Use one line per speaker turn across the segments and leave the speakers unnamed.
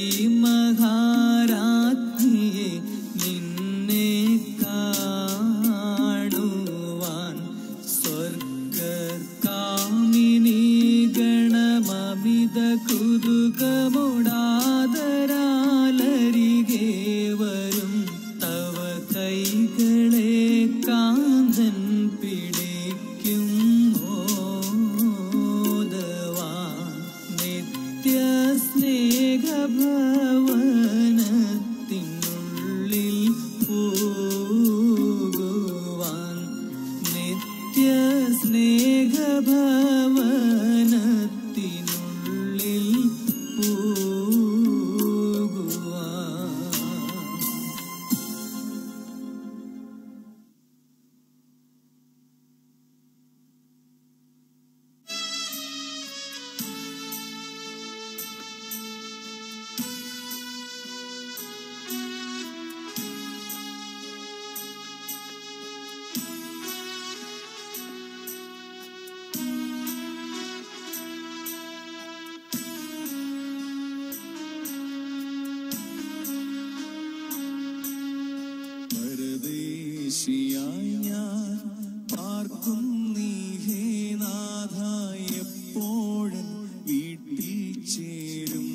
മഹാരാജ്ഞിയെ നിന്നെ കാണുവാൻ സ്വർഗകാമിനി ഗണമമിത കുതുകമുടാതരാലരികെ വരും തവ കൈകളെ കാന്തൻ പിടിക്കും മോദവാൻ നിത്യ സ്നേഹഭവനത്തിനുള്ളിൽ പോകുവാൻ നിത്യ സ്നേഹഭവനത്തിനുള്ളിൽ പോകുവാൻ
പരദേശിയായി ഞാൻ പാർക്കും നീഹേ നാഥ എപ്പോഴൻ വീട്ടിൽ ചേരും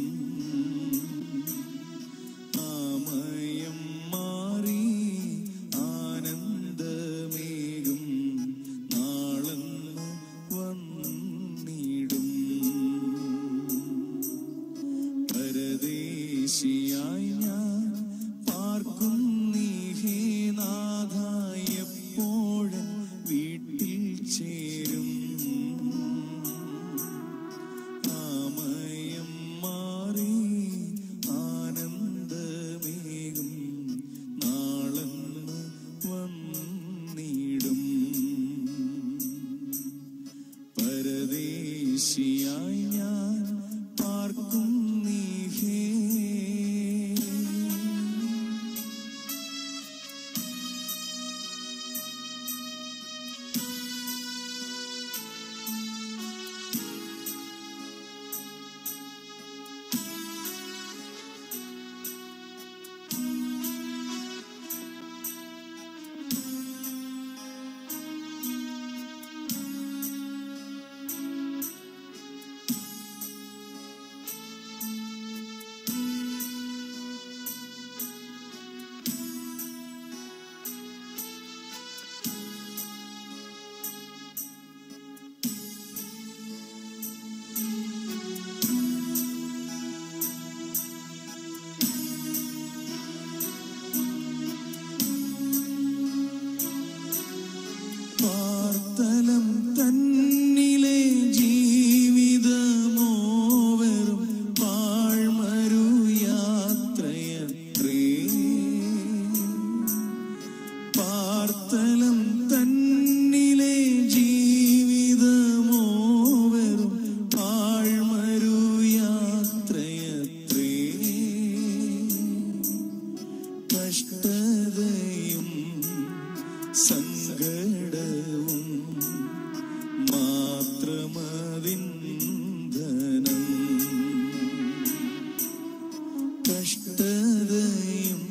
ആമയം മാറി ആനന്ദമേകും നാളെന്ന് വന്നിടും പരദേശിയായി ഞാൻ പാർക്കും നീഹേ നാഥ എപ്പോഴൻ വീട്ടിൽ ചേരും ആമയം മാറി ആനന്ദമേകും നാളെന്ന് വന്നിടും പരദേശിയായി ഞാൻ പാർക്കും നീഹേ പാർത്തലം തന്നിലെ ജീവിതമോ വെറും പാഴ്മരു യാത്രയത്രേ പാർത്തലം തന്നിലെ ജീവിതമോ വെറും പാഴ്മരു യാത്രയത്രേ കഷ്ടതയും സങ്കടവും മാത്രമതിന്ധനം കഷ്ടതയും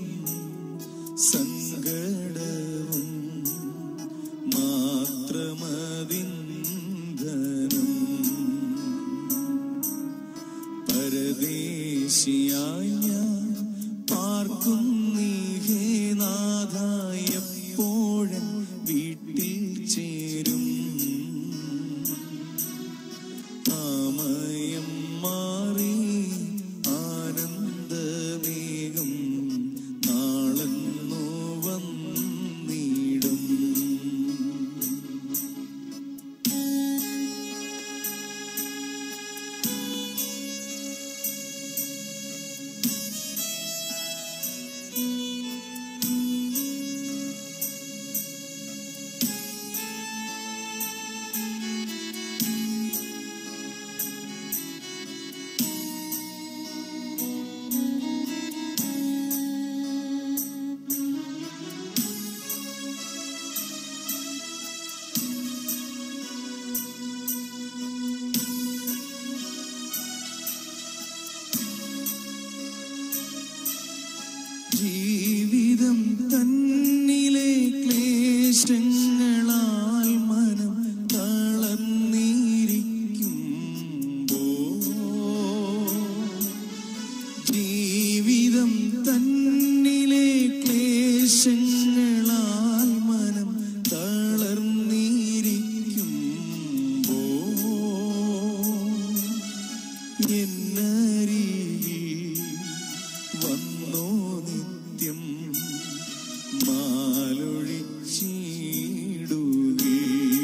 സങ്കടവും മാത്രമതിന്ധനം പരദേശിയായി ഞാൻ പാർക്കും നീഹേ നാഥ എപ്പോഴൻ വീട്ടിൽ ചേരും ആമയം മാറി ആനന്ദമേകും നാളെന്നു വന്നിടും ജീവിതം തന്നിലെ ക്ലേശങ്ങളാൽ മനം തളർന്നിരിക്കുമ്പോൾ ജീവിതം തന്നിലെ ക്ലേശങ്ങളാൽ മനം തളർന്നിരിക്കുമ്പോൾ എന്നരികിൽ വന്നോ നിത്യം മാലൊഴിച്ചിടുകേ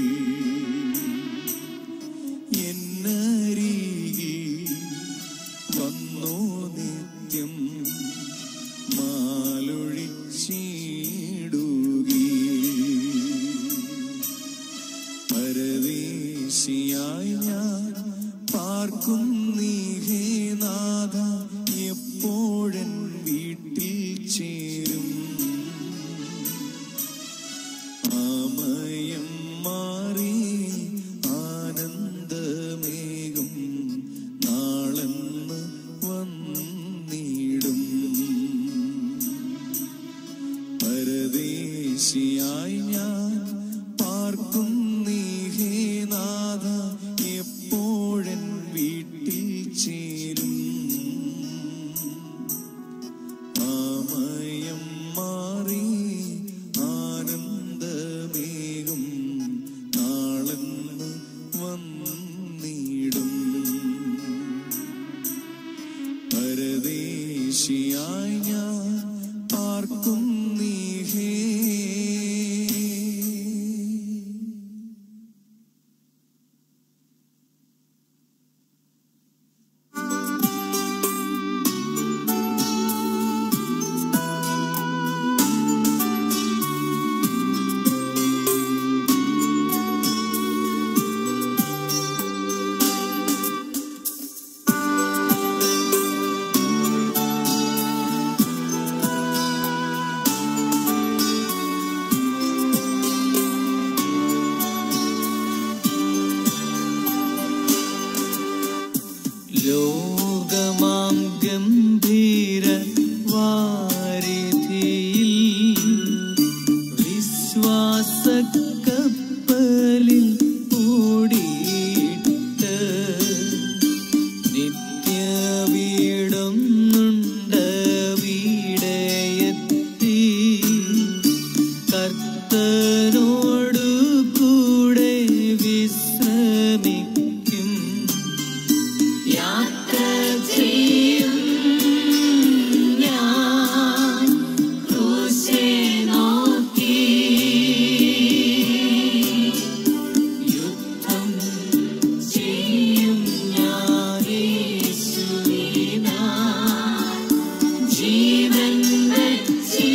എന്നരികിൽ വന്നോ നിത്യം മാലൊഴിച്ചിടുകേ പരദേശിയായി ഞാൻ പാർക്കും നീഹേ നാഥ എപ്പോഴൻ വീട്ടിൽ ചേരും ആമയം മാറി ആനന്ദമേകും നാളെന്ന് വന്നിടും പരദേശിയായി ഞാൻ പാർക്കും നീഹേ നാഥ എപ്പോഴൻ വീട്ടിൽ ചേരും ആമയം മാറി ആനന്ദമേകും നാളെന്ന് വന്നിടും പരദേശിയായി ഞാൻ പാർക്കും നീഹേ
ലോകമാം ഗംഭീര വാരിധിയിൽ വിശ്വാസക്കപ്പലിൽ ഓടിയിട്ട് നിത്യവീടൊന്നുണ്ട് വീടയെത്തി കർത്തനോടു കൂടെ വിശ്രമിക്കും യാത്ര ചെയ്യും ഞാൻ ക്രൂശെ നോക്കി യുദ്ധം ചെയ്യും ഞാൻ യേശുവിനാൽ ജീവൻ വച്ചി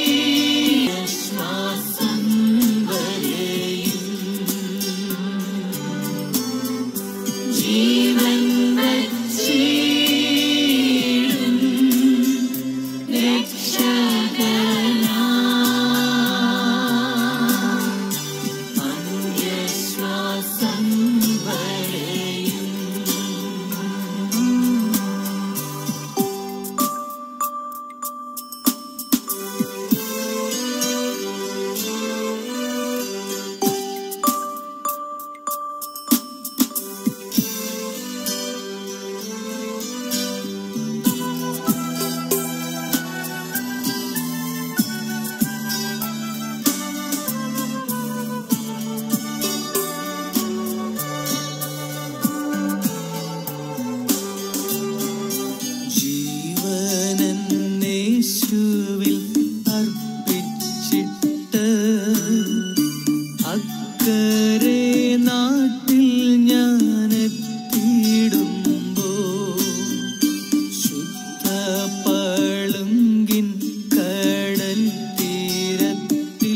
ശ്വാസം വരെയും ജീവൻ വച്ചിടും രക്ഷകനാ അന്യശ്വാസം വരെയും ജീവനേശുവിൽ അർപ്പിച്ചിട്ട് അക്കരെ നാട്ടിൽ ഞാൻ എത്തിയിടുമ്പോ ശുദ്ധ പളുങ്കിൻ കടൽ തീരത്തിൽ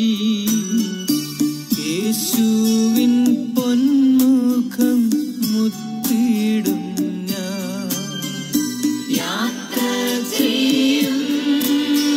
യേശുവിൻ പൊന്മുഖം മുത്തിടും ഞാൻ യാത്ര ചെയ്യും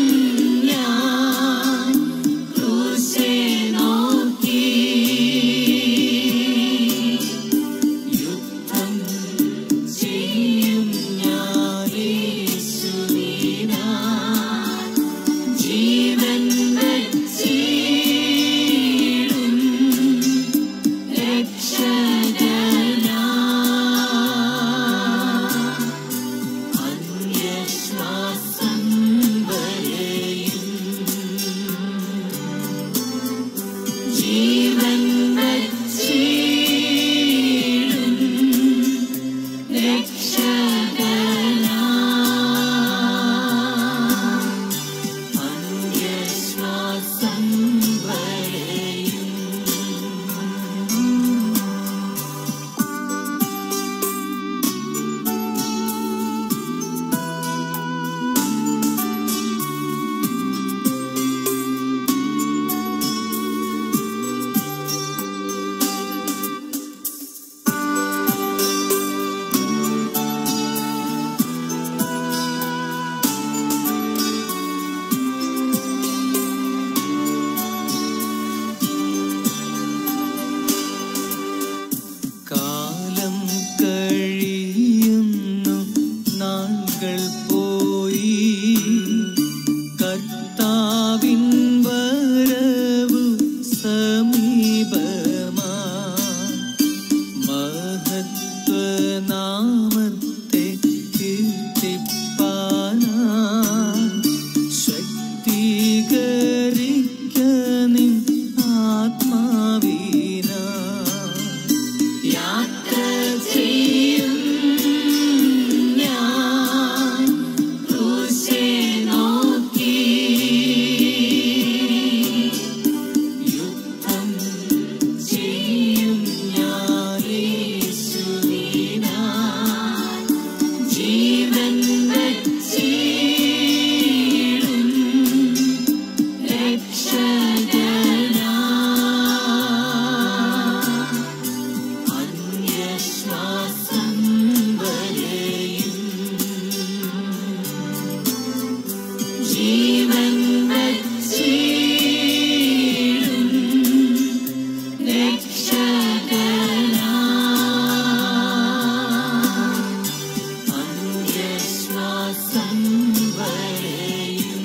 ശ്വാസം വരെയും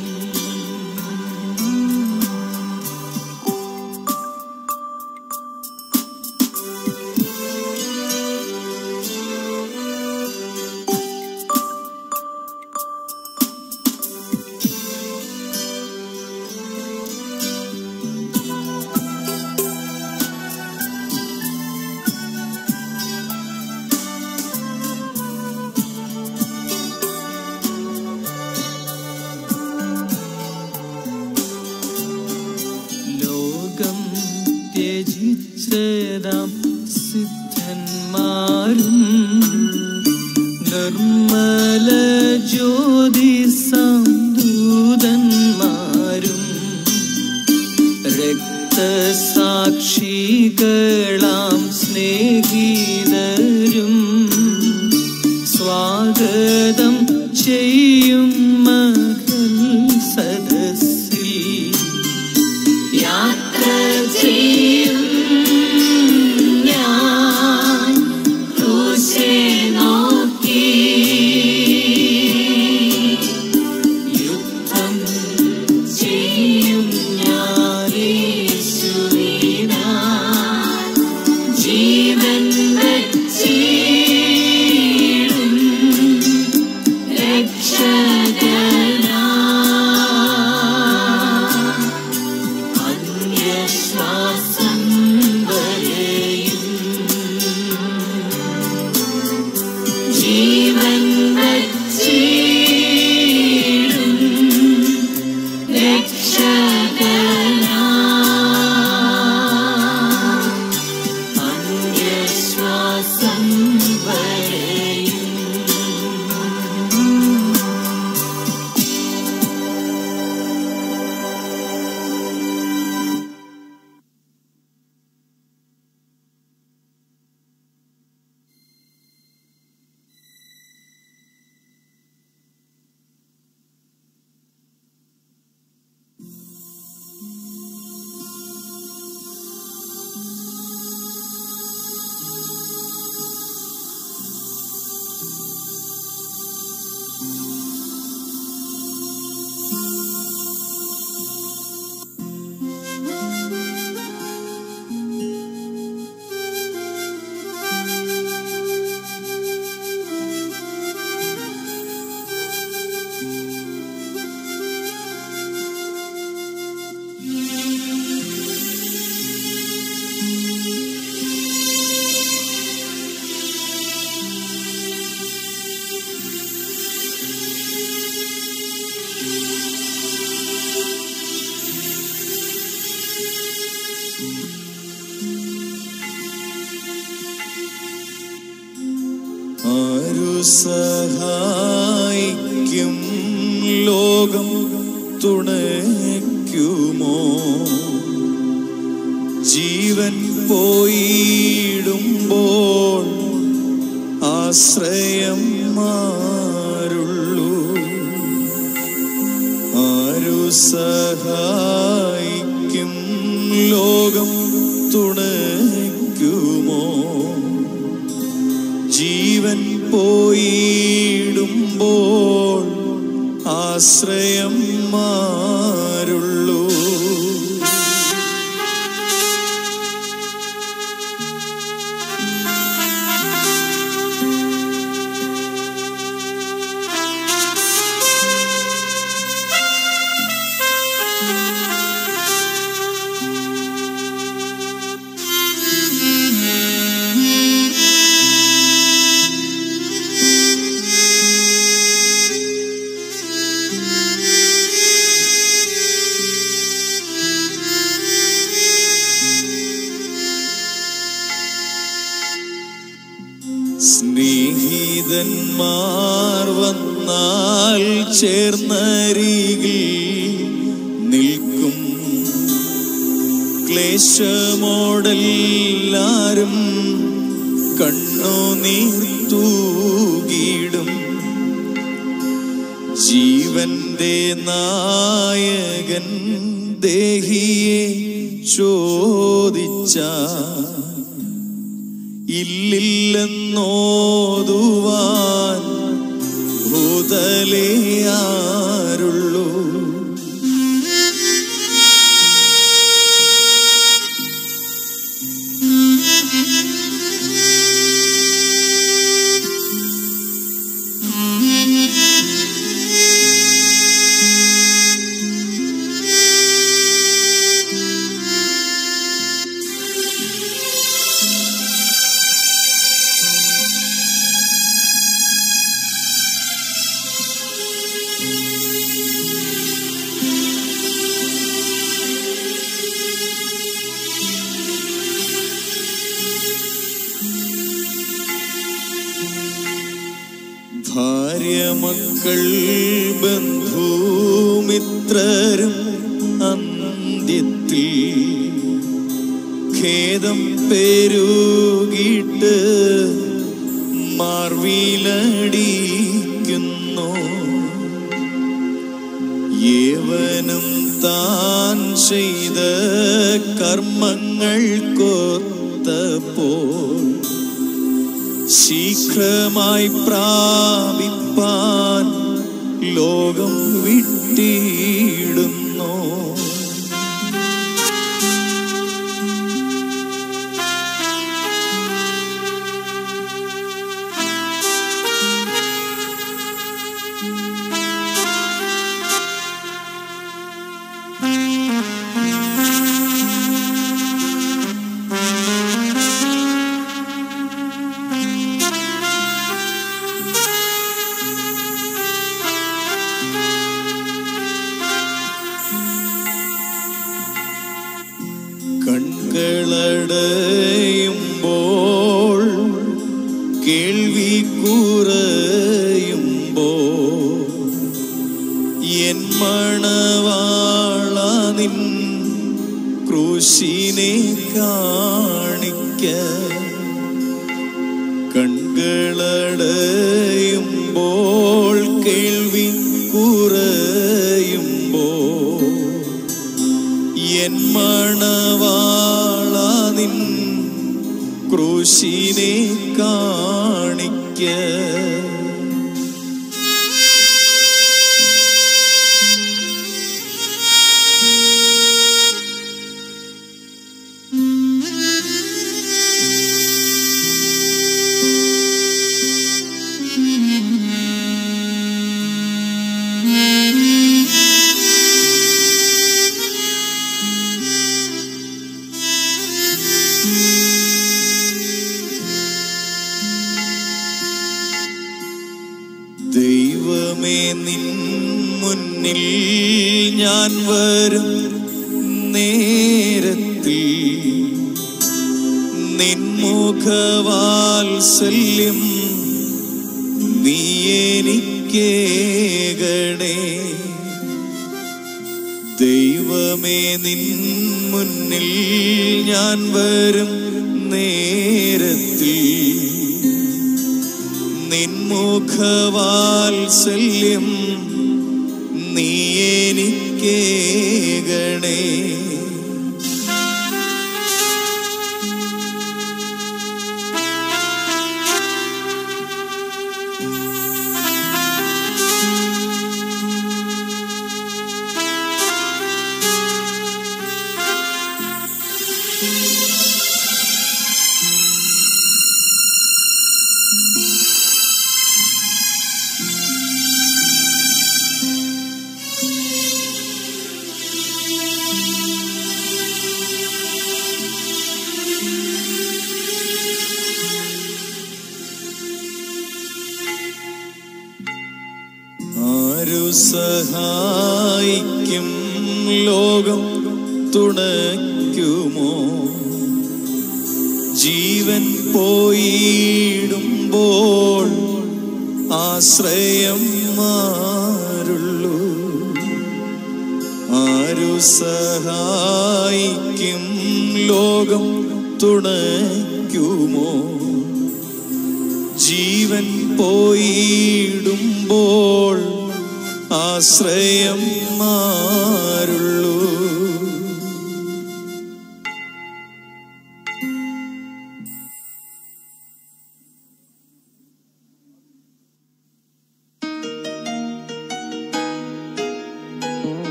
ലോകം ത്യജിച്ചതാം സിദ്ധന്മാരും നിർമ്മല ജ്യോതിസാം ദൂതന്മാരും രക്തസാക്ഷികളാം സ്നേഹിതരും സ്വാഗതം ചെയ്യും മകൾ സദസ്സിൽ യാത്ര ചെയ്യും ഞാൻ ക്രൂശെ നോക്കി യുദ്ധം ചെയ്യും ഞാൻ യേശുവിനാൽ ജീവൻ വച്ചിടും രക്ഷകനാ അന്യശ്വാസം വരെയും ജീവൻ വച്ചിടും രക്ഷകനാ അന്യശ്വാസം വരെയും
ആരു സഹായിക്കും ലോകം തുണയ്ക്കുമോ ജീവൻ പോയിടുമ്പോൾ ആശ്രയം മാറുള്ളൂ ആരു സഹായിക്കും ലോകം തുണയ്ക്കുമോ ജീവൻ പോയിടുമ്പോൾ ആശ്രയം മാറുള്ളൂ സ്നേഹിതന്മാർ വന്നാൽ ചേർന്നരികിൽ നിൽക്കും ക്ലേശമോടെല്ലാരും കണ്ണുനീർ തൂകിടും ജീവന്റെ നായകൻ ദേഹിയെ ചോദിച്ച ഇല്ലില്ലെന്നോതുവാൻ ബോധിപ്പിക്കും വിടുതലേ ആരുള്ളൂ ഭാര്യ മക്കൾ ബന്ധുമിത്രരും അന്ത്യത്തിൽ ഖേദം പെരുകിട്ട് മാർവിലടിക്കുന്നു ഏവനും താൻ ചെയ്ത കർമ്മങ്ങൾ കൊത്തപ്പോൾ ശീഘ്രമായി പ്രാപിപ്പാൻ ലോകം വിട്ടിടുന്നു കൺകളടയുമ്പോൾ കേൾവി കുറയുമ്പോൾ എൻ മണവാള നിൻ ക്രൂശിനെ കാണിക്ക കൺകളടയുമ്പോൾ കേൾവി കുറയുമ്പോൾ എൻ മണവാള നിൻ ക്രൂശിനെ കാണിക്ക ദൈവമേ നിൻ മുന്നിൽ ഞാൻ വരും നേരത്തിൽ നിൻമുഖവാത്സല്യം നീ എനിക്കേകണേ ദൈവമേ നിൻ മുന്നിൽ ഞാൻ വരും നേരത്തിൽ നിൻമുഖവാത്സല്യം നീ എനിക്കേകണേ ആരു സഹായിക്കും ലോകം തുണയ്ക്കുമോ ജീവൻ പോയിടുമ്പോൾ ആശ്രയം മാറുള്ളൂ ആരു സഹായിക്കും ലോകം തുണയ്ക്കുമോ ജീവൻ പോയിടുമ്പോൾ ആശ്രയം മാറുള്ളൂ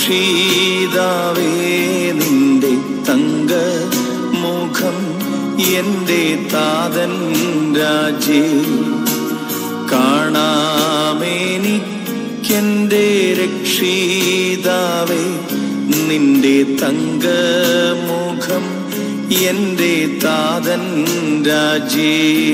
രക്ഷിതാവേ നിന്റെ തങ്ക മുഖം എൻ്റെ താതൻ രാജേ കാണാമെനിക്കെൻ്റെ രക്ഷിതാവേ നിന്റെ തങ്കമുഖം എൻ്റെ താതൻ രാജേ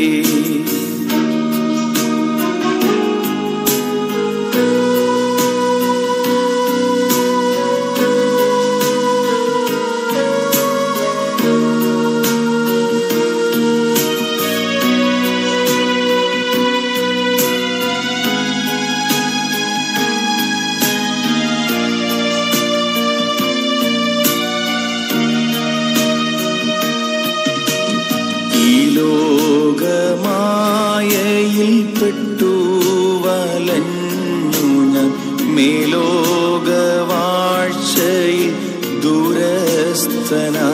ഈ ലോകമായയിൽ പെട്ടു വലഞ്ഞു ഞാൻ മേലോകവാഴ്ചയിൽ ദൂരസ്ഥന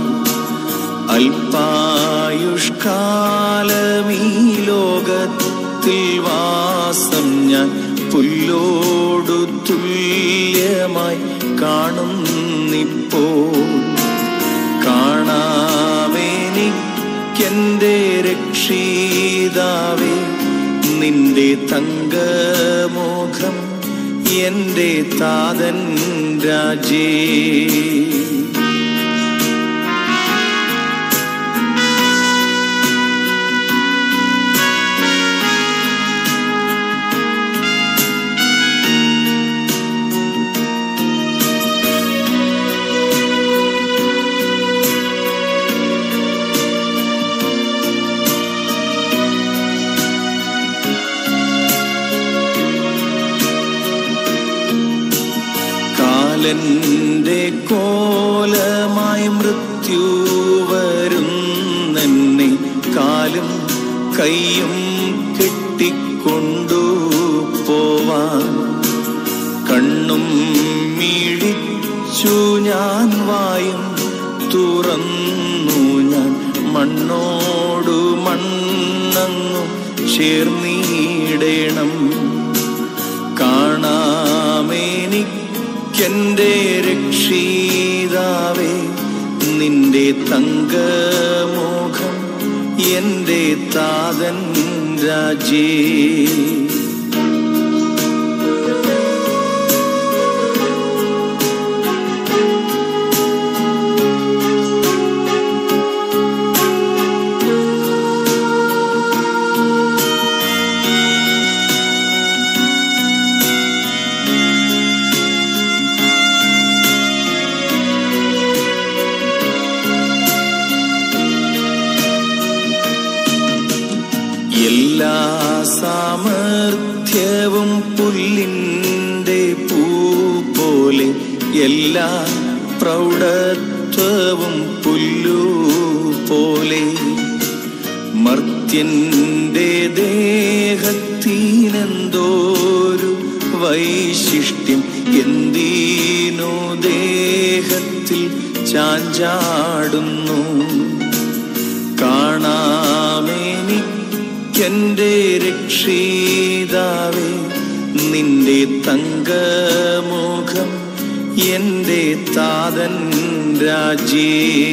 അല്പായുഷ്കാലമീ ലോകത്തിൽ വാസം ഞാൻ പുല്ലോടു തുല്യമായി കാണുന്നിപ്പോൾ കാണാമെനിക്കെൻ്റെ രക്ഷിതാവേ നിന്റെ തങ്കമോഖം എൻ്റെ താതൻ രാജേ കാലന്റെ കോലമായി മൃത്യു വരുന്നെന്നെ കാലും കൈയും കെട്ടിക്കൊണ്ടു പോവാൻ കണ്ണും മിഴിച്ചു ഞാൻ വായും തുറന്നു ഞാൻ മണ്ണോടു മണ്ണങ്ങു ചേർന്നിടണം കാണാമെനിക്കെൻ്റെ രക്ഷിതാവേ നിന്റെ തങ്കമുഖം എൻ്റെ താതൻ രാജേ എല്ലാ സാമർഥ്യവും പുല്ലിൻ്റെ പൂ പോലെ എല്ലാ പ്രൗഢത്വവും പുല്ലു പോലെ മർത്യന്റെ ദേഹത്തിനെന്തോരു വൈശിഷ്ട്യം എന്തിനു ദേഹത്തിൽ ചാഞ്ചാടുന്നു കാണാമെനിക്കെൻ്റെ രക്ഷിതാവേ നിന്റെ തങ്കമുഖം എൻ്റെ താതൻ രാജേ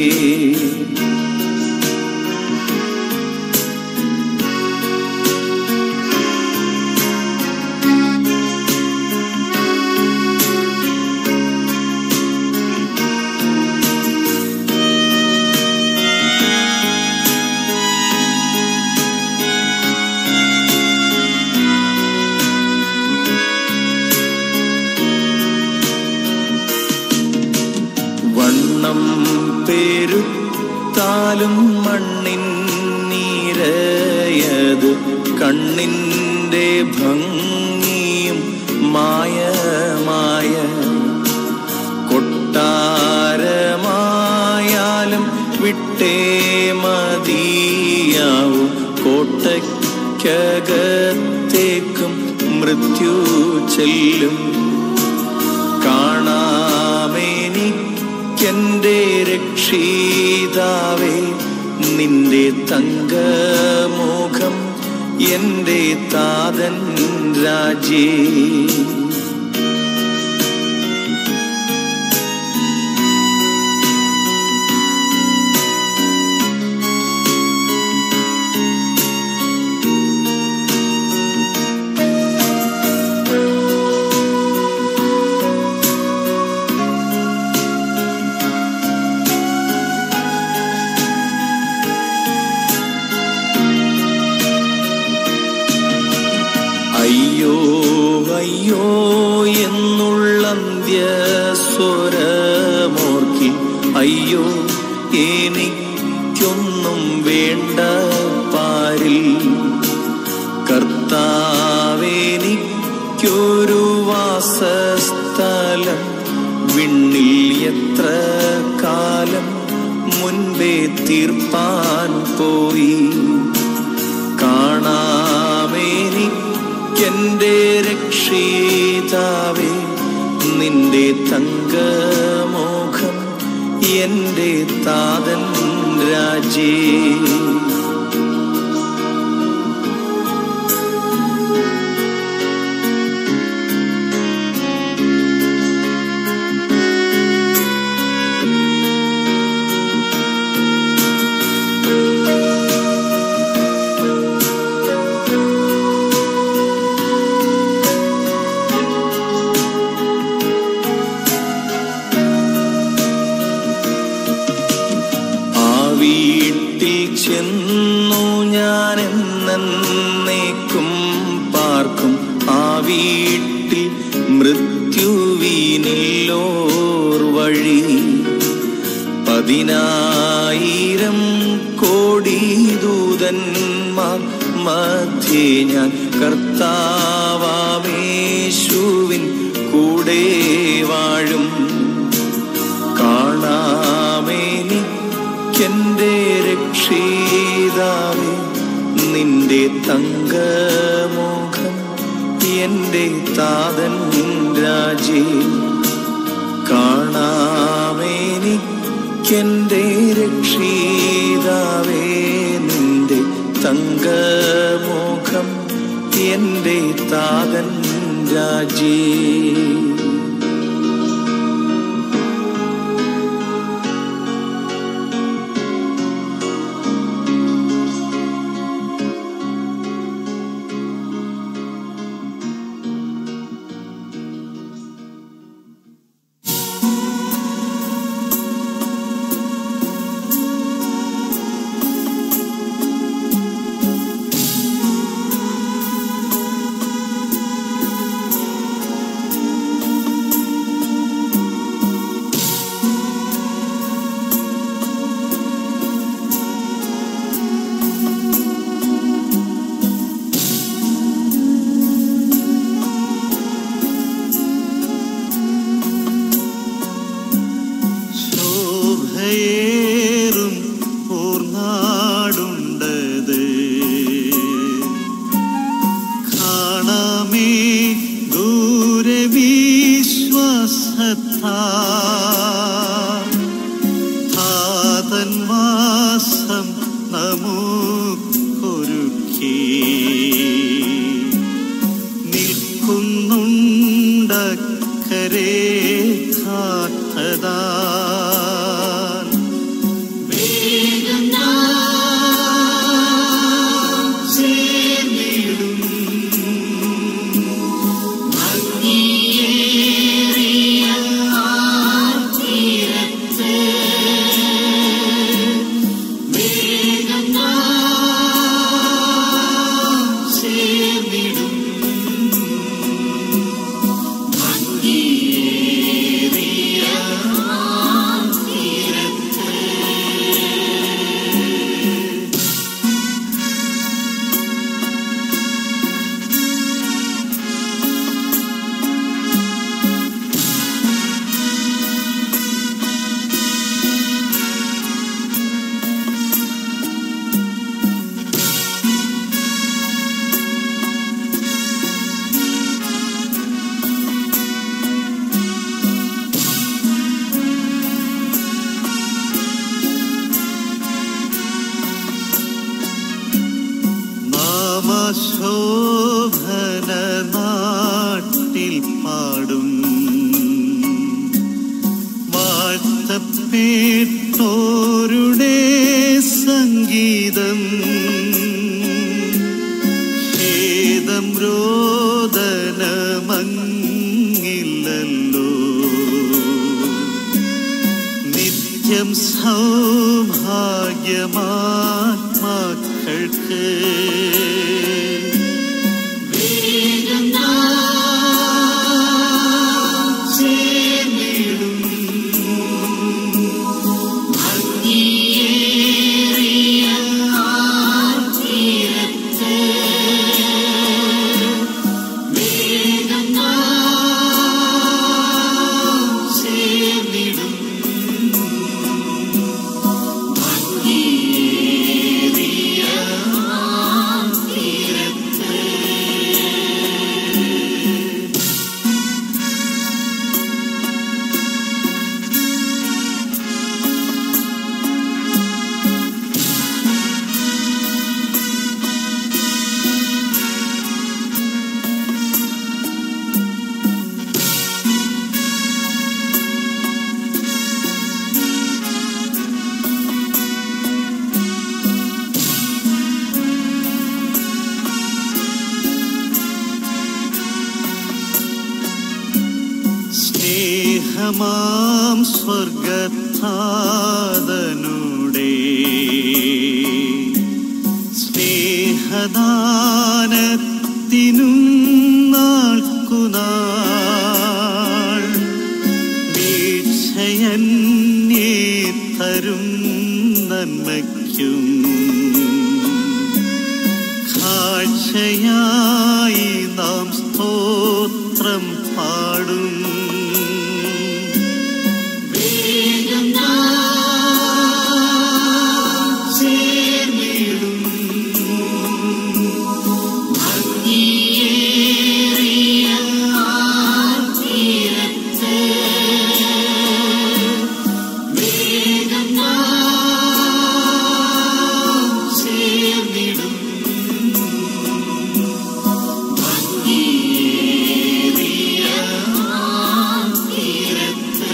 വണ്ണം പെരുത്താലും മണ്ണിൻ നീരയത് കണ്ണിൻ്റെ ഭംഗിയും മായമായ കൊട്ടാരമായാലും വിട്ടേ മതിയാവും കോട്ടയ്ക്കകത്തേക്കും മൃത്യു ചെല്ലും കാണാമെനിക്കെൻ്റെ രക്ഷിതാവേ നിന്റെ തങ്കമുഖം എൻ്റെ താതൻ രാജേ അയ്യോ എനിക്കൊന്നും വേണ്ട പാരിൽ കർത്താവേനിക്കൊരു വാസസ്ഥലം വിണ്ണിൽ എത്ര കാലം മുൻപേ തീർപ്പാൻ പോയി കാണാമേനിക്കെന്റെ രക്ഷിതാവേ നിന്റെ തങ്കമോഖം എന്റെ താതൻ രാജേ ആ വീട്ടിൽ ചെന്നു ഞാൻ എന്നേക്കും പാർക്കും ആ വീട്ടിൽ മൃത്യുവിനില്ലോർ വഴി പതിനായിരം കോടി ദൂതന്മാർ മധ്യേ ഞാൻ കർത്താവാമേശുവിൻ കൂടെ വാഴും കാണാമേനിക്കെന്റെ രക്ഷിതാവേ നിന്റെ തങ്കമുഖം എന്റെ താതൻ രാജേ കാണാമേനിക്കെന്റെ രക്ഷിതാവേ നിന്റെ തങ്കമുഖം എന്റെ താതൻ രാജേ
ശോഭയേറും പൂർണ്ണാടുണ്ടത് കാണാമേ ദൂരവിശ്വാസത്താ താതൻ വാസം നമുക്കൊരുക്കി നിൽക്കുന്നുണ്ടക്കരെ കാത്തതാ നാമശോഭന നാട്ടിൽ പാടും വാഴ്ത്തപ്പേട്ടോരുടെ സംഗീതം ഖേദം രോദനമങ്ങില്ലല്ലോ നിത്യം സൗഭാഗ്യമാത്മാക്കൾക്ക് പ്രിയമാം സ്വർഗത്താതനുടെ സ്നേഹദാനത്തിനും നാൾക്കുനാൾ വീക്ഷയന്യേ തരും നന്മയ്ക്കും കാഴ്ചയായി നാം സ്തോത്രം പാടും
വേഗം നാം ചേർന്നിടും ഭംഗിയേറിയ ആ തീരത്ത്. വേഗം നാം ചേർന്നിടും ഭംഗിയേറിയ ആ തീരത്ത്.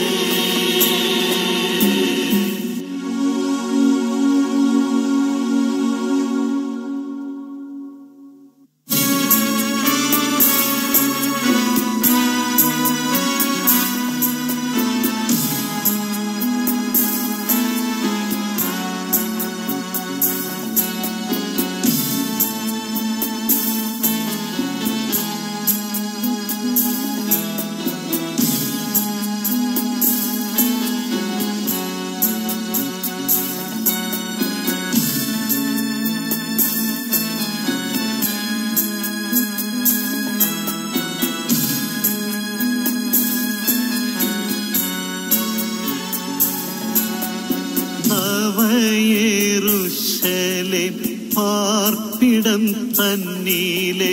നവയേറുശലെ പാർപ്പിടം തന്നീലെ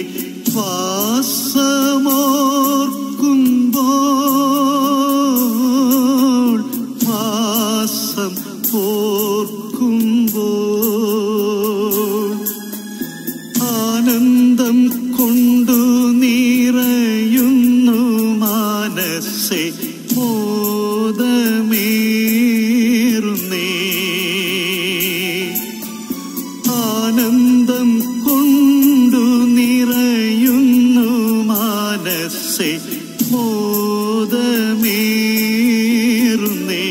വാസമോർക്കുമ്പോൾ വാസം ഓർക്കുമ്പോൾ ആനന്ദം കൊണ്ടു നിറയുന്നു മാനസെ മോദമേറുന്നേ ആനന്ദം കൊണ്ടു നിറയുന്നു മാനസെ മോദമേറുന്നേ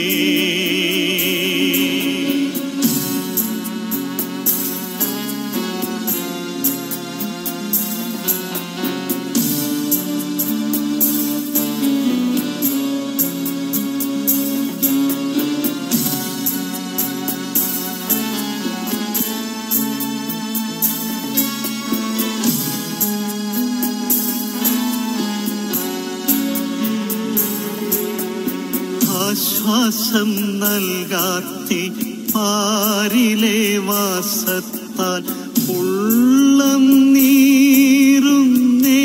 ആശ്വാസം നൽകാത്തി പാരിലെ വാസത്താൽ ഉള്ളം നീറുന്നേ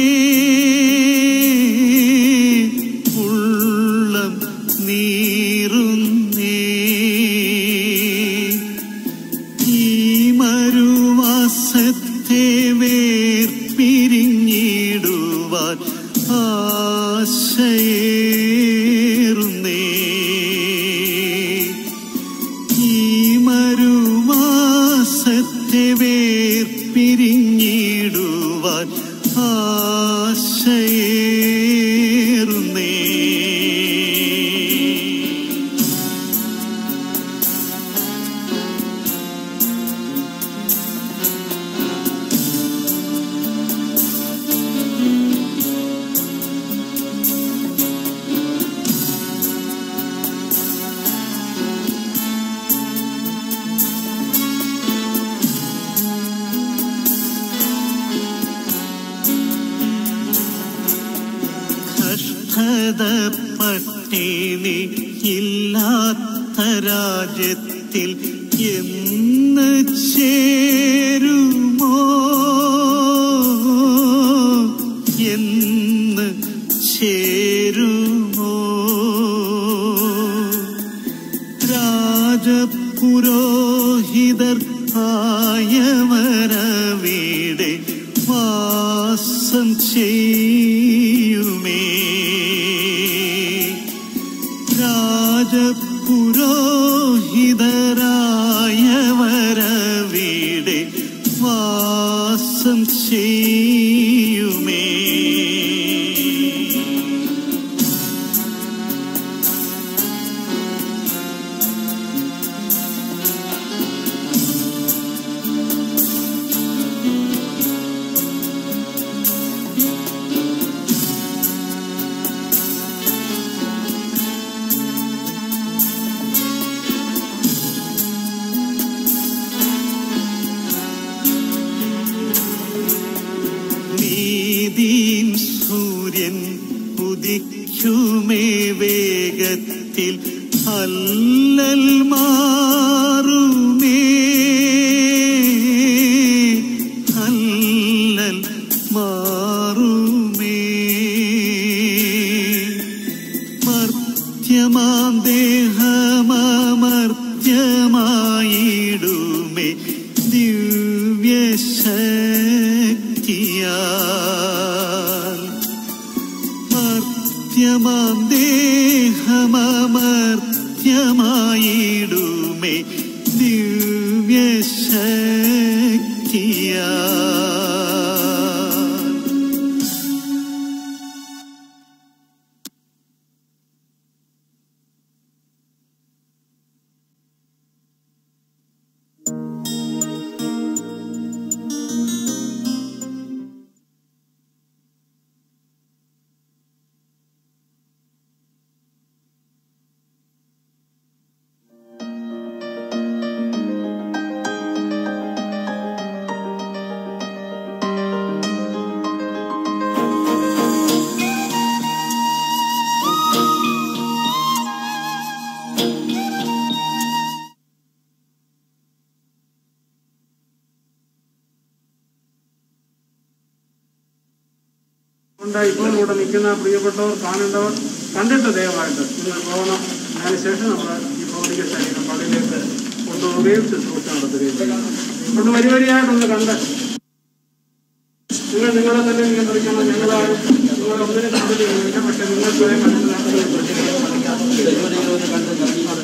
ഉള്ളം നീറുന്നേ ഈ മരുവാസത്തെ വേർപിരിഞ്ഞിടുവാൻ ആശയേറുന്നേ ഈ മരുവാസത്തെ വേർപിരിഞ്ഞിടുവാൻ ആശയേറുന്നേ കഷ്ടത പട്ടിണി ഇല്ലാത്ത രാജ്യത്തിൽ എന്ന് ചേരുമോ എന്ന് ചേരുമോ രാജപുരോഹിതർ ആയവരവിടെ വാസം ചെയ്യുമേ രാജപുരോഹിതരായവരവിടെ വാസം ചെയ്യുമേ സൂര്യൻ ഉദിക്കുമേ വേഗത്തിൽ അല്ലൽ മാറുമേ അല്ലൽ മാറുമേ മർത്യമാം ദേഹമർത്യമായിടുമേ ദിവ്യശക്തിയാൽ മർത്യമാം ദേഹമർത്യമായിടുമേ ദിവ്യശക്തിയാൽ
അതുകൊണ്ട് ഇപ്പോൾ ഇവിടെ നിൽക്കുന്ന പ്രിയപ്പെട്ടവർ കാണേണ്ടവർ കണ്ടിട്ട് ദയവായിട്ട് നിങ്ങൾ പോകണം അതിനുശേഷം നമ്മൾ ഈ ഭൗതിക ശരീരം പള്ളിയിലേക്ക് കൊണ്ടുപോവുകയും ശുശ്രൂഷ നടത്തുകയും ചെയ്യും കൊണ്ട് വരി വരിയായിട്ടൊന്ന് കണ്ട് നിങ്ങൾ നിങ്ങളെ തന്നെ നിയന്ത്രിക്കണം ഞങ്ങളാരും നിങ്ങൾ ഒന്നിനെ കണ്ടിട്ടില്ല പക്ഷെ നിങ്ങൾ സ്വയം മനസ്സിലാക്കുന്നത്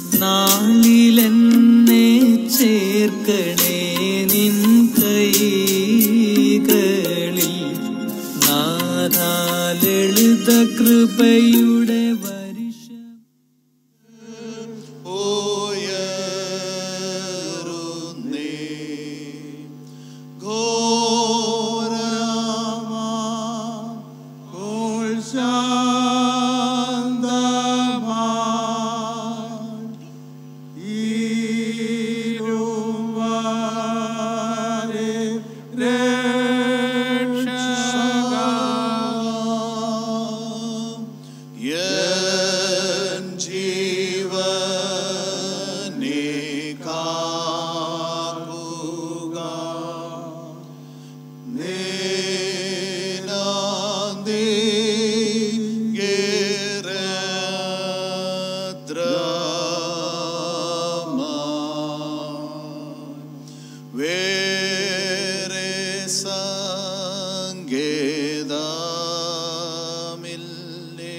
നാളിലെന്നെ ചേർക്കണേ നിൻ കൈകളിൽ നാഥാലെഴുത കൃപയുടെ വരിഷം
ഉയരുന്നേ ഘോരമാ എൻ ജീവനെ കാക്കുക വേറെ സങ്കേതമില്ലേ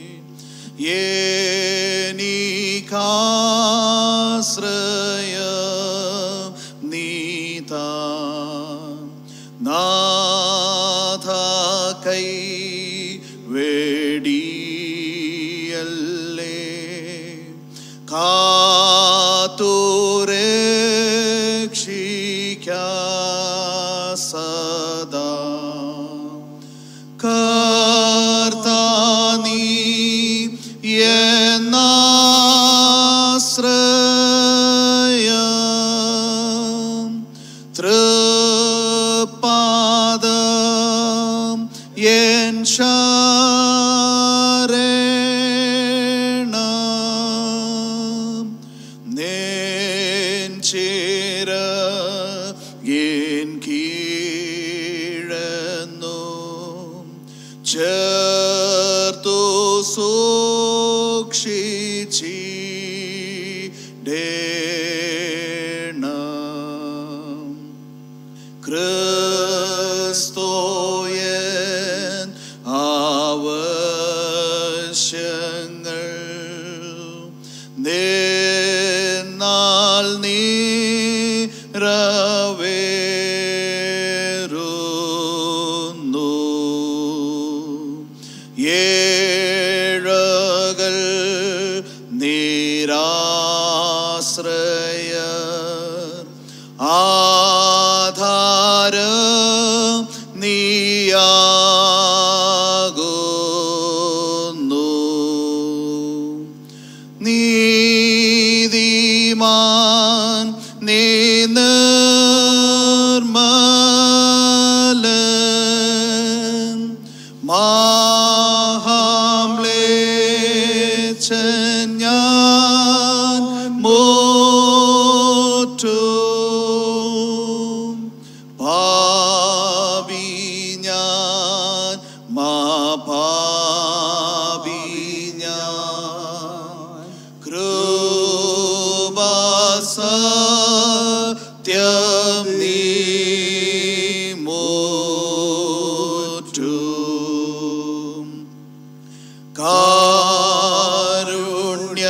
എനിക്കാശ്രയ നീതാ നാഥ കൈ വേടിയല്ലേ കാത്തുരക്ഷിക്ക സദാ കർത്താനീ എന്നാശ്രയം തൃപാദം എൻ ശരണം നേൻ ചേര എൻ കീഴന്നു ചേർത്തു സൂക്ഷിച്ചിടേണം ക്രിസ്തോയൻ ആവശ്യങ്ങൾ നിന്നാൽ നീറവേറുന്നു ഏഴകൾ നിരാശ്രയ ആധാര നീയാകുന്നു നീതിമാൻ നീ നിർമ്മലൻ മഹാംലേച്ഛൻ ഞാൻ മോറ്റും പാപി ഞാൻ മാ പാപി ഞാൻ കൃപാസത്യം നീ മോറ്റും കാരുണ്യ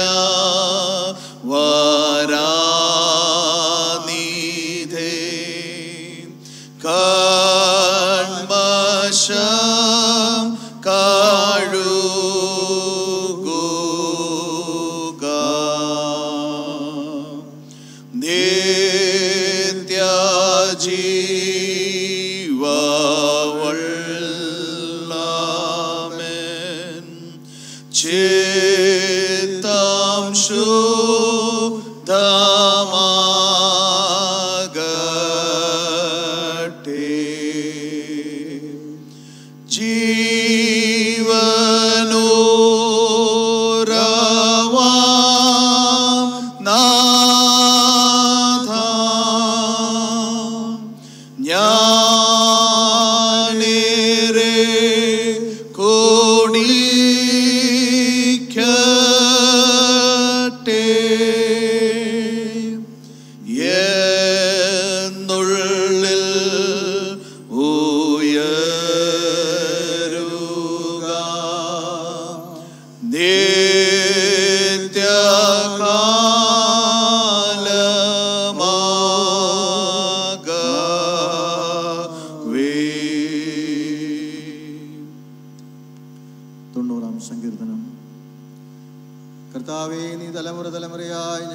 വരാനിധേ കൺമശം കാഴുകുക നിത്യജീവവള്ളാമൻ ചിത്തം ശുദ്ധമാകട്ടെ ജീവനോരവാം നാഥ ഞാനേറെ കോടിക്കട്ടെ എന്നുള്ളിൽ ഉയരുക നിത്യകാ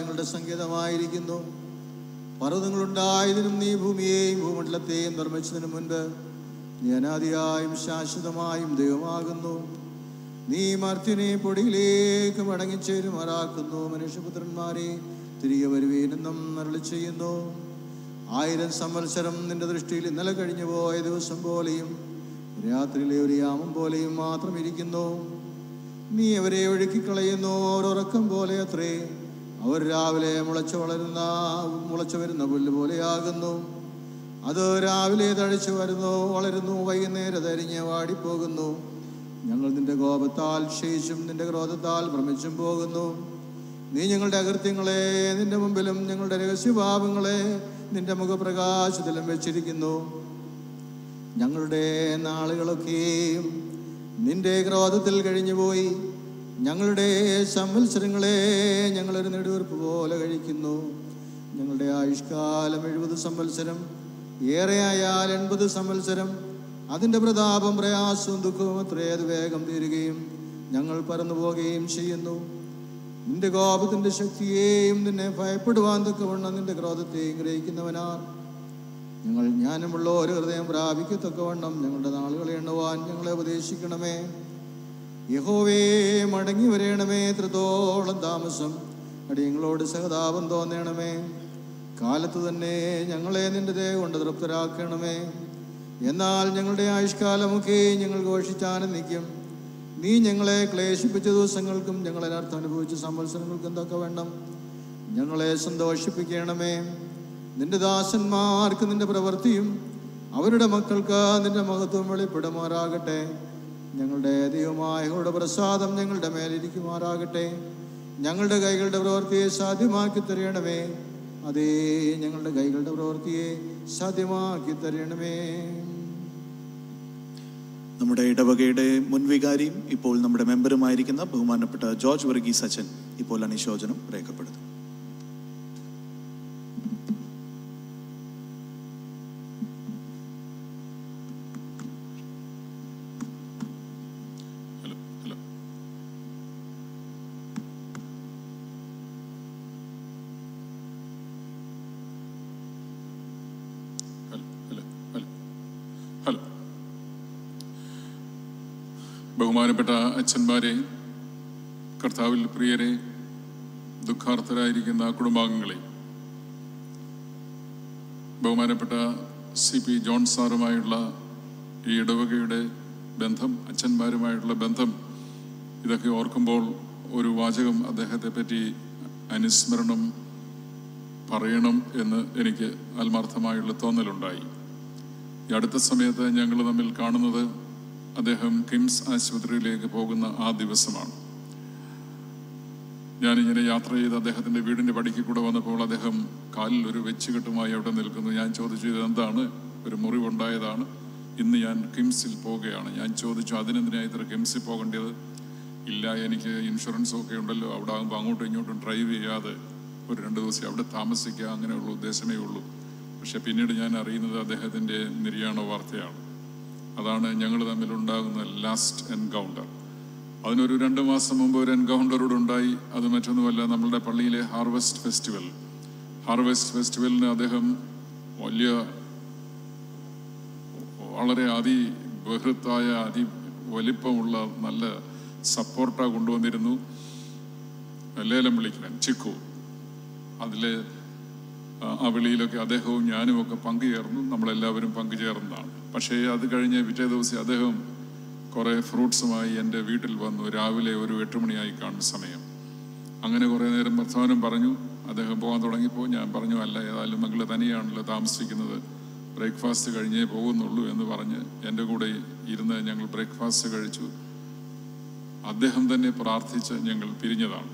ഞങ്ങളുടെ സങ്കേതമായിരിക്കുന്നു പർവ്വതങ്ങളുണ്ടായതിനും നീ ഭൂമിയെയും ഭൂമണ്ഡലത്തെയും നിർമ്മിച്ചതിനു മുൻപ് നീ അനാദിയായും ശാശ്വതമായും ദൈവമാകുന്നു നീ മർത്യനെ പൊടിയിലേക്ക് മടങ്ങിച്ചേരുമാറാക്കുന്നു മനുഷ്യപുത്രന്മാരെ തിരികെ വരുവീനെന്നും അരുളി ചെയ്യുന്നു ആയിരം സംവത്സരം നിന്റെ ദൃഷ്ടിയിൽ ഇന്നലെ കഴിഞ്ഞു പോയ ദിവസം പോലെയും രാത്രിയിലെ ഒരു യാമം പോലെയും മാത്രം ഇരിക്കുന്നു നീ അവരെ ഒഴുക്കിക്കളയുന്നു അവർ ഉറക്കം പോലെ അത്രേ അവർ രാവിലെ മുളച്ചു വളരുന്ന മുളച്ചു വരുന്ന പുല്ല് പോലെയാകുന്നു അത് രാവിലെ തഴിച്ചു വരുന്നു വളരുന്നു വൈകുന്നേരം തരിഞ്ഞ് വാടിപ്പോകുന്നു ഞങ്ങൾ നിന്റെ കോപത്താൽ ക്ഷയിച്ചും നിന്റെ ക്രോധത്താൽ ഭ്രമിച്ചും പോകുന്നു നീ ഞങ്ങളുടെ അകൃത്യങ്ങളെ നിന്റെ മുമ്പിലും ഞങ്ങളുടെ രഹസ്യഭാവങ്ങളെ നിന്റെ മുഖപ്രകാശത്തിലും വെച്ചിരിക്കുന്നു ഞങ്ങളുടെ നാളുകളൊക്കെയും നിന്റെ ക്രോധത്തിൽ കഴിഞ്ഞുപോയി ഞങ്ങളുടെ സംവത്സരങ്ങളെ ഞങ്ങളൊരു നെടുവീർപ്പ് പോലെ കഴിക്കുന്നു ഞങ്ങളുടെ ആയുഷ്കാലം എഴുപത് സംവത്സരം ഏറെയായാൽ എൺപത് സംവത്സരം അതിൻ്റെ പ്രതാപം പ്രയാസവും ദുഃഖവും അത്രയത് വേഗം തീരുകയും ഞങ്ങൾ പറന്നു പോവുകയും ചെയ്യുന്നു നിന്റെ കോപത്തിന്റെ ശക്തിയെയും നിന്നെ ഭയപ്പെടുവാൻ തക്കവണ്ണം നിന്റെ ക്രോധത്തെയും ഗ്രഹിക്കുന്നവനാർ ഞങ്ങൾ ജ്ഞാനമുള്ള ഒരു ഹൃദയം പ്രാപിക്കത്തക്കവണ്ണം ഞങ്ങളുടെ നാളുകളെ എണ്ണുവാൻ ഞങ്ങളെ ഉപദേശിക്കണമേ യഹോവേ മടങ്ങി വരേണമേ എത്രത്തോളം താമസം അടിയങ്ങളോട് സഹതാപം തോന്നണമേ കാലത്ത് തന്നെ ഞങ്ങളെ നിന്റെ ദയ കൊണ്ട് തൃപ്തരാക്കണമേ എന്നാൽ ഞങ്ങളുടെ ആയുഷ്കാലമൊക്കെ ഞങ്ങൾ ഘോഷിച്ചാനന്ദിക്കും നീ ഞങ്ങളെ ക്ലേശിപ്പിച്ച ദിവസങ്ങൾക്കും ഞങ്ങളെ അർത്ഥം അനുഭവിച്ച സംവത്സരങ്ങൾക്കും എന്തൊക്കെ വേണം ഞങ്ങളെ സന്തോഷിപ്പിക്കണമേ നിന്റെ ദാസന്മാർക്ക് നിന്റെ പ്രവൃത്തിയും അവരുടെ മക്കൾക്ക് നിന്റെ മഹത്വം വെളിപ്പെടുമാറാകട്ടെ ഞങ്ങളുടെ ദൈവമായ യഹോവയുടെ പ്രസാദം ഞങ്ങളുടെ മേലിരിക്കുമാറാകട്ടെ ഞങ്ങളുടെ കൈകളുടെ പ്രവൃത്തിയെ സാധ്യമാക്കി തരണമേ അതേ ഞങ്ങളുടെ കൈകളുടെ പ്രവൃത്തിയെ സാധ്യമാക്കി തരണമേ
നമ്മുടെ ഇടവകയുടെ മുൻവികാരിയും ഇപ്പോൾ നമ്മുടെ മെമ്പറുമായിരിക്കുന്ന ബഹുമാനപ്പെട്ട ജോർജ് വർഗീസ് അച്ഛൻ ഇപ്പോൾ അനുശോചനം രേഖപ്പെടുത്തും
hello hello hello hello hello hello ബഹുമാനപ്പെട്ട അച്ഛന്മാരെ കർത്താവിൽ പ്രിയരെ ദുഃഖാർത്ഥരായിരിക്കുന്ന കുടുംബാംഗങ്ങളെ ബഹുമാനപ്പെട്ട സി പി ജോൺ സാറുമായുള്ള ഈ ഇടവകയുടെ ബന്ധം അച്ഛന്മാരുമായിട്ടുള്ള ബന്ധം ഇതൊക്കെ ഓർക്കുമ്പോൾ ഒരു വാചകം അദ്ദേഹത്തെ പറ്റി അനുസ്മരണം പറയണം എന്ന് എനിക്ക് ആത്മാർത്ഥമായുള്ള തോന്നലുണ്ടായി ഈ അടുത്ത സമയത്ത് ഞങ്ങൾ തമ്മിൽ കാണുന്നത് അദ്ദേഹം കിംസ് ആശുപത്രിയിലേക്ക് പോകുന്ന ആ ദിവസമാണ് ഞാനിങ്ങനെ യാത്ര ചെയ്ത് അദ്ദേഹത്തിൻ്റെ വീടിൻ്റെ പടിക്ക് കൂടെ വന്നപ്പോൾ അദ്ദേഹം കാലിൽ ഒരു വെച്ചുകെട്ടുമായി അവിടെ നിൽക്കുന്നു ഞാൻ ചോദിച്ചു ഇതെന്താണ് ഒരു മുറിവുണ്ടായതാണ് ഇന്ന് ഞാൻ കിംസിൽ പോവുകയാണ് ഞാൻ ചോദിച്ചു അതിനെന്തിനാ ഇത്ര കിംസിൽ പോകേണ്ടത് ഇല്ല എനിക്ക് ഇൻഷുറൻസ് ഒക്കെ ഉണ്ടല്ലോ അവിടെ ആകുമ്പോൾ അങ്ങോട്ടും ഇങ്ങോട്ടും ഡ്രൈവ് ചെയ്യാതെ ഒരു രണ്ട് ദിവസം അവിടെ താമസിക്കുക അങ്ങനെയുള്ള ഉദ്ദേശമേ ഉള്ളൂ പക്ഷെ പിന്നീട് ഞാൻ അറിയുന്നത് അദ്ദേഹത്തിൻ്റെ നിര്യാണ വാർത്തയാണ് അതാണ് ഞങ്ങൾ തമ്മിലുണ്ടാകുന്ന ലാസ്റ്റ് എൻകൗണ്ടർ അതിനൊരു രണ്ട് മാസം മുമ്പ് ഒരു എൻകൗണ്ടറോട് ഉണ്ടായി അത് മറ്റൊന്നുമല്ല നമ്മളുടെ പള്ളിയിലെ ഹാർവെസ്റ്റ് ഫെസ്റ്റിവൽ ഹാർവെസ്റ്റ് ഫെസ്റ്റിവലിന് അദ്ദേഹം വലിയ വളരെ അതി ബൃഹത്തായ അതി വലിപ്പമുള്ള നല്ല സപ്പോർട്ടാ കൊണ്ടുവന്നിരുന്നു ലേലം വിളിക്കാൻ ചിക്കു അതിൽ ആ വിളിയിലൊക്കെ അദ്ദേഹവും ഞാനും ഒക്കെ പങ്കുചേർന്നു നമ്മളെല്ലാവരും പങ്കുചേർന്നതാണ് പക്ഷേ അത് കഴിഞ്ഞ് പിറ്റേ ദിവസം അദ്ദേഹം കുറേ ഫ്രൂട്ട്സുമായി എൻ്റെ വീട്ടിൽ വന്നു രാവിലെ ഒരു എട്ട് മണിയായി കാണുന്ന സമയം അങ്ങനെ കുറേ നേരം വർത്തമാനം പറഞ്ഞു അദ്ദേഹം പോകാൻ തുടങ്ങിയപ്പോൾ ഞാൻ പറഞ്ഞു അല്ല ഏതായാലും മകള് തനിയാണല്ലോ താമസിക്കുന്നത് ബ്രേക്ക്ഫാസ്റ്റ് കഴിഞ്ഞേ പോകുന്നുള്ളൂ എന്ന് പറഞ്ഞ് എൻ്റെ കൂടെ ഇരുന്ന് ഞങ്ങൾ ബ്രേക്ക്ഫാസ്റ്റ് കഴിച്ചു അദ്ദേഹം തന്നെ പ്രാർത്ഥിച്ച് ഞങ്ങൾ പിരിഞ്ഞതാണ്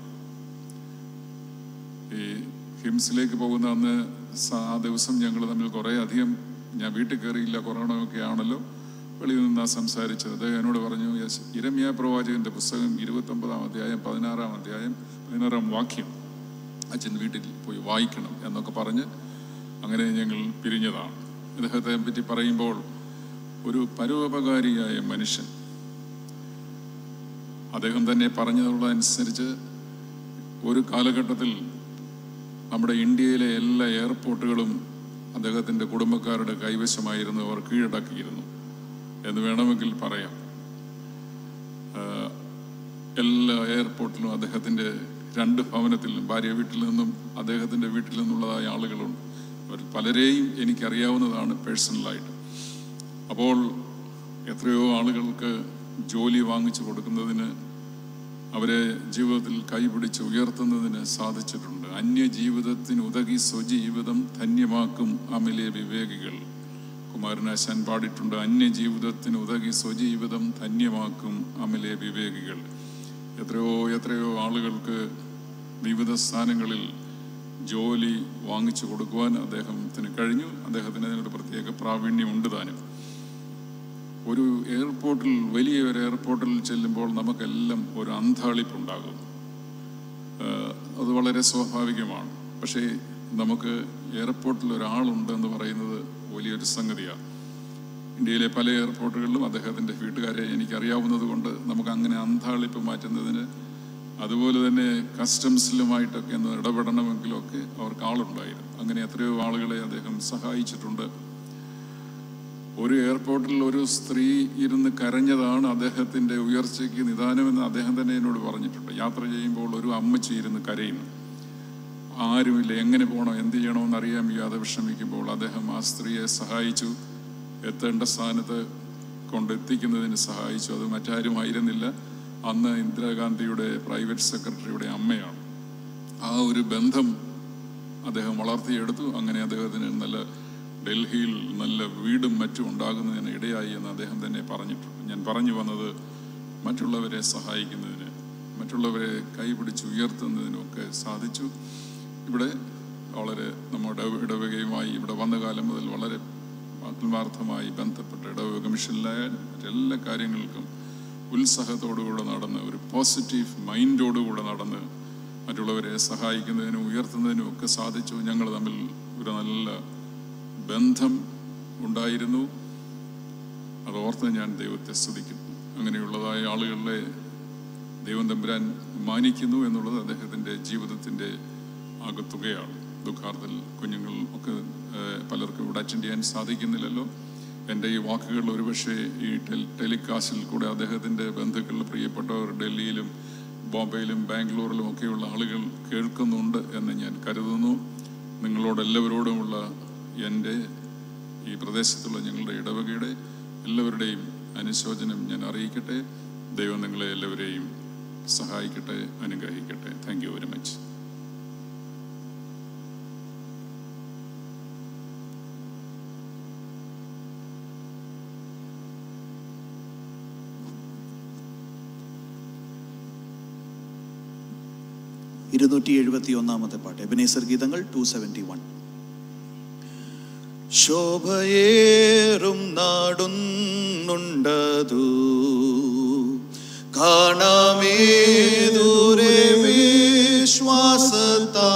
ഈ ഹിംസിലേക്ക് പോകുന്ന അന്ന് സ- ആ ദിവസം ഞങ്ങൾ തമ്മിൽ കുറേ അധികം ഞാൻ വീട്ടിൽ കയറിയില്ല കൊറോണ ഒക്കെ ആണല്ലോ വെളിയിൽ നിന്നാ സംസാരിച്ചത് അദ്ദേഹം എന്നോട് പറഞ്ഞു "യെസ്, ഇരമ്യ പ്രവാചകന്റെ പുസ്തകം ഇരുപത്തൊമ്പതാം അധ്യായം പതിനാറാം അധ്യായം പതിനാറാം വാക്യം അച്ഛൻ വീട്ടിൽ പോയി വായിക്കണം എന്നൊക്കെ പറഞ്ഞ് അങ്ങനെ ഞങ്ങൾ പിരിഞ്ഞതാണ് ഇദ്ദേഹത്തെ പറ്റി പറയുമ്പോൾ ഒരു പരോപകാരിയായ മനുഷ്യൻ അദ്ദേഹം തന്നെ പറഞ്ഞതുള്ളതനുസരിച്ച് ഒരു കാലഘട്ടത്തിൽ നമ്മുടെ ഇന്ത്യയിലെ എല്ലാ എയർപോർട്ടുകളും അദ്ദേഹത്തിൻ്റെ കുടുംബക്കാരുടെ കൈവശമായിരുന്നു അവർ കീഴടക്കിയിരുന്നു എന്ന് വേണമെങ്കിൽ പറയാം ആഹ് എല്ലാ എയർപോർട്ടിലും അദ്ദേഹത്തിൻ്റെ രണ്ട് ഭവനത്തിൽ നിന്നും ഭാര്യ വീട്ടിൽ നിന്നും അദ്ദേഹത്തിൻ്റെ വീട്ടിൽ നിന്നുള്ളതായ ആളുകളുണ്ട് അവർ പലരെയും എനിക്കറിയാവുന്നതാണ് പേഴ്സണലായിട്ട് അപ്പോൾ എത്രയോ ആളുകൾക്ക് ജോലി വാങ്ങിച്ചു കൊടുക്കുന്നതിന് അവരെ ജീവിതത്തിൽ കൈപിടിച്ച് ഉയർത്തുന്നതിന് സാധിച്ചിട്ടുണ്ട് അന്യജീവിതത്തിന് ഉതകി സ്വജീവിതം ധന്യമാക്കും അമിലെ വിവേകികൾ കുമാരനാശാൻ പാടിയിട്ടുണ്ട് അന്യജീവിതത്തിന് ഉതകി സ്വജീവിതം ധന്യമാക്കും അമിലെ വിവേകികൾ എത്രയോ എത്രയോ ആളുകൾക്ക് വിവിധ സ്ഥാനങ്ങളിൽ ജോലി വാങ്ങിച്ചു കൊടുക്കുവാൻ അദ്ദേഹത്തിന് കഴിഞ്ഞു അദ്ദേഹത്തിന് അതിനൊരു പ്രത്യേക പ്രാവീണ്യമുണ്ട് താനും ഒരു എയർപോർട്ടിൽ വലിയ ഒരു എയർപോർട്ടിൽ ചെല്ലുമ്പോൾ നമുക്കെല്ലാം ഒരു അന്താളിപ്പുണ്ടാകും ആഹ് അത് വളരെ സ്വാഭാവികമാണ് പക്ഷേ നമുക്ക് എയർപോർട്ടിൽ ഒരാളുണ്ടെന്ന് പറയുന്നത് വലിയൊരു സംഗതിയാണ് ഇന്ത്യയിലെ പല എയർപോർട്ടുകളിലും അദ്ദേഹത്തിൻ്റെ വീട്ടുകാരെ എനിക്കറിയാവുന്നത് കൊണ്ട് നമുക്ക് അങ്ങനെ അന്താളിപ്പ് മാറ്റുന്നതിന് അതുപോലെ തന്നെ കസ്റ്റംസിലുമായിട്ടൊക്കെ ഒന്ന് ഇടപെടണമെങ്കിലൊക്കെ അവർക്ക് ആളുണ്ടായിരുന്നു അങ്ങനെ എത്രയോ ആളുകളെ അദ്ദേഹം സഹായിച്ചിട്ടുണ്ട് ഒരു എയർപോർട്ടിൽ ഒരു സ്ത്രീ ഇരുന്ന് കരഞ്ഞതാണ് അദ്ദേഹത്തിൻ്റെ ഉയർച്ചയ്ക്ക് നിദാനമെന്ന് അദ്ദേഹം തന്നെ എന്നോട് പറഞ്ഞിട്ടുണ്ട് യാത്ര ചെയ്യുമ്പോൾ ഒരു അമ്മച്ചി ഇരുന്ന് കരയുന്നു ആരുമില്ല എങ്ങനെ പോകണം എന്ത് ചെയ്യണമെന്ന് അറിയാൻ വയ്യാതെ വിഷമിക്കുമ്പോൾ അദ്ദേഹം ആ സ്ത്രീയെ സഹായിച്ചു എത്തേണ്ട സ്ഥാനത്ത് കൊണ്ടെത്തിക്കുന്നതിന് സഹായിച്ചു അത് മറ്റാരുമായിരുന്നില്ല അന്ന് ഇന്ദിരാഗാന്ധിയുടെ പ്രൈവറ്റ് സെക്രട്ടറിയുടെ അമ്മയാണ് ആ ഒരു ബന്ധം അദ്ദേഹം വളർത്തിയെടുത്തു അങ്ങനെ അദ്ദേഹത്തിന് നല്ല ഡൽഹിയിൽ നല്ല വീടും മറ്റും ഉണ്ടാകുന്നതിന് ഇടയായി എന്ന് അദ്ദേഹം തന്നെ പറഞ്ഞിട്ടുണ്ട് ഞാൻ പറഞ്ഞു വന്നത് മറ്റുള്ളവരെ സഹായിക്കുന്നതിന് മറ്റുള്ളവരെ കൈപിടിച്ച് ഉയർത്തുന്നതിനുമൊക്കെ സാധിച്ചു ഇവിടെ വളരെ നമ്മുടെ ഇടവകയുമായി ഇവിടെ വന്ന കാലം മുതൽ വളരെ ആത്മാർത്ഥമായി ബന്ധപ്പെട്ട ഇടവക മിഷനിലായാലും മറ്റെല്ലാ കാര്യങ്ങൾക്കും ഉത്സാഹത്തോടുകൂടെ നടന്ന് ഒരു പോസിറ്റീവ് മൈൻഡോടുകൂടെ നടന്ന് മറ്റുള്ളവരെ സഹായിക്കുന്നതിനും ഉയർത്തുന്നതിനും ഒക്കെ സാധിച്ചു ഞങ്ങൾ തമ്മിൽ ഒരു നല്ല ബന്ധം ഉണ്ടായിരുന്നു അത് ഓർത്ത് ഞാൻ ദൈവത്തെ സ്തുതിക്കുന്നു അങ്ങനെയുള്ളതായ ആളുകളെ ദൈവം തമ്പുരാൻ മാനിക്കുന്നു എന്നുള്ളത് അദ്ദേഹത്തിൻ്റെ ജീവിതത്തിൻ്റെ ആകത്തുകയാണ് ദുഃഖാർത്ഥൽ കുഞ്ഞുങ്ങൾ ഒക്കെ ഏഹ്, പലർക്കും ഇവിടെ അറ്റൻഡ് ചെയ്യാൻ സാധിക്കുന്നില്ലല്ലോ എൻ്റെ ഈ വാക്കുകൾ ഒരുപക്ഷെ ഈ ടെൽ ടെലികാസ്റ്റിൽ കൂടെ അദ്ദേഹത്തിൻ്റെ ബന്ധുക്കൾ പ്രിയപ്പെട്ടവർ ഡൽഹിയിലും ബോംബെയിലും ബാംഗ്ലൂരിലും ഒക്കെയുള്ള ആളുകൾ കേൾക്കുന്നുണ്ട് എന്ന് ഞാൻ കരുതുന്നു നിങ്ങളോടെല്ലാവരോടുമുള്ള എൻ്റെ ഈ പ്രദേശത്തുള്ള ഞങ്ങളുടെ ഇടവകയുടെ എല്ലാവരുടെയും അനുശോചനം ഞാൻ അറിയിക്കട്ടെ ദൈവം നിങ്ങളെ എല്ലാവരെയും സഹായിക്കട്ടെ അനുഗ്രഹിക്കട്ടെ താങ്ക് യു വെരി മച്ച്
ഇരുന്നൂറ്റി എഴുപത്തി ഒന്നാമത്തെ പാട്ട് എബനേസർ ഗീതങ്ങൾ ടു സെവൻറ്റി വൺ ശോഭയേറും നാടുന്നുണ്ടതു കാണാമേ ദൂരെ വിശ്വാസത്താ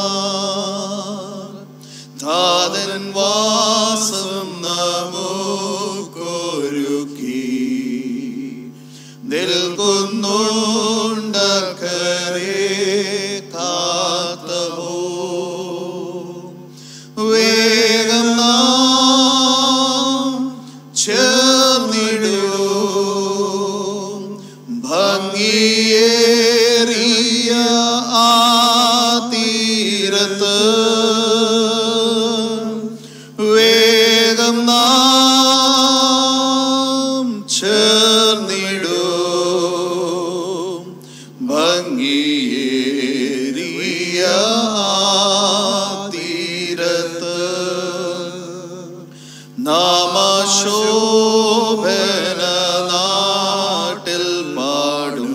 താതൻ വാസം നമുക്കൊരുക്കി നിൽക്കുന്നുണ്ടക്കരെ കാത്തവോ വേഗം നാം ചേർന്നിടൂ ഭംഗിയേറിയ ആ തീരത്ത് വേഗം നാം ചേർന്നിടൂ ഭംഗിയേറിയ ആ തീരത്ത് നാമശോഭന നാട്ടിൽ പാടും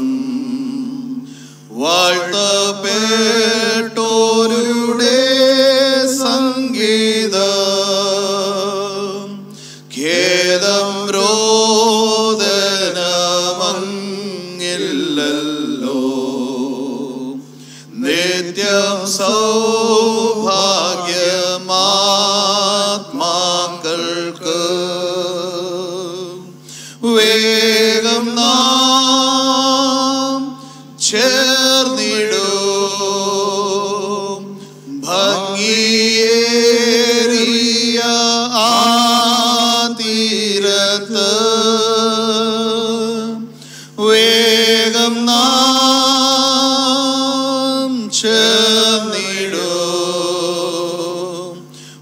വാഴ്ത്തപ്പെട്ടോരുടെ സംഗീതം ഖേദം രോദനമങ്ങില്ലല്ലോ നിത്യം സൗഭാഗ്യമാത്മാക്കൾക്ക് വേഗം നാം ചേർന്നിടൂ ഭംഗിയേറിയ
ഭംഗിയേറിയ ആ തീരത്ത് വേഗം നാം ചേർന്നിടും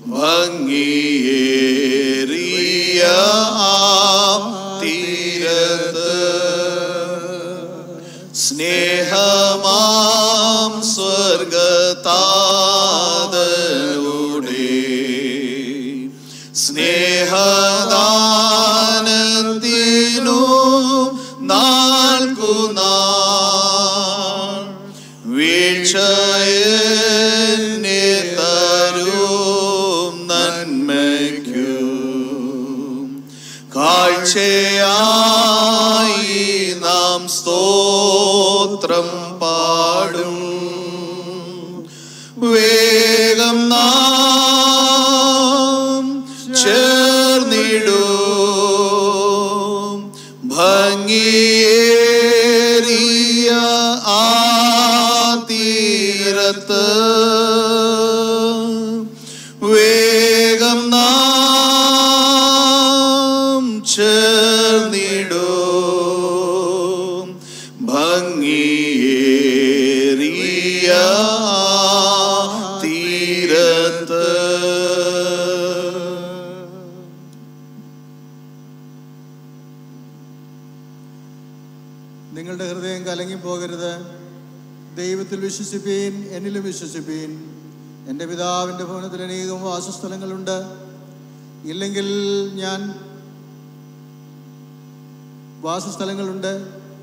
ഭംഗിയേറിയ ആ തീരത്ത് സ്നേഹമാം സ്വർഗതാതരുടെ സ്നേഹദാനത്തിനു നാൾക്കുനാൾ വീഴ്ചയെ തരും നന്മയ്ക്കു കാഴ്ചയായി നാം സ്തോത്രം പാടും വേഗം നാം ചേർന്നിടും ഭംഗിയേറിയ ആ തീരത്ത് വേഗം നാം ചേർന്നിടും ഭംഗിയേറിയ തീരത്ത്
നിങ്ങളുടെ ഹൃദയം കലങ്ങിപ്പോകരുത് ദൈവത്തിൽ വിശ്വസിപ്പീൻ എന്നിലും വിശ്വസിപ്പീൻ എൻ്റെ പിതാവിൻ്റെ ഭവനത്തിൽ അനേകം വാസസ്ഥലങ്ങളുണ്ട് ഇല്ലെങ്കിൽ ഞാൻ വാസസ്ഥലങ്ങളുണ്ട്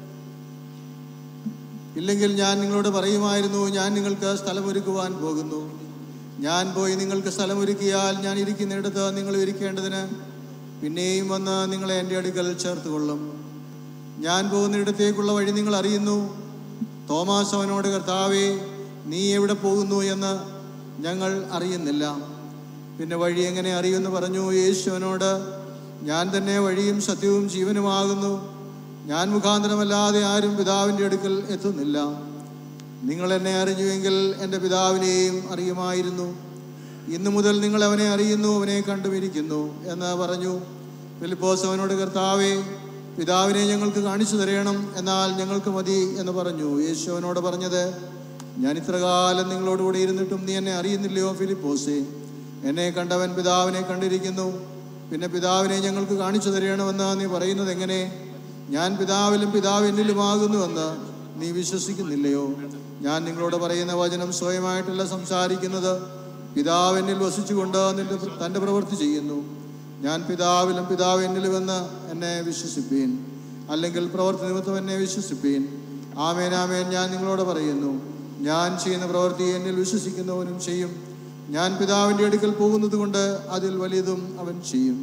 ഇല്ലെങ്കിൽ ഞാൻ നിങ്ങളോട് പറയുമായിരുന്നു ഞാൻ നിങ്ങൾക്ക് സ്ഥലമൊരുക്കുവാൻ പോകുന്നു ഞാൻ പോയി നിങ്ങൾക്ക് സ്ഥലമൊരുക്കിയാൽ ഞാൻ ഇരിക്കുന്നിടത്ത് നിങ്ങൾ ഇരിക്കേണ്ടതിന് പിന്നെയും വന്ന് നിങ്ങളെ എൻ്റെ അടുക്കൽ ചേർത്തുകൊള്ളും ഞാൻ പോകുന്നിടത്തേക്കുള്ള വഴി നിങ്ങൾ അറിയുന്നു തോമാസ് അവനോട് കർത്താവേ നീ എവിടെ പോകുന്നു എന്ന് ഞങ്ങൾ അറിയുന്നില്ല പിന്നെ വഴി എങ്ങനെ അറിയുമെന്ന് പറഞ്ഞു യേശു അവനോട് ഞാൻ തന്നെ വഴിയും സത്യവും ജീവനുമാകുന്നു ഞാൻ മുഖാന്തരമല്ലാതെ ആരും പിതാവിൻ്റെ അടുക്കൽ എത്തുന്നില്ല നിങ്ങൾ എന്നെ അറിഞ്ഞുവെങ്കിൽ എൻ്റെ പിതാവിനെയും അറിയുമായിരുന്നു ഇന്നു മുതൽ നിങ്ങൾ അവനെ അറിയുന്നു അവനെ കണ്ടുമിരിക്കുന്നു എന്ന് പറഞ്ഞു ഫിലിപ്പോസ് അവനോട് കർത്താവേ പിതാവിനെ ഞങ്ങൾക്ക് കാണിച്ചു തരയണം എന്നാൽ ഞങ്ങൾക്ക് മതി എന്ന് പറഞ്ഞു യേശു അവനോട് പറഞ്ഞത് ഞാൻ ഇത്ര കാലം നിങ്ങളോടുകൂടി ഇരുന്നിട്ടും നീ എന്നെ അറിയുന്നില്ലയോ ഫിലിപ്പോസേ എന്നെ കണ്ടവൻ പിതാവിനെ കണ്ടിരിക്കുന്നു പിന്നെ പിതാവിനെ ഞങ്ങൾക്ക് കാണിച്ചു തരയണമെന്ന് നീ പറയുന്നത് എങ്ങനെ ഞാൻ പിതാവിലും പിതാവ് എന്നിലുമാകുന്നുവെന്ന് നീ വിശ്വസിക്കുന്നില്ലയോ ഞാൻ നിങ്ങളോട് പറയുന്ന വചനം സ്വയമായിട്ടല്ല സംസാരിക്കുന്നത് പിതാവ് എന്നിൽ വസിച്ചുകൊണ്ട് നിന്റെ തൻ്റെ പ്രവൃത്തി ചെയ്യുന്നു ഞാൻ പിതാവിലും പിതാവ് എന്നിലുമെന്ന് എന്നെ വിശ്വസിപ്പീൻ അല്ലെങ്കിൽ പ്രവൃത്തി നിമിത്തം എന്നെ വിശ്വസിപ്പീൻ ആമേൻ ആമേൻ ഞാൻ നിങ്ങളോട് പറയുന്നു ഞാൻ ചെയ്യുന്ന പ്രവൃത്തി എന്നിൽ വിശ്വസിക്കുന്നവനും ചെയ്യും ഞാൻ പിതാവിൻ്റെ അടുക്കൽ പോകുന്നത് കൊണ്ട് അതിൽ വലിയതും അവൻ ചെയ്യും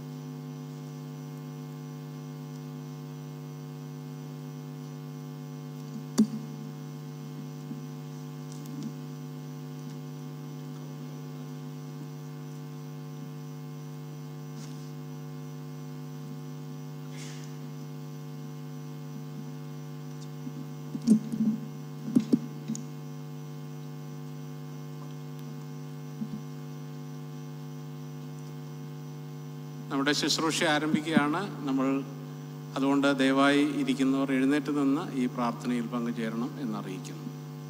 നമ്മുടെ ശുശ്രൂഷ ആരംഭിക്കുകയാണ് നമ്മൾ അതുകൊണ്ട് ദയവായി ഇരിക്കുന്നവർ എഴുന്നേറ്റ് നിന്ന് ഈ പ്രാർത്ഥനയിൽ പങ്കുചേരണം എന്നറിയിക്കുന്നു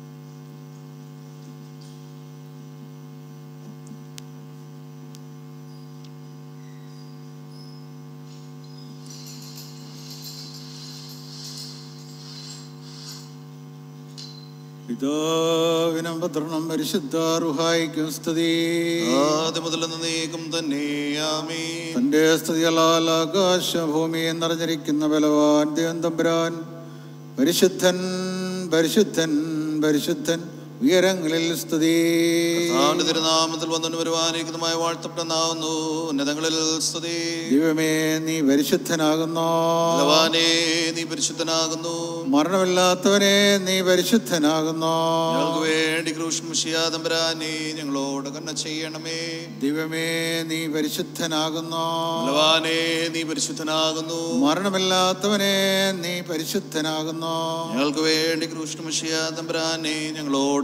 പിതാവിനും പുത്രനും പരിശുദ്ധ റുഹായിക്കും സ്തുതി
ആദ്യം മുതൽ നീക്കും തന്നെ ആമേ
തന്റെ സ്തുതികളാൽ ആകാശഭൂമിയെ നിറഞ്ഞിരിക്കുന്ന ബലവാൻ ദൈവം തമ്പുരാൻ പരിശുദ്ധൻ പരിശുദ്ധൻ പരിശുദ്ധൻ ഉയരങ്ങളിൽ സ്തുതി
കർത്താവിന്റെ തിരുനാമത്തിൽ വന്നു വരുവാനിരിക്കുന്നതുമായ വാഴ്ത്തപ്പെടുന്നാവുന്നു ഉന്നതങ്ങളിൽ സ്തുതി
ദൈവമേ നീ പരിശുദ്ധനാകുന്നു
ഭഗവാനേ നീ പരിശുദ്ധനാകുന്നു
മരണമില്ലാത്തവനെ നീ പരിശുദ്ധനാകുന്നു
ഞങ്ങൾക്ക് വേണ്ടി ക്രൂഷ്മിഷിയാതമ്പരാനെ ഞങ്ങളോട് കണ്ണ ചെയ്യണമേ
ദൈവമേ നീ പരിശുദ്ധനാകുന്നു
ഭഗവാനേ നീ പരിശുദ്ധനാകുന്നു
മരണമില്ലാത്തവനെ നീ പരിശുദ്ധനാകുന്നു
ഞങ്ങൾക്ക് വേണ്ടി ക്രൂഷ്മിഷിയാതമ്പരാനെ ഞങ്ങളോട്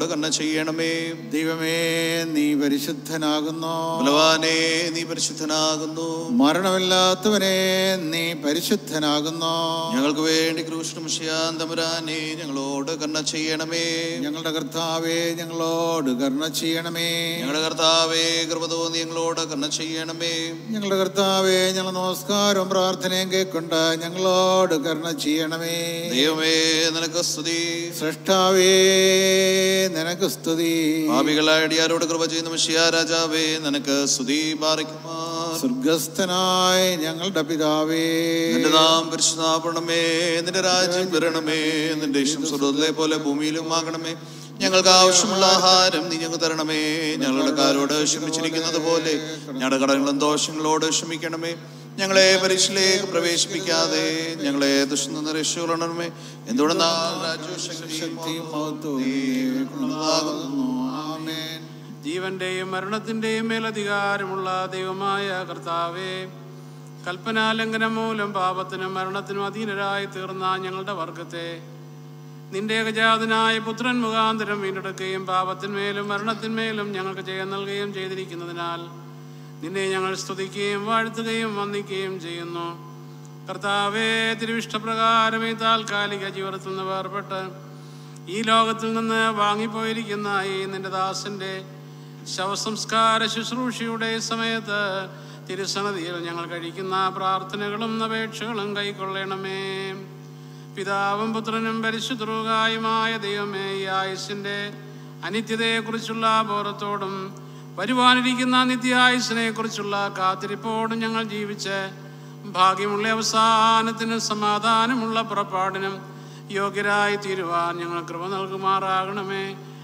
കണ്ണ ചെയ്യണമേ
ദൈവമേ നീ പരിശുദ്ധനാകുന്നു
ബലവാനെ നീ പരിശുദ്ധനാകുന്നു
മരണമില്ലാത്തവനെ നീ പരിശുദ്ധനാകുന്നു
ഞങ്ങൾക്ക് വേണ്ടി ക്രൂശനും തമ്പുരാനെ ഞങ്ങളോട് കണ്ണ ചെയ്യണമേ
ഞങ്ങളുടെ കർത്താവേ ഞങ്ങളോട് കരുണ ചെയ്യണമേ
ഞങ്ങളുടെ കർത്താവേ കൃപ തോന്നി ഞങ്ങളോട് കണ്ണ ചെയ്യണമേ
ഞങ്ങളുടെ കർത്താവേ ഞങ്ങൾ നമസ്കാരവും പ്രാർത്ഥനയും കേൾക്കൊണ്ട് ഞങ്ങളോട് കരുണ ചെയ്യണമേ
ദൈവമേ നിനക്ക് സ്തുതി
സൃഷ്ടാവേ നിനക്ക് സ്തുതി
പാപികളായ അടിയാരോട് കൃപ ചെയ്യുന്ന മഷിയ രാജാവേ നിനക്ക് സ്തുതി പാറിക്കുമാർ
സ്വർഗസ്ഥനായ ഞങ്ങളുടെ പിതാവേ
നിന്റെ നാം പരിശുദ്ധാപണമേ നിന്റെ രാജ്യം വരണമേ നിന്റെ ഇഷ്ടം സ്വർഗത്തിലെ പോലെ ഭൂമിയിലും ആകണമേ ഞങ്ങൾക്ക് ആവശ്യമുള്ള ആഹാരം നീ ഞങ്ങൾക്ക് തരണമേ ഞങ്ങളുടെ കാരോട് ക്ഷമിച്ചിരിക്കുന്നത് പോലെ ഞങ്ങളുടെ കടങ്ങളും ദോഷങ്ങളോട് ക്ഷമിക്കണമേ ഞങ്ങളെ പരീക്ഷയിലേക്ക് പ്രവേശിപ്പിക്കാതെ ഞങ്ങളെ ദുഷ്ട രക്ഷകളണമേ എന്തുകൊണ്ടെന്നാൽ രാജ്യവും ശക്തിയും മഹത്വവും നീക്കുള്ളതാകുന്നു.
ആമേൻ
ജീവന്റെയും മരണത്തിന്റെയും മേലധികാരമുള്ള ദൈവമായ കർത്താവേ കൽപ്പനാലംഘനം മൂലം പാപത്തിനും മരണത്തിനും അധീനരായി തീർന്ന ഞങ്ങളുടെ വർഗത്തെ നിന്റെ ഏകജാതനായ പുത്രൻ മുഖാന്തരം വീണ്ടെടുക്കുകയും പാപത്തിന്മേലും മരണത്തിന്മേലും ഞങ്ങൾക്ക് ജയം നൽകുകയും ചെയ്തിരിക്കുന്നതിനാൽ നിന്നെ ഞങ്ങൾ സ്തുതിക്കുകയും വാഴ്ത്തുകയും വന്ദിക്കുകയും ചെയ്യുന്നു കർത്താവേ തിരുവിഷ്ടപ്രകാരം ഈ താൽക്കാലിക ജീവിതത്തിൽ നിന്ന് വേർപെട്ട് ഈ ലോകത്തിൽ നിന്ന് വാങ്ങിപ്പോയിരിക്കുന്ന ഈ നിന്റെ ദാസന്റെ ശവസംസ്കാര ശുശ്രൂഷയുടെ സമയത്ത് തിരുസന്നതിയിൽ ഞങ്ങൾ കഴിക്കുന്ന പ്രാർത്ഥനകളും അപേക്ഷകളും കൈക്കൊള്ളണമേ പിതാവും പുത്രനും പരിശുദ്ധറുകായുമായ ദൈവമേ ഈ ആയുസിന്റെ അനിത്യതയെക്കുറിച്ചുള്ള ബോധത്തോടും വരുവാനിരിക്കുന്ന നിത്യായുസിനെ കുറിച്ചുള്ള കാത്തിരിപ്പോടും ഞങ്ങൾ ജീവിച്ച് ഭാഗ്യമുള്ള അവസാനത്തിനും സമാധാനമുള്ള പുറപ്പാടിനും യോഗ്യരായി തീരുവാൻ ഞങ്ങൾ കൃപ നൽകുമാറാകണമേ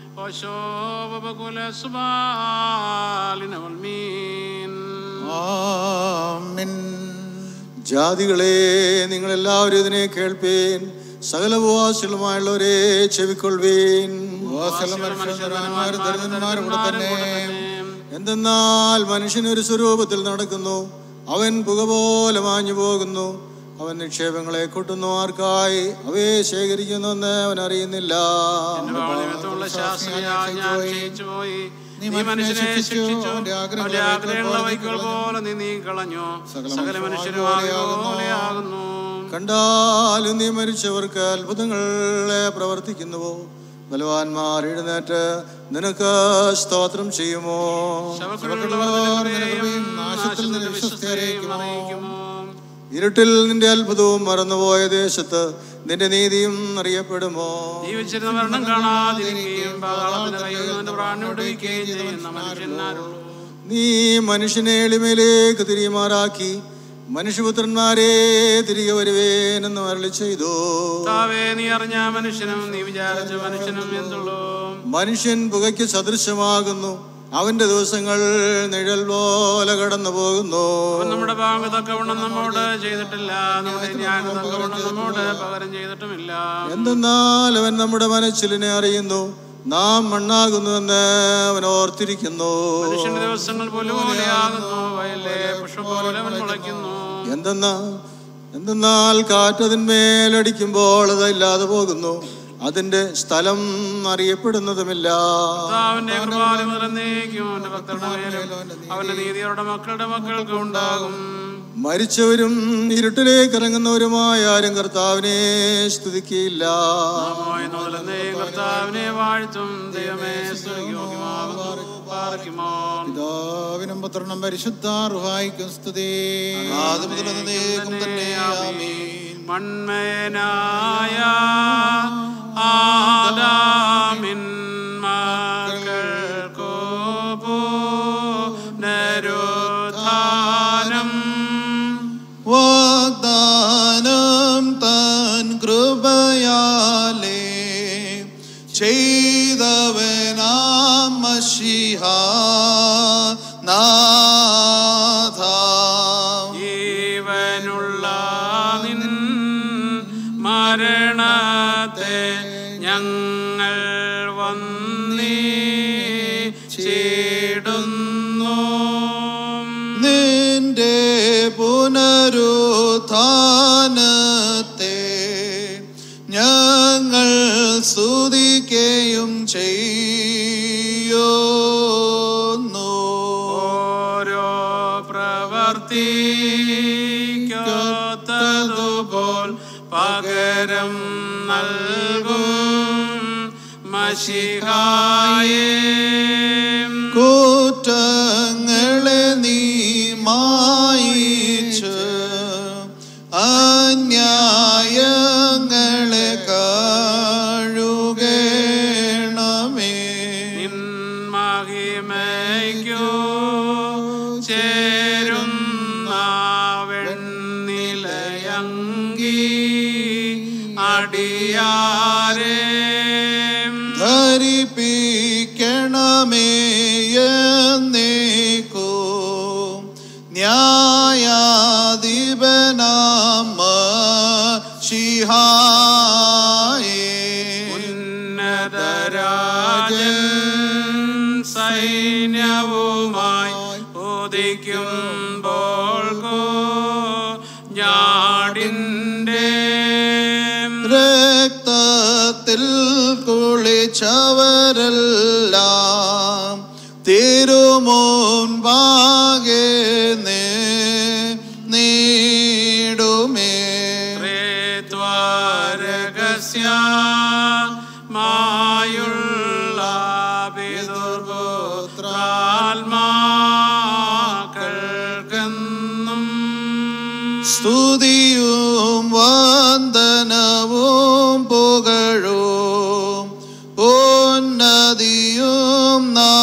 ഓശോപകുല സുബാലിനവൽമീൻ
ആമേൻ
ജാതികളെ നിങ്ങൾ എല്ലാവരും ഇതിനെ കേൾപ്പീൻ സകല ഉപവാസികളുമായുള്ളവരെ ചെവിക്കൊള്ളുവീൻ
വാസല മനുഷ്യന്മാരും ദരിദ്രന്മാരും ഇവിടെ തന്നെ
എന്തെന്നാൽ മനുഷ്യൻ ഒരു സ്വരൂപത്തിൽ നടക്കുന്നു അവൻ പുക പോലെ മാഞ്ഞു പോകുന്നു അവൻ നിക്ഷേപങ്ങളെ കൊട്ടുന്നു ആർക്കായി അവയെ ശേഖരിക്കുന്നുവെന്ന് അവൻ അറിയുന്നില്ല
നിമിത്തമുള്ള ശാസ്ത്രയാൽ ഞാൻ ക്ഷയിച്ചു പോയി നീ മനുഷ്യനെ ശിക്ഷിച്ചു അവന്റെ ആഗ്രഹമുള്ള വൈക്കോൽ പോലെ നീ നീ കളഞ്ഞു സകല മനുഷ്യരും പോലെയാകുന്നു
കണ്ടാലും നീ മരിച്ചവർക്ക് അത്ഭുതങ്ങളെ പ്രവർത്തിക്കുന്നുവോ ബലവാന്മാർ എഴുന്നേറ്റ് നിനക്ക് സ്തോത്രം ചെയ്യുമോ
ശവക്കുഴികളുള്ളവരെയും നാശത്തിൽ നിന്ന് വിശ്വസ്തരെയും അറിയിക്കുമോ
ഇരുട്ടിൽ നിന്റെ അത്ഭുതവും മറന്നുപോയ ദേശത്ത് നിന്റെ നീതിയും അറിയപ്പെടുമോ
ജീവിച്ചിരുന്ന മരണം കാണാതിരിക്കുകയും പാതാളത്തിന്റെ കയ്യിൽ നിന്ന് പ്രാണി വിടുവിക്കുകയും ചെയ്യുന്ന മനുഷ്യന്മാരുള്ളൂ
നീ മനുഷ്യനെ എളിമയിലേക്ക് തിരിയുമാറാക്കി മനുഷ്യപുത്രന്മാരെ തിരികെ വരുവേനെന്ന് അരളി ചെയ്തു
താവേ നീ അറിഞ്ഞ മനുഷ്യനും നീ വിചാരിച്ച മനുഷ്യനും എന്തുള്ളൂ
മനുഷ്യൻ പുകയ്ക്ക് സദൃശമാകുന്നു അവന്റെ ദിവസങ്ങൾ നിഴൽ പോലെ കടന്നു പോകുന്നു
അവൻ നമ്മുടെ പാമ്പ് തക്കവണ്ണം നമ്മോട് ചെയ്തിട്ടില്ല നമ്മുടെ ജ്ഞാനം തക്കവണ്ണം നമ്മോട് പകരം ചെയ്തിട്ടുമില്ല
എന്തെന്നാൽ അവൻ നമ്മുടെ മനസ്സിലിനെ അറിയുന്നു നാം മണ്ണാകുന്നുവെന്ന് അവൻ ഓർത്തിരിക്കുന്നു
മനുഷ്യന്റെ ദിവസങ്ങൾ പോലെയാകുന്നു വയലിലെ പുഷ്പം പോലെ അവൻ മുളയ്ക്കുന്നു
എന്തെന്നാ എന്തെന്നാൽ കാറ്റതിന്മേലടിക്കുമ്പോൾ അത് ഇല്ലാതെ പോകുന്നു അതിന്റെ സ്ഥലം അറിയപ്പെടുന്നതുമില്ല
കർത്താവിന്റെ കൃപാലയം നിറന്നേക്കും അവന്റെ ഭക്തരുടെ മേലും അവന്റെ നീതി അവരുടെ മക്കളുടെ മക്കൾക്ക് ഉണ്ടാകും
മരിച്ചവരും ഇരുട്ടിലേക്ക് ഇറങ്ങുന്നവരുമായ ആരും കർത്താവിനെ സ്തുതിക്കുകയില്ല
നാമമായി നോലന്നേ കർത്താവിനെ വാഴ്ത്തും ദൈവമേ സ്തുതിക്കുമാകുന്നു പാർക്കുമോ
പിതാവിനും പുത്രനും പരിശുദ്ധ റുഹായിക്കും സ്തുതി
ആദ്യം മുതൽ എന്നേക്കും തന്നെ ആമീൻ
മൺമയനായ ആദാമിൻ മക്കൾക്കു പുനരുത്ഥാനം
വാഗ്ദാനം താൻ കൃപയാലേ ചെയ്തവനാം മഷിഹ നാഥ
ജീവനുള്ള നിൻ മരണത്തെ ഞങ്ങൾ വന്നീ ചീടുന്നു
നിന്റെ പുനരുത്ഥാനത്തെ ഞങ്ങൾ സ്തുതിക്കുകയും ചെയ്യും
പ്രവർത്തിക്കൊത്തതുപോൽ പകരം നൽകും മഷിഹായേ
കുറ്റങ്ങളെ നീ മായിച്ച് അന്യായങ്ങളെ കഴുകണമേ
നിൻ മഹിമയ്ക്കു ചേരുന്ന വെണ്ണിലയങ്കി അടിയാരേ
ധരിപ്പിക്കണമേ എന്നേക്കോ ന്യായാധിപനാമ ശിഹായേ
ഉന്നതരാജൻ സൈന്യവുമായി ഉദിക്കുമ്പോൾ ഞാടിൻ്റെ
രക്തത്തിൽ കുളിച്ചവരെല്ലാം തിരുമുൻപാകെ നീടുമേ
ത്രേത്വാരഹസ്യ മായുള്ള പിതൃപുത്രാത്മാക്കൾക്കെന്നും
സ്തുതിയും വന്ദനവും പുകഴും ഉന്നതിയും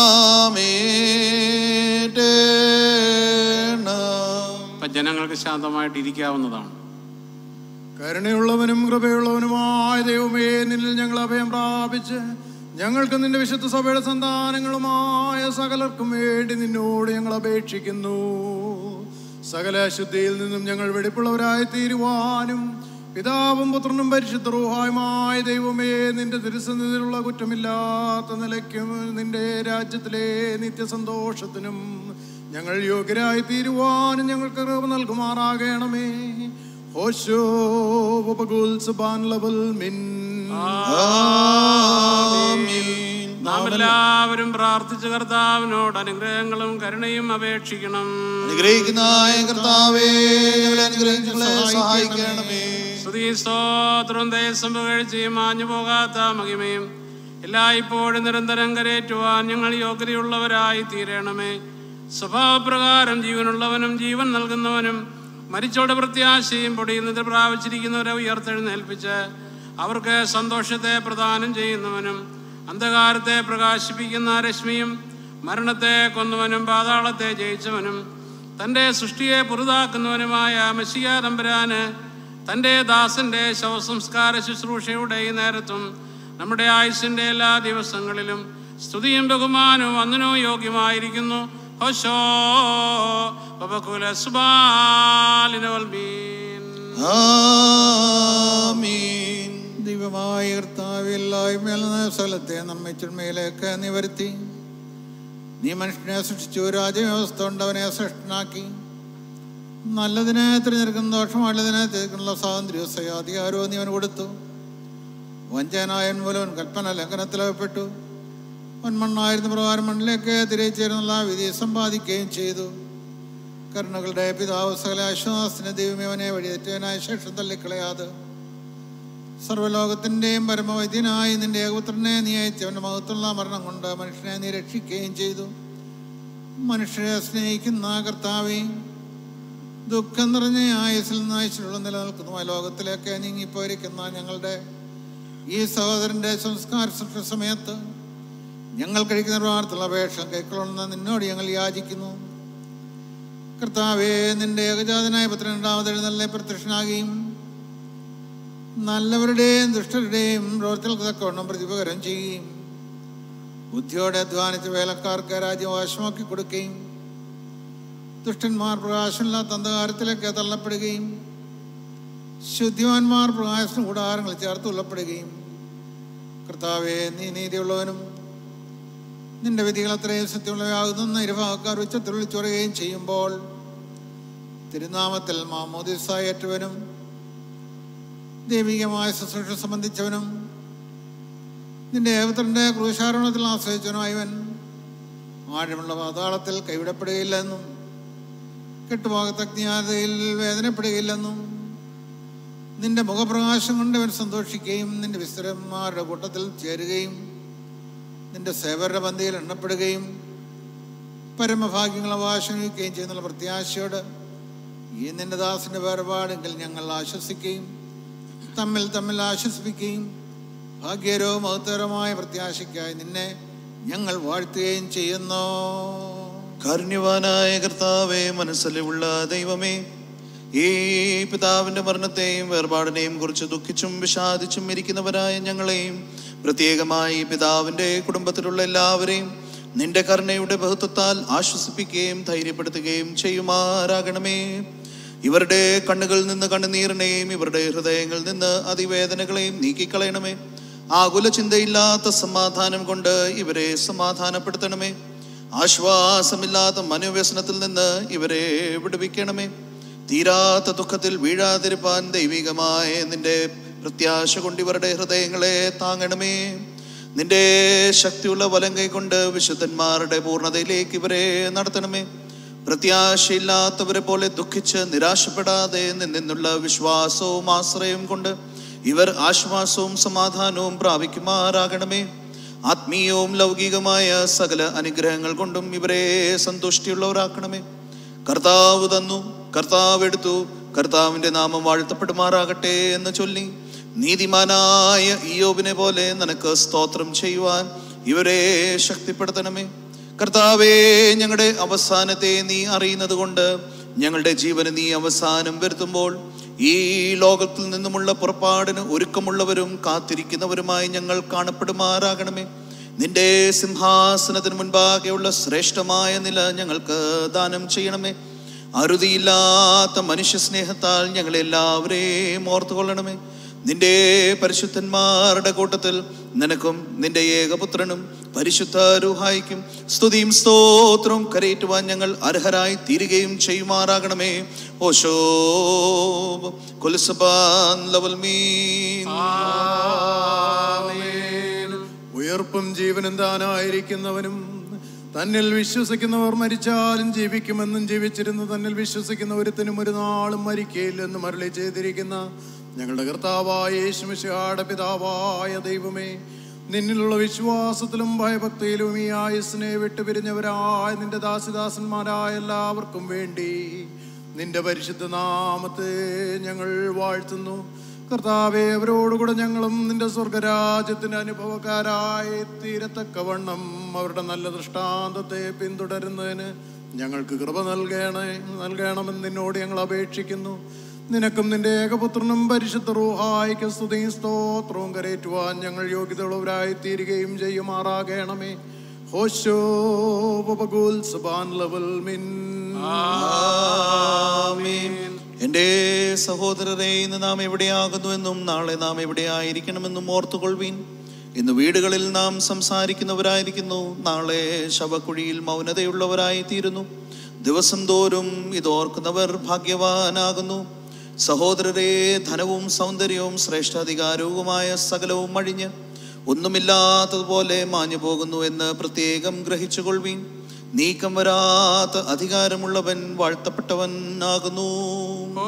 നാമേറ്റേണം
ഇപ്പം ജനങ്ങൾക്ക് ശാന്തമായിട്ട് ഇരിക്കാവുന്നതാണ്
കരുണയുള്ളവനും കൃപയുള്ളവനുമായ ദൈവമേ നിന്നിൽ ഞങ്ങൾ അഭയം പ്രാപിച്ച് ഞങ്ങൾക്ക് നിന്റെ വിശുദ്ധ സഭയുടെ സന്താനങ്ങളുമായ സകലർക്കും വേണ്ടി നിന്നോട് ഞങ്ങൾ അപേക്ഷിക്കുന്നു സകല അശുദ്ധിയിൽ നിന്നും ഞങ്ങൾ വെടിപ്പുള്ളവരായി തീരുവാനും പിതാവും പുത്രനും പരിശുദ്ധ റൂഹായുമായ ദൈവമേ നിന്റെ തിരുസന്നിധിയിലുള്ള കുറ്റമില്ലാത്ത നിലയ്ക്കും നിന്റെ രാജ്യത്തിലെ നിത്യസന്തോഷത്തിനും ഞങ്ങൾ യോഗ്യരായി തീരുവാനും ഞങ്ങൾക്ക് കൃപ നൽകുമാറാകണമേ ഹോശോ ഉപകുൽ സുബാൻ ലബൽ മിൻ
ആമീൻ
നാം എല്ലാവരും പ്രാർത്ഥിച്ച കർത്താവിനോട് അനുഗ്രഹങ്ങളും കരുണയും അപേക്ഷിക്കണം
അനുഗ്രഹിക്കുന്നതായ കർത്താവേ ഞങ്ങളെ അനുഗ്രഹിച്ച് ഞങ്ങളെ സഹായിക്കണമേ
സ്തുതി സ്തോത്രം ദേശം പുകഴ്ചയും മാഞ്ഞു പോകാത്ത മഹിമയും എല്ലായ്പ്പോഴും നിരന്തരം കരയേറ്റുവാൻ ഞങ്ങൾ യോഗ്യതയുള്ളവരായി തീരണമേ സ്വഭാവപ്രകാരം ജീവനുള്ളവനും ജീവൻ നൽകുന്നവനും മരിച്ചോടെ പ്രത്യാശയും പൊടിയിൽ നിന്ന് പ്രാപിച്ചിരിക്കുന്നവരെ ഉയർത്തെഴുന്നേൽപ്പിച്ച് അവർക്ക് സന്തോഷത്തെ പ്രദാനം ചെയ്യുന്നവനും അന്ധകാരത്തെ പ്രകാശിപ്പിക്കുന്ന രശ്മിയും മരണത്തെ കൊന്നവനും പാതാളത്തെ ജയിച്ചവനും തൻ്റെ സൃഷ്ടിയെ പുറുതാക്കുന്നവനുമായ മഷിയ തമ്പുരാന് തൻ്റെ ദാസന്റെ ശവസംസ്കാര ശുശ്രൂഷയുടെ ഈ നേരത്തും നമ്മുടെ ആയുസിൻ്റെ എല്ലാ ദിവസങ്ങളിലും സ്തുതിയും ബഹുമാനവും അന്നിനോ യോഗ്യമായിരിക്കുന്നു ഹോശോ ബബകുല സുബാലിനോൽ മീൻ
ആമീൻ
ദൈവമായ കർത്താവ് എല്ലായ്മയിൽ നിന്ന് സ്ഥലത്തെ നമ്മെ ചുമയിലേക്ക് നിവർത്തി നീ മനുഷ്യനെ സൃഷ്ടിച്ചു രാജവ്യവസ്ഥ കൊണ്ടവനെ സൃഷ്ടനാക്കി നല്ലതിനെ തിരഞ്ഞെടുക്കുന്ന ദോഷമായുള്ളതിനെ തിരഞ്ഞെടുക്കുന്ന സ്വാതന്ത്ര്യ അധികാരവും നീ അവന് കൊടുത്തു വഞ്ചനായൻ മൂലം അവൻ കൽപ്പന ലംഘനത്തിലകപ്പെട്ടു അവൻ മണ്ണായിരുന്ന പ്രകാരം മണ്ണിലേക്ക് തിരികെ ചേർന്നുള്ള വിധി സമ്പാദിക്കുകയും ചെയ്തു കരുണകളുടെ പിതാവ് സകല ആശ്വാസത്തിന് ദൈവമേ അവനെ വഴിയേറ്റവനായ ശേഷം തള്ളിക്കളയാതെ സർവ്വലോകത്തിൻ്റെയും പരമവൈദ്യനായി നിന്റെ ഏകപുത്രനെ നീ അയച്ചവൻ്റെ മഹത്തുള്ള മരണം കൊണ്ട് മനുഷ്യനെ നീ രക്ഷിക്കുകയും ചെയ്തു മനുഷ്യരെ സ്നേഹിക്കുന്ന കർത്താവെ ദുഃഖം നിറഞ്ഞ ആയുസിൽ നിന്ന് ആയുസിലുള്ള നിലനിൽക്കുന്ന ലോകത്തിലേക്ക് നീങ്ങിപ്പോയിരിക്കുന്ന ഞങ്ങളുടെ ഈ സഹോദരൻ്റെ സംസ്കാര സൃഷ്ടി സമയത്ത് ഞങ്ങൾ കഴിക്കുന്ന പ്രാർത്ഥന അപേക്ഷ കൈക്കൊള്ളുന്ന നിന്നോട് ഞങ്ങൾ യാചിക്കുന്നു കർത്താവേ നിന്റെ ഏകജാതനായ പുത്രൻ രണ്ടാമത് എഴുന്നള്ളെ പ്രത്യക്ഷനാകുകയും നല്ലവരുടെയും ദുഷ്ടരുടെയും പ്രവർത്തനങ്ങൾക്ക് തക്കവണ്ണം പ്രതിപകരം ചെയ്യുകയും ബുദ്ധിയോടെ അധ്വാനിച്ച വേലക്കാർക്ക് രാജ്യം വശമാക്കി കൊടുക്കുകയും ദുഷ്ടന്മാർ പ്രകാശമില്ലാത്ത അന്ധകാരത്തിലേക്ക് തള്ളപ്പെടുകയും ശുദ്ധിവാന്മാർ പ്രകാശന കൂടാരങ്ങൾ ചേർത്ത് കൊള്ളപ്പെടുകയും കർത്താവെ നീ നീതിയുള്ളവനും നിന്റെ വിധികൾ അത്രയും സത്യമുള്ളവയാകുന്ന ഇരുഭാഗക്കാർ ഉച്ചത്തിൽ വിളിച്ചു പറയുകയും ചെയ്യുമ്പോൾ തിരുനാമത്തിൽ മാമോദിസായേറ്റവനും ദൈവികമായ ശുശ്രൂഷ സംബന്ധിച്ചവനും നിന്റെ ഏകപുത്രൻ്റെ ക്രൂശാരോണത്തിൽ ആശ്രയിച്ചവനുമായവൻ ആഴമുള്ള പാതാളത്തിൽ കൈവിടപ്പെടുകയില്ലെന്നും കെട്ടുപോകത്ത ജ്ഞാതയിൽ വേദനപ്പെടുകയില്ലെന്നും നിന്റെ മുഖപ്രകാശം കൊണ്ട് അവൻ സന്തോഷിക്കുകയും നിന്റെ വിസ്തരന്മാരുടെ കൂട്ടത്തിൽ ചേരുകയും നിന്റെ സേവരുടെ പന്തിയിൽ എണ്ണപ്പെടുകയും പരമഭാഗ്യങ്ങൾ അവകാശമിക്കുകയും ചെയ്യുന്നുള്ള പ്രത്യാശയോട് ഈ നിന്റെ ദാസിന്റെ വേർപാടെങ്കിൽ ഞങ്ങൾ ആശ്വസിക്കുകയും തമ്മിൽ തമ്മിൽ ആശ്വസിപ്പിക്കുകയും ഭാഗ്യകരവും മഹത്തരമായ പ്രത്യാശയ്ക്കായി നിന്നെ ഞങ്ങൾ വാഴ്ത്തുകയും ചെയ്യുന്നു
കാരുണ്യവാനായ കർത്താവേ മനസ്സിലുള്ള ദൈവമേ ഈ പിതാവിന്റെ മരണത്തെയും വേർപാടിനെയും കുറിച്ച് ദുഃഖിച്ചും വിഷാദിച്ചും ഇരിക്കുന്നവരായ ഞങ്ങളെയും പ്രത്യേകമായി പിതാവിന്റെ കുടുംബത്തിലുള്ള എല്ലാവരെയും നിന്റെ കരുണയുടെ ബഹുത്വത്താൽ ആശ്വസിപ്പിക്കുകയും ധൈര്യപ്പെടുത്തുകയും ചെയ്യുമാറാകണമേ ഇവരുടെ കണ്ണുകളിൽ നിന്ന് കണ്ണുനീറിനെയും ഇവരുടെ ഹൃദയങ്ങളിൽ നിന്ന് അതിവേദനകളെയും നീക്കിക്കളയണമേ ആകുല ചിന്തയില്ലാത്ത സമാധാനം കൊണ്ട് ഇവരെ സമാധാനപ്പെടുത്തണമേ ആശ്വാസമില്ലാത്ത മനോവ്യസനത്തിൽ നിന്ന് ഇവരെ വിടുവിക്കണമേ തീരാത്ത ദുഃഖത്തിൽ വീഴാതിരിപ്പാൻ ദൈവികമായ നിന്റെ പ്രത്യാശ കൊണ്ട് ഇവരുടെ ഹൃദയങ്ങളെ താങ്ങണമേ നിന്റെ ശക്തിയുള്ള വലം കൈകൊണ്ട് വിശുദ്ധന്മാരുടെ പൂർണ്ണതയിലേക്ക് ഇവരെ നടത്തണമേ പ്രത്യാശയില്ലാത്തവരെ പോലെ ദുഃഖിച്ച് നിരാശപ്പെടാതെ നിന്നുള്ള വിശ്വാസവും ആശ്രയവും കൊണ്ട് ഇവർ ആശ്വാസവും സമാധാനവും പ്രാപിക്കുമാറാകണമേ ആത്മീയവും ലൗകികമായ സകല അനുഗ്രഹങ്ങൾ കൊണ്ടും ഇവരെ സന്തുഷ്ടിയുള്ളവരാക്കണമേ കർത്താവ് തന്നു കർത്താവ് എടുത്തു കർത്താവിന്റെ നാമം വാഴ്ത്തപ്പെടുമാറാകട്ടെ എന്ന് ചൊല്ലി നീതിമാനായ ഇയോബിനെ പോലെ നിനക്ക് സ്തോത്രം ചെയ്യുവാൻ ഇവരെ ശക്തിപ്പെടുത്തണമേ കർത്താവേ ഞങ്ങളുടെ അവസാനത്തെ നീ അറിയുന്നത് കൊണ്ട് ഞങ്ങളുടെ ജീവന് നീ അവസാനം വരുത്തുമ്പോൾ ഈ ലോകത്തിൽ നിന്നുമുള്ള പുറപ്പാടിന് ഒരുക്കമുള്ളവരും കാത്തിരിക്കുന്നവരുമായി ഞങ്ങൾ കാണപ്പെടുമാറാകണമേ നിന്റെ സിംഹാസനത്തിന് മുൻപാകെയുള്ള ശ്രേഷ്ഠമായ നില ഞങ്ങൾക്ക് ദാനം ചെയ്യണമേ അറുതിയില്ലാത്ത മനുഷ്യ സ്നേഹത്താൽ ഞങ്ങളെല്ലാവരെയും ഓർത്തുകൊള്ളണമേ നിന്റെ പരിശുദ്ധന്മാരുടെ കൂട്ടത്തിൽ നിനക്കും നിന്റെ ഏകപുത്രനും പരിശുദ്ധ രൂഹായിക്കും സ്തുതിയും സ്തോത്രവും കരയേറ്റുവാൻ ഞങ്ങൾ അർഹരായി തീരുകയും ചെയ്യുമാറാകണമേ ഓശോ കൊലുസബാൻ ലവൽ മീൻ
ഉയർപ്പും ജീവനും താനായിരിക്കുന്നവനും തന്നിൽ വിശ്വസിക്കുന്നവർ മരിച്ചാലും ജീവിക്കുമെന്നും ജീവിച്ചിരുന്നു തന്നിൽ വിശ്വസിക്കുന്ന ഒരുത്തിനും ഒരു നാളും മരിക്കയില്ലെന്നും അരളി ചെയ്തിരിക്കുന്ന ഞങ്ങളുടെ കർത്താവായ യേശുമിശിഹാടെ പിതാവായ ദൈവമേ നിന്നിലുള്ള വിശ്വാസത്തിലും ഭയഭക്തിയിലും ഈ ആയുസ്സിനെ വിട്ടുപിരിഞ്ഞവരായ നിന്റെ ദാസിദാസന്മാരായ എല്ലാവർക്കും വേണ്ടി നിന്റെ പരിശുദ്ധ നാമത്തെ ഞങ്ങൾ വാഴ്ത്തുന്നു കർത്താവെ അവരോടുകൂടെ ഞങ്ങളും നിന്റെ സ്വർഗരാജ്യത്തിന്റെ അനുഭവക്കാരായി തീരത്തക്കവണ്ണം അവരുടെ നല്ല ദൃഷ്ടാന്തത്തെ പിന്തുടരുന്നതിന് ഞങ്ങൾക്ക് കൃപ നൽകണേ നൽകണമെന്ന് നിന്നോട് ഞങ്ങൾ അപേക്ഷിക്കുന്നു നിനക്കും നിന്റെ ഏകപുത്രനും പരിശുദ്ധ റൂഹായിക്ക് സ്തുതിയും സ്തോത്രവും കരേറ്റുവാൻ ഞങ്ങൾ യോഗ്യതയുള്ളവരായി തീരുകയും ചെയ്യുമാറാകണമേ ഹോശോ ബബഗുൽ സുബാൻ ലവൽ മിൻ
ആമേൻ. എന്റെ സഹോദരരെ ഇന്ന് നാം എവിടെയാകുന്നുവെന്നും നാളെ നാം എവിടെയായിരിക്കണമെന്നും ഓർത്തുകൊള്ളുവീൻ ഇന്ന് വീടുകളിൽ നാം സംസാരിക്കുന്നവരായിരിക്കുന്നു നാളെ ശവക്കുഴിയിൽ മൗനതയുള്ളവരായി തീരുന്നു ദിവസം തോറും ഇത് ഓർക്കുന്നവർ ഭാഗ്യവാനാകുന്നു സഹോദരരെ ധനവും സൗന്ദര്യവും ശ്രേഷ്ഠാധികാരവുമായ സകലവും അഴിഞ്ഞ് ഒന്നുമില്ലാത്തതുപോലെ മാഞ്ഞു പോകുന്നു എന്ന് പ്രത്യേകം ഗ്രഹിച്ചുകൊള്ളുവീൻ നീക്കം വരാത്ത അധികാരമുള്ളവൻ വാഴ്ത്തപ്പെട്ടവൻ ആകുന്നു
ഓ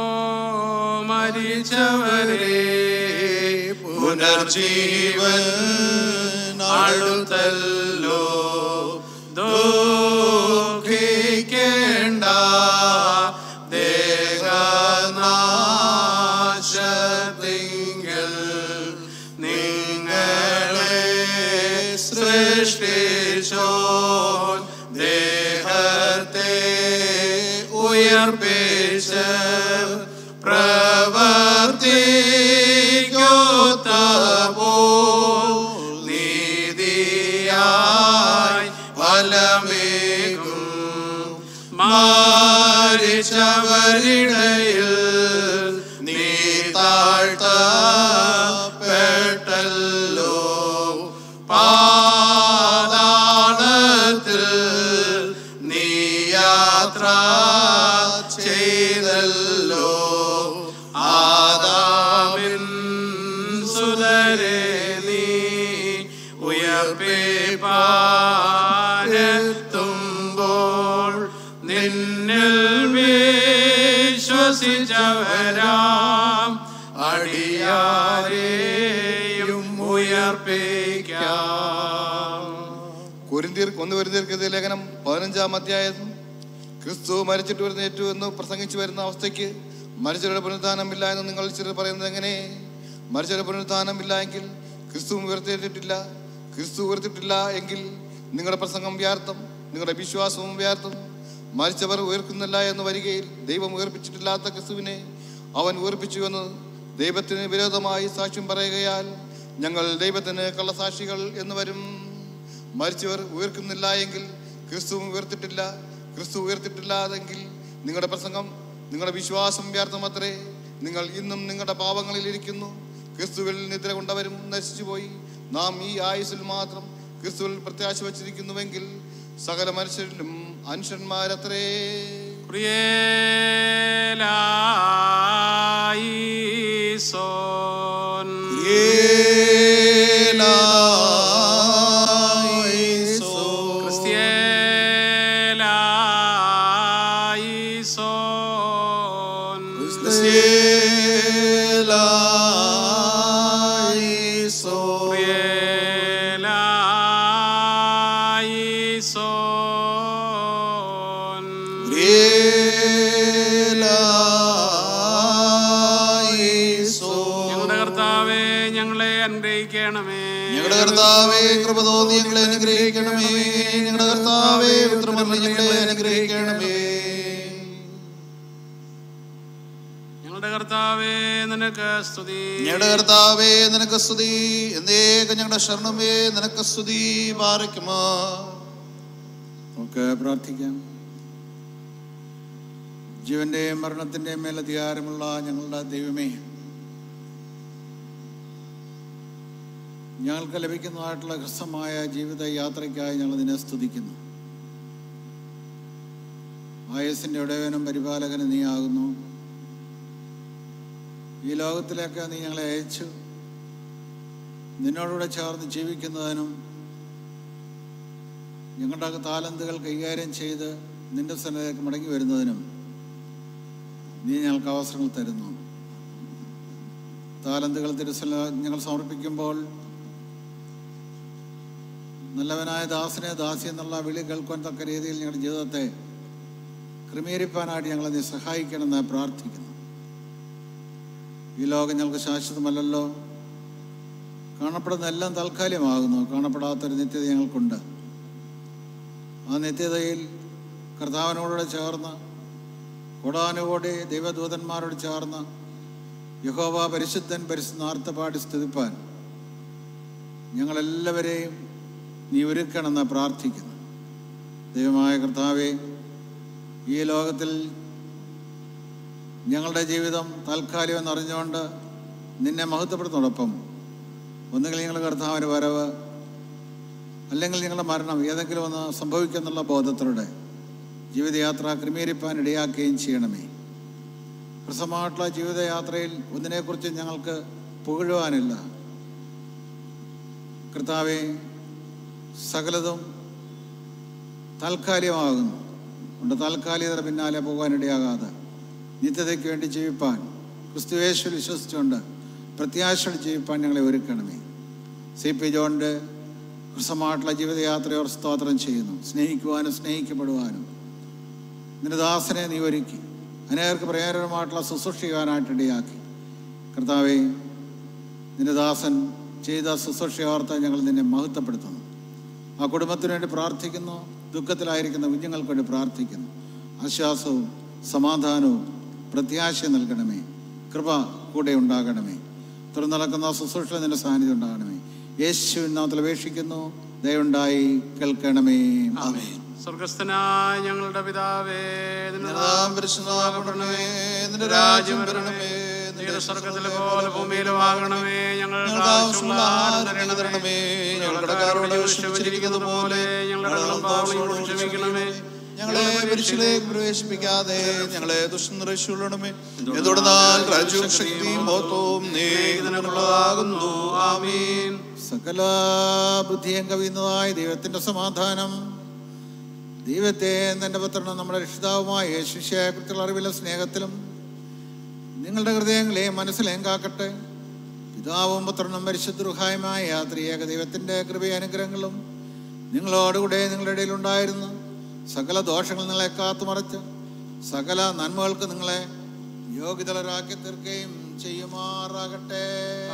മരിച്ചവരെ
പുനർജീവൻ
അടുത്തല്ലോ ദുഃഖിക്കേണ്ട ദേഹനാശത്തിങ്കൽ നിങ്ങളെ സൃഷ്ടിച്ചോൻ ദേഹത്തെ ഉയർപ്പിച്ച് പ്രവർത്തിക്കൊത്തപോ നീതിയായി ഫലമേകും മാരിച്ചവരിടയിൽ നീ താഴ്ത്തപ്പെട്ടല്ലോ പാതാളത്തിൽ നീ യാത്ര ചെയ്തല്ലോ ആദാമിൻ സുതരെ നീ ഉയർപ്പിപ്പാനെത്തുമ്പോൾ നിന്നിൽ
മരിച്ചവരാം അടിയാരെയും ഉയർപ്പിക്കാം
കൊരിന്തിയർ ഒന്ന് കൊരിന്തിയർക്കെതിരെ ലേഖനം പതിനഞ്ചാം അധ്യായം ക്രിസ്തു മരിച്ചിട്ട് വരുന്നേറ്റു എന്ന് പ്രസംഗിച്ചു വരുന്ന അവസ്ഥയ്ക്ക് മരിച്ചവരുടെ പുനരുദ്ധാനമില്ല എന്ന് നിങ്ങൾ ചിലർ പറയുന്നത് എങ്ങനെ മരിച്ചവരുടെ പുനരുദ്ധാനമില്ല എങ്കിൽ ക്രിസ്തു ഉയർത്തിയിട്ടില്ല ക്രിസ്തു ഉയർത്തിയിട്ടില്ല എങ്കിൽ നിങ്ങളുടെ പ്രസംഗം വ്യാർത്ഥം നിങ്ങളുടെ വിശ്വാസവും വ്യാർത്ഥം മരിച്ചവർ ഉയർക്കുന്നില്ല എന്ന് വരികയിൽ ദൈവം ഉയർപ്പിച്ചിട്ടില്ലാത്ത ക്രിസ്തുവിനെ അവൻ ഉയർപ്പിച്ചു എന്ന് ദൈവത്തിന് വിരോധമായി സാക്ഷ്യം പറയുകയാൽ ഞങ്ങൾ ദൈവത്തിന് കള്ളസാക്ഷികൾ എന്ന് വരും മരിച്ചവർ ഉയർക്കുന്നില്ല എങ്കിൽ ക്രിസ്തു ഉയർത്തിട്ടില്ല ക്രിസ്തു ഉയർത്തിട്ടില്ലാതെങ്കിൽ നിങ്ങളുടെ പ്രസംഗം നിങ്ങളുടെ വിശ്വാസം വ്യർത്ഥമത്രേ നിങ്ങൾ ഇന്നും നിങ്ങളുടെ പാവങ്ങളിൽ ഇരിക്കുന്നു ക്രിസ്തുവിൽ നിദ്ര കൊണ്ടവരും നശിച്ചുപോയി നാം ഈ ആയുസ്സിൽ മാത്രം ക്രിസ്തുവിൽ പ്രത്യാശ വച്ചിരിക്കുന്നുവെങ്കിൽ സകല മനുഷ്യരിലും അനുഷ്യന്മാരത്രേ
പ്രിയേലായിസോൻ ക്രിസ്ത്യേലായിസോൻ പ്രിയേലായിസോൻ ഞങ്ങളുടെ കർത്താവേ ഞങ്ങളെ അനുഗ്രഹിക്കണമേ
ഞങ്ങളുടെ കർത്താവേ കൃപ തോന്നി ഞങ്ങളെ അനുഗ്രഹിക്കണമേ ഞങ്ങളുടെ കർത്താവേ ഉത്തരമറി ഞങ്ങളെ അനുഗ്രഹിക്കണമേ
ഞങ്ങളുടെ കർത്താവേ നിനക്ക് സ്തുതി
ഞങ്ങളുടെ കർത്താവേ നിനക്ക് സ്തുതി എന്നേക ഞങ്ങളുടെ ശരണമേ നിനക്ക് സ്തുതി പാറയ്ക്കുമോ
നമുക്ക് പ്രാർത്ഥിക്കാം ജീവന്റെയും മരണത്തിന്റെയും മേൽ അധികാരമുള്ള ഞങ്ങളുടെ ദൈവമേ ഞങ്ങൾക്ക് ലഭിക്കുന്നതായിട്ടുള്ള ഹ്രസ്വമായ ജീവിത യാത്രയ്ക്കായി ഞങ്ങൾ നിന്നെ സ്തുതിക്കുന്നു ആയുസിൻ്റെ ഉടയവനും പരിപാലകനും നീ ആകുന്നു ഈ ലോകത്തിലേക്ക് നീ ഞങ്ങളെ അയച്ചു നിന്നോടുകൂടെ ചേർന്ന് ജീവിക്കുന്നതിനും ഞങ്ങളുടെ താലന്തുകൾ കൈകാര്യം ചെയ്ത് നിന്റെ സ്ഥലത്തേക്ക് മടങ്ങി വരുന്നതിനും നീ ഞങ്ങൾക്ക് അവസരങ്ങൾ തരുന്നു താലന്തുകൾ തിരുസല ഞങ്ങൾ സമർപ്പിക്കുമ്പോൾ നല്ലവനായ ദാസനെ ദാസി എന്നുള്ള വിളി കേൾക്കാൻ തക്ക രീതിയിൽ ഞങ്ങളുടെ ജീവിതത്തെ ക്രമീകരിപ്പാനായിട്ട് ഞങ്ങളെ നീ സഹായിക്കണമെന്ന് പ്രാർത്ഥിക്കുന്നു ഈ ലോകം ഞങ്ങൾക്ക് ശാശ്വതമല്ലല്ലോ കാണപ്പെടുന്ന എല്ലാം താൽക്കാലികമാകുന്നു കാണപ്പെടാത്തൊരു നിത്യത ഞങ്ങൾക്കുണ്ട് ആ നിത്യതയിൽ കർത്താവിനോട് ചേർന്ന് കോടാനുകോടി ദൈവദൂതന്മാരോട് ചേർന്ന് യഹോവ പരിശുദ്ധൻ പരിശുദ്ധാർത്ഥ പാടി സ്തുതിപ്പാൻ ഞങ്ങളെല്ലാവരെയും നീ ഒരുക്കണമെന്ന് പ്രാർത്ഥിക്കുന്നു ദൈവമായ കർത്താവെ ഈ ലോകത്തിൽ ഞങ്ങളുടെ ജീവിതം താൽക്കാലികം എന്നറിഞ്ഞുകൊണ്ട് നിന്നെ മഹത്വപ്പെടുന്നതോടൊപ്പം ഒന്നുകിൽ ഞങ്ങളുടെ കർത്താവിന് വരവ് അല്ലെങ്കിൽ ഞങ്ങളുടെ മരണം ഏതെങ്കിലും ഒന്ന് സംഭവിക്കുന്നുള്ള ബോധത്തോടെ ജീവിതയാത്ര ക്രമീകരിപ്പാൻ ഇടയാക്കുകയും ചെയ്യണമേ പ്രസമായിട്ടുള്ള ജീവിതയാത്രയിൽ ഒന്നിനെക്കുറിച്ച് ഞങ്ങൾക്ക് പുകഴുവാനില്ല കർത്താവെ സകലതും താൽക്കാലികമാകുന്നു അതുകൊണ്ട് താൽക്കാലികതയുടെ പിന്നാലെ പോകാനിടയാകാതെ നിത്യതയ്ക്ക് വേണ്ടി ജീവിപ്പാൻ ക്രിസ്തുവേശ്വർ വിശ്വസിച്ചുകൊണ്ട് പ്രത്യാശയോടെ ജീവിപ്പാൻ ഞങ്ങളെ ഒരുക്കണമേ സി പി ജോണിൻ്റെ ഹൃസമായിട്ടുള്ള ജീവിതയാത്രയോർ സ്തോത്രം ചെയ്യുന്നു സ്നേഹിക്കുവാനും സ്നേഹിക്കപ്പെടുവാനും നിന്റെ ദാസനെ നീ ഒരുക്കി അനേകർക്ക് പ്രയോജനമായിട്ടുള്ള ശുശ്രൂഷ ചെയ്യാനായിട്ട് ഇടയാക്കി കർത്താവെ നിന്റെ ദാസൻ ചെയ്ത ശുശ്രൂഷ ഓർത്ത് ഞങ്ങൾ നിന്നെ മഹത്വപ്പെടുത്തുന്നു ആ കുടുംബത്തിന് വേണ്ടി പ്രാർത്ഥിക്കുന്നു ദുഃഖത്തിലായിരിക്കുന്ന കുഞ്ഞുങ്ങൾക്ക് വേണ്ടി പ്രാർത്ഥിക്കുന്നു ആശ്വാസവും സമാധാനവും പ്രത്യാശയും നൽകണമേ കൃപ കൂടെ ഉണ്ടാകണമേ തുറന്നു നടക്കുന്ന ശുശ്രൂഷ നിന്റെ സാന്നിധ്യം ഉണ്ടാകണമേ യേശുവിൻ നാമത്തിൽ അപേക്ഷിക്കുന്നു ദയവുണ്ടായി കേൾക്കണമേ ആമേൻ
സ്വർഗസ്ഥനായ ഞങ്ങളുടെ പിതാവേ നിന്റെ
നാം
നാമം
പരിശുദ്ധമാക്കണമേ നിന്റെ
രാജ്യം
രാജ്യം
വരണമേ
വരണമേ
നിന്റെ സ്വർഗത്തിലെ പോലെ ഭൂമിയിലും ആകണമേ ഞങ്ങൾക്ക്
ഞങ്ങൾക്ക്
ആവശ്യമുള്ള
ആവശ്യമുള്ള
ആഹാരം
ആഹാരം
തരണമേ
തരണമേ
ഞങ്ങളുടെ
ഞങ്ങളുടെ
കടക്കാരോട്
കടക്കാരോട്
ക്ഷമിച്ചിരിക്കുന്നത് പോലെ ഞങ്ങളുടെ കടങ്ങളും പാവങ്ങളും ക്ഷമിക്കണമേ
ഞങ്ങളെ പരീക്ഷയിലേക്ക് പ്രവേശിപ്പിക്കാതെ ഞങ്ങളെ ദുഷ്ടനിറച്ചുള്ളണമേ എന്തുകൊണ്ടെന്നാൽ രാജ്യവും ശക്തിയും മഹത്വവും നീ നിനക്കുള്ളതാകുന്നു ആമീൻ
സകല ബുദ്ധിയും കവിയുന്നതായ ദൈവത്തിൻ്റെ സമാധാനം ദൈവത്തെ തൻ്റെ പുത്രനും നമ്മുടെ രക്ഷിതാവുമായ യേശുശയെക്കുറിച്ചുള്ള അറിവിലും സ്നേഹത്തിലും നിങ്ങളുടെ ഹൃദയങ്ങളെയും മനസ്സിലെയും കാക്കട്ടെ പിതാവും പുത്രനും പരിശുദ്ധൃഹായുമായ ത്രിയേക ദൈവത്തിൻ്റെ കൃപയനുഗ്രഹങ്ങളും നിങ്ങളോടുകൂടെ നിങ്ങളുടെ ഇടയിൽ ഉണ്ടായിരുന്ന സകല ദോഷങ്ങൾ നിങ്ങളെ കാത്തുമറച്ച് സകല നന്മകൾക്ക് നിങ്ങളെ യോഗ്യതലരാക്കി തീർക്കുകയും ചെയ്യുമാറാകട്ടെ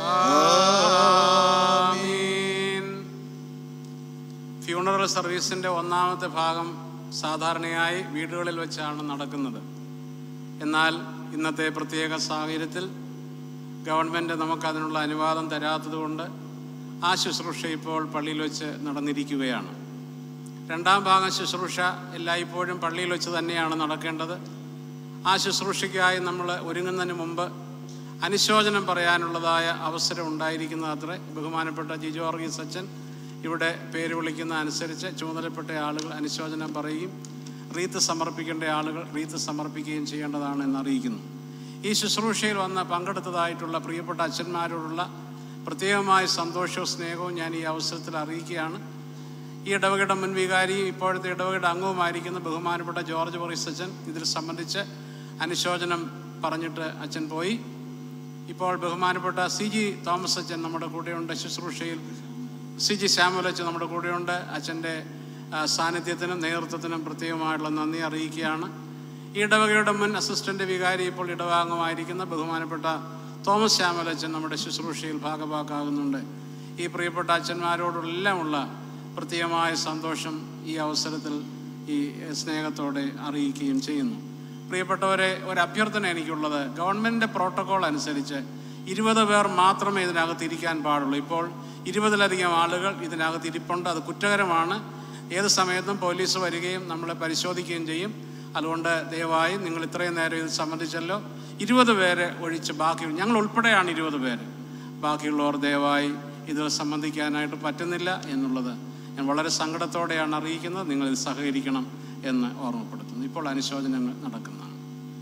ഫ്യൂണറൽ സർവീസിൻ്റെ ഒന്നാമത്തെ ഭാഗം സാധാരണയായി വീടുകളിൽ വെച്ചാണ് നടക്കുന്നത് എന്നാൽ ഇന്നത്തെ പ്രത്യേക സാഹചര്യത്തിൽ ഗവൺമെൻറ് നമുക്കതിനുള്ള അനുവാദം തരാത്തതുകൊണ്ട് ആ ശുശ്രൂഷ ഇപ്പോൾ പള്ളിയിൽ വെച്ച് നടന്നിരിക്കുകയാണ് രണ്ടാം ഭാഗം ശുശ്രൂഷ എല്ലായ്പ്പോഴും പള്ളിയിൽ വെച്ച് തന്നെയാണ് നടക്കേണ്ടത് ആ ശുശ്രൂഷയ്ക്കായി നമ്മൾ ഒരുങ്ങുന്നതിന് മുമ്പ് അനുശോചനം പറയാനുള്ളതായ അവസരം ഉണ്ടായിരിക്കുന്നത് അത്രേ ബഹുമാനപ്പെട്ട ജിജോ വർഗീസ് അച്ഛൻ ഇവിടെ പേര് വിളിക്കുന്ന അനുസരിച്ച് ചുമതലപ്പെട്ട ആളുകൾ അനുശോചനം പറയുകയും റീത്ത് സമർപ്പിക്കേണ്ട ആളുകൾ റീത്ത് സമർപ്പിക്കുകയും ചെയ്യേണ്ടതാണ് എന്ന് അറിയിക്കുന്നു ഈ ശുശ്രൂഷയിൽ വന്ന് പങ്കെടുത്തതായിട്ടുള്ള പ്രിയപ്പെട്ട അച്ഛന്മാരോടുള്ള പ്രത്യേകമായ സന്തോഷവും സ്നേഹവും ഞാൻ ഈ അവസരത്തിൽ അറിയിക്കുകയാണ് ഈ ഇടവകയുടെ മുൻ വികാരിയും ഇപ്പോഴത്തെ ഇടവകയുടെ അംഗവുമായിരിക്കുന്ന ബഹുമാനപ്പെട്ട ജോർജ് ബോറിസ് അച്ഛൻ ഇതിൽ സംബന്ധിച്ച് അനുശോചനം പറഞ്ഞിട്ട് അച്ഛൻ പോയി ഇപ്പോൾ ബഹുമാനപ്പെട്ട സി ജി തോമസ് അച്ഛൻ നമ്മുടെ കൂടെയുണ്ട് ശുശ്രൂഷയിൽ സി ജി ശ്യാമൽ അച്ഛൻ നമ്മുടെ കൂടെയുണ്ട് അച്ഛൻ്റെ ആ, സാന്നിധ്യത്തിനും നേതൃത്വത്തിനും പ്രത്യേകമായിട്ടുള്ള നന്ദി അറിയിക്കുകയാണ് ഈ ഇടവകയുടെ മുൻ അസിസ്റ്റന്റ് വികാരി ഇപ്പോൾ ഇടവാംഗമായിരിക്കുന്ന ബഹുമാനപ്പെട്ട തോമസ് ശ്യാമൽ അച്ഛൻ നമ്മുടെ ശുശ്രൂഷയിൽ ഭാഗഭാക്കാകുന്നുണ്ട് ഈ പ്രിയപ്പെട്ട അച്ഛന്മാരോടെല്ലാമുള്ള പ്രത്യേകമായ സന്തോഷം ഈ അവസരത്തിൽ ഈ സ്നേഹത്തോടെ അറിയിക്കുകയും ചെയ്യുന്നു പ്രിയപ്പെട്ടവരെ ഒരു അഭ്യർത്ഥന എനിക്കുള്ളത് ഗവൺമെൻറ് പ്രോട്ടോകോൾ അനുസരിച്ച് ഇരുപത് പേർ മാത്രമേ ഇതിനകത്ത് ഇരിക്കാൻ പാടുള്ളൂ ഇപ്പോൾ ഇരുപതിലധികം ആളുകൾ ഇതിനകത്ത് ഇരിപ്പുണ്ട് അത് കുറ്റകരമാണ് ഏത് സമയത്തും പോലീസ് വരികയും നമ്മളെ പരിശോധിക്കുകയും ചെയ്യും അതുകൊണ്ട് ദയവായി നിങ്ങൾ ഇത്രയും നേരം ഇത് സംബന്ധിച്ചല്ലോ ഇരുപത് പേരെ ഒഴിച്ച് ബാക്കി ഞങ്ങൾ ഉൾപ്പെടെയാണ് ഇരുപത് പേര് ബാക്കിയുള്ളവർ ദയവായി ഇതിൽ സംബന്ധിക്കാനായിട്ട് പറ്റുന്നില്ല എന്നുള്ളത് ഞാൻ വളരെ സങ്കടത്തോടെയാണ് അറിയിക്കുന്നത് നിങ്ങൾ ഇത് സഹകരിക്കണം എന്ന് ഓർമ്മപ്പെടുത്തുന്നു ഇപ്പോൾ അനുശോചനങ്ങൾ നടക്കുന്നതാണ്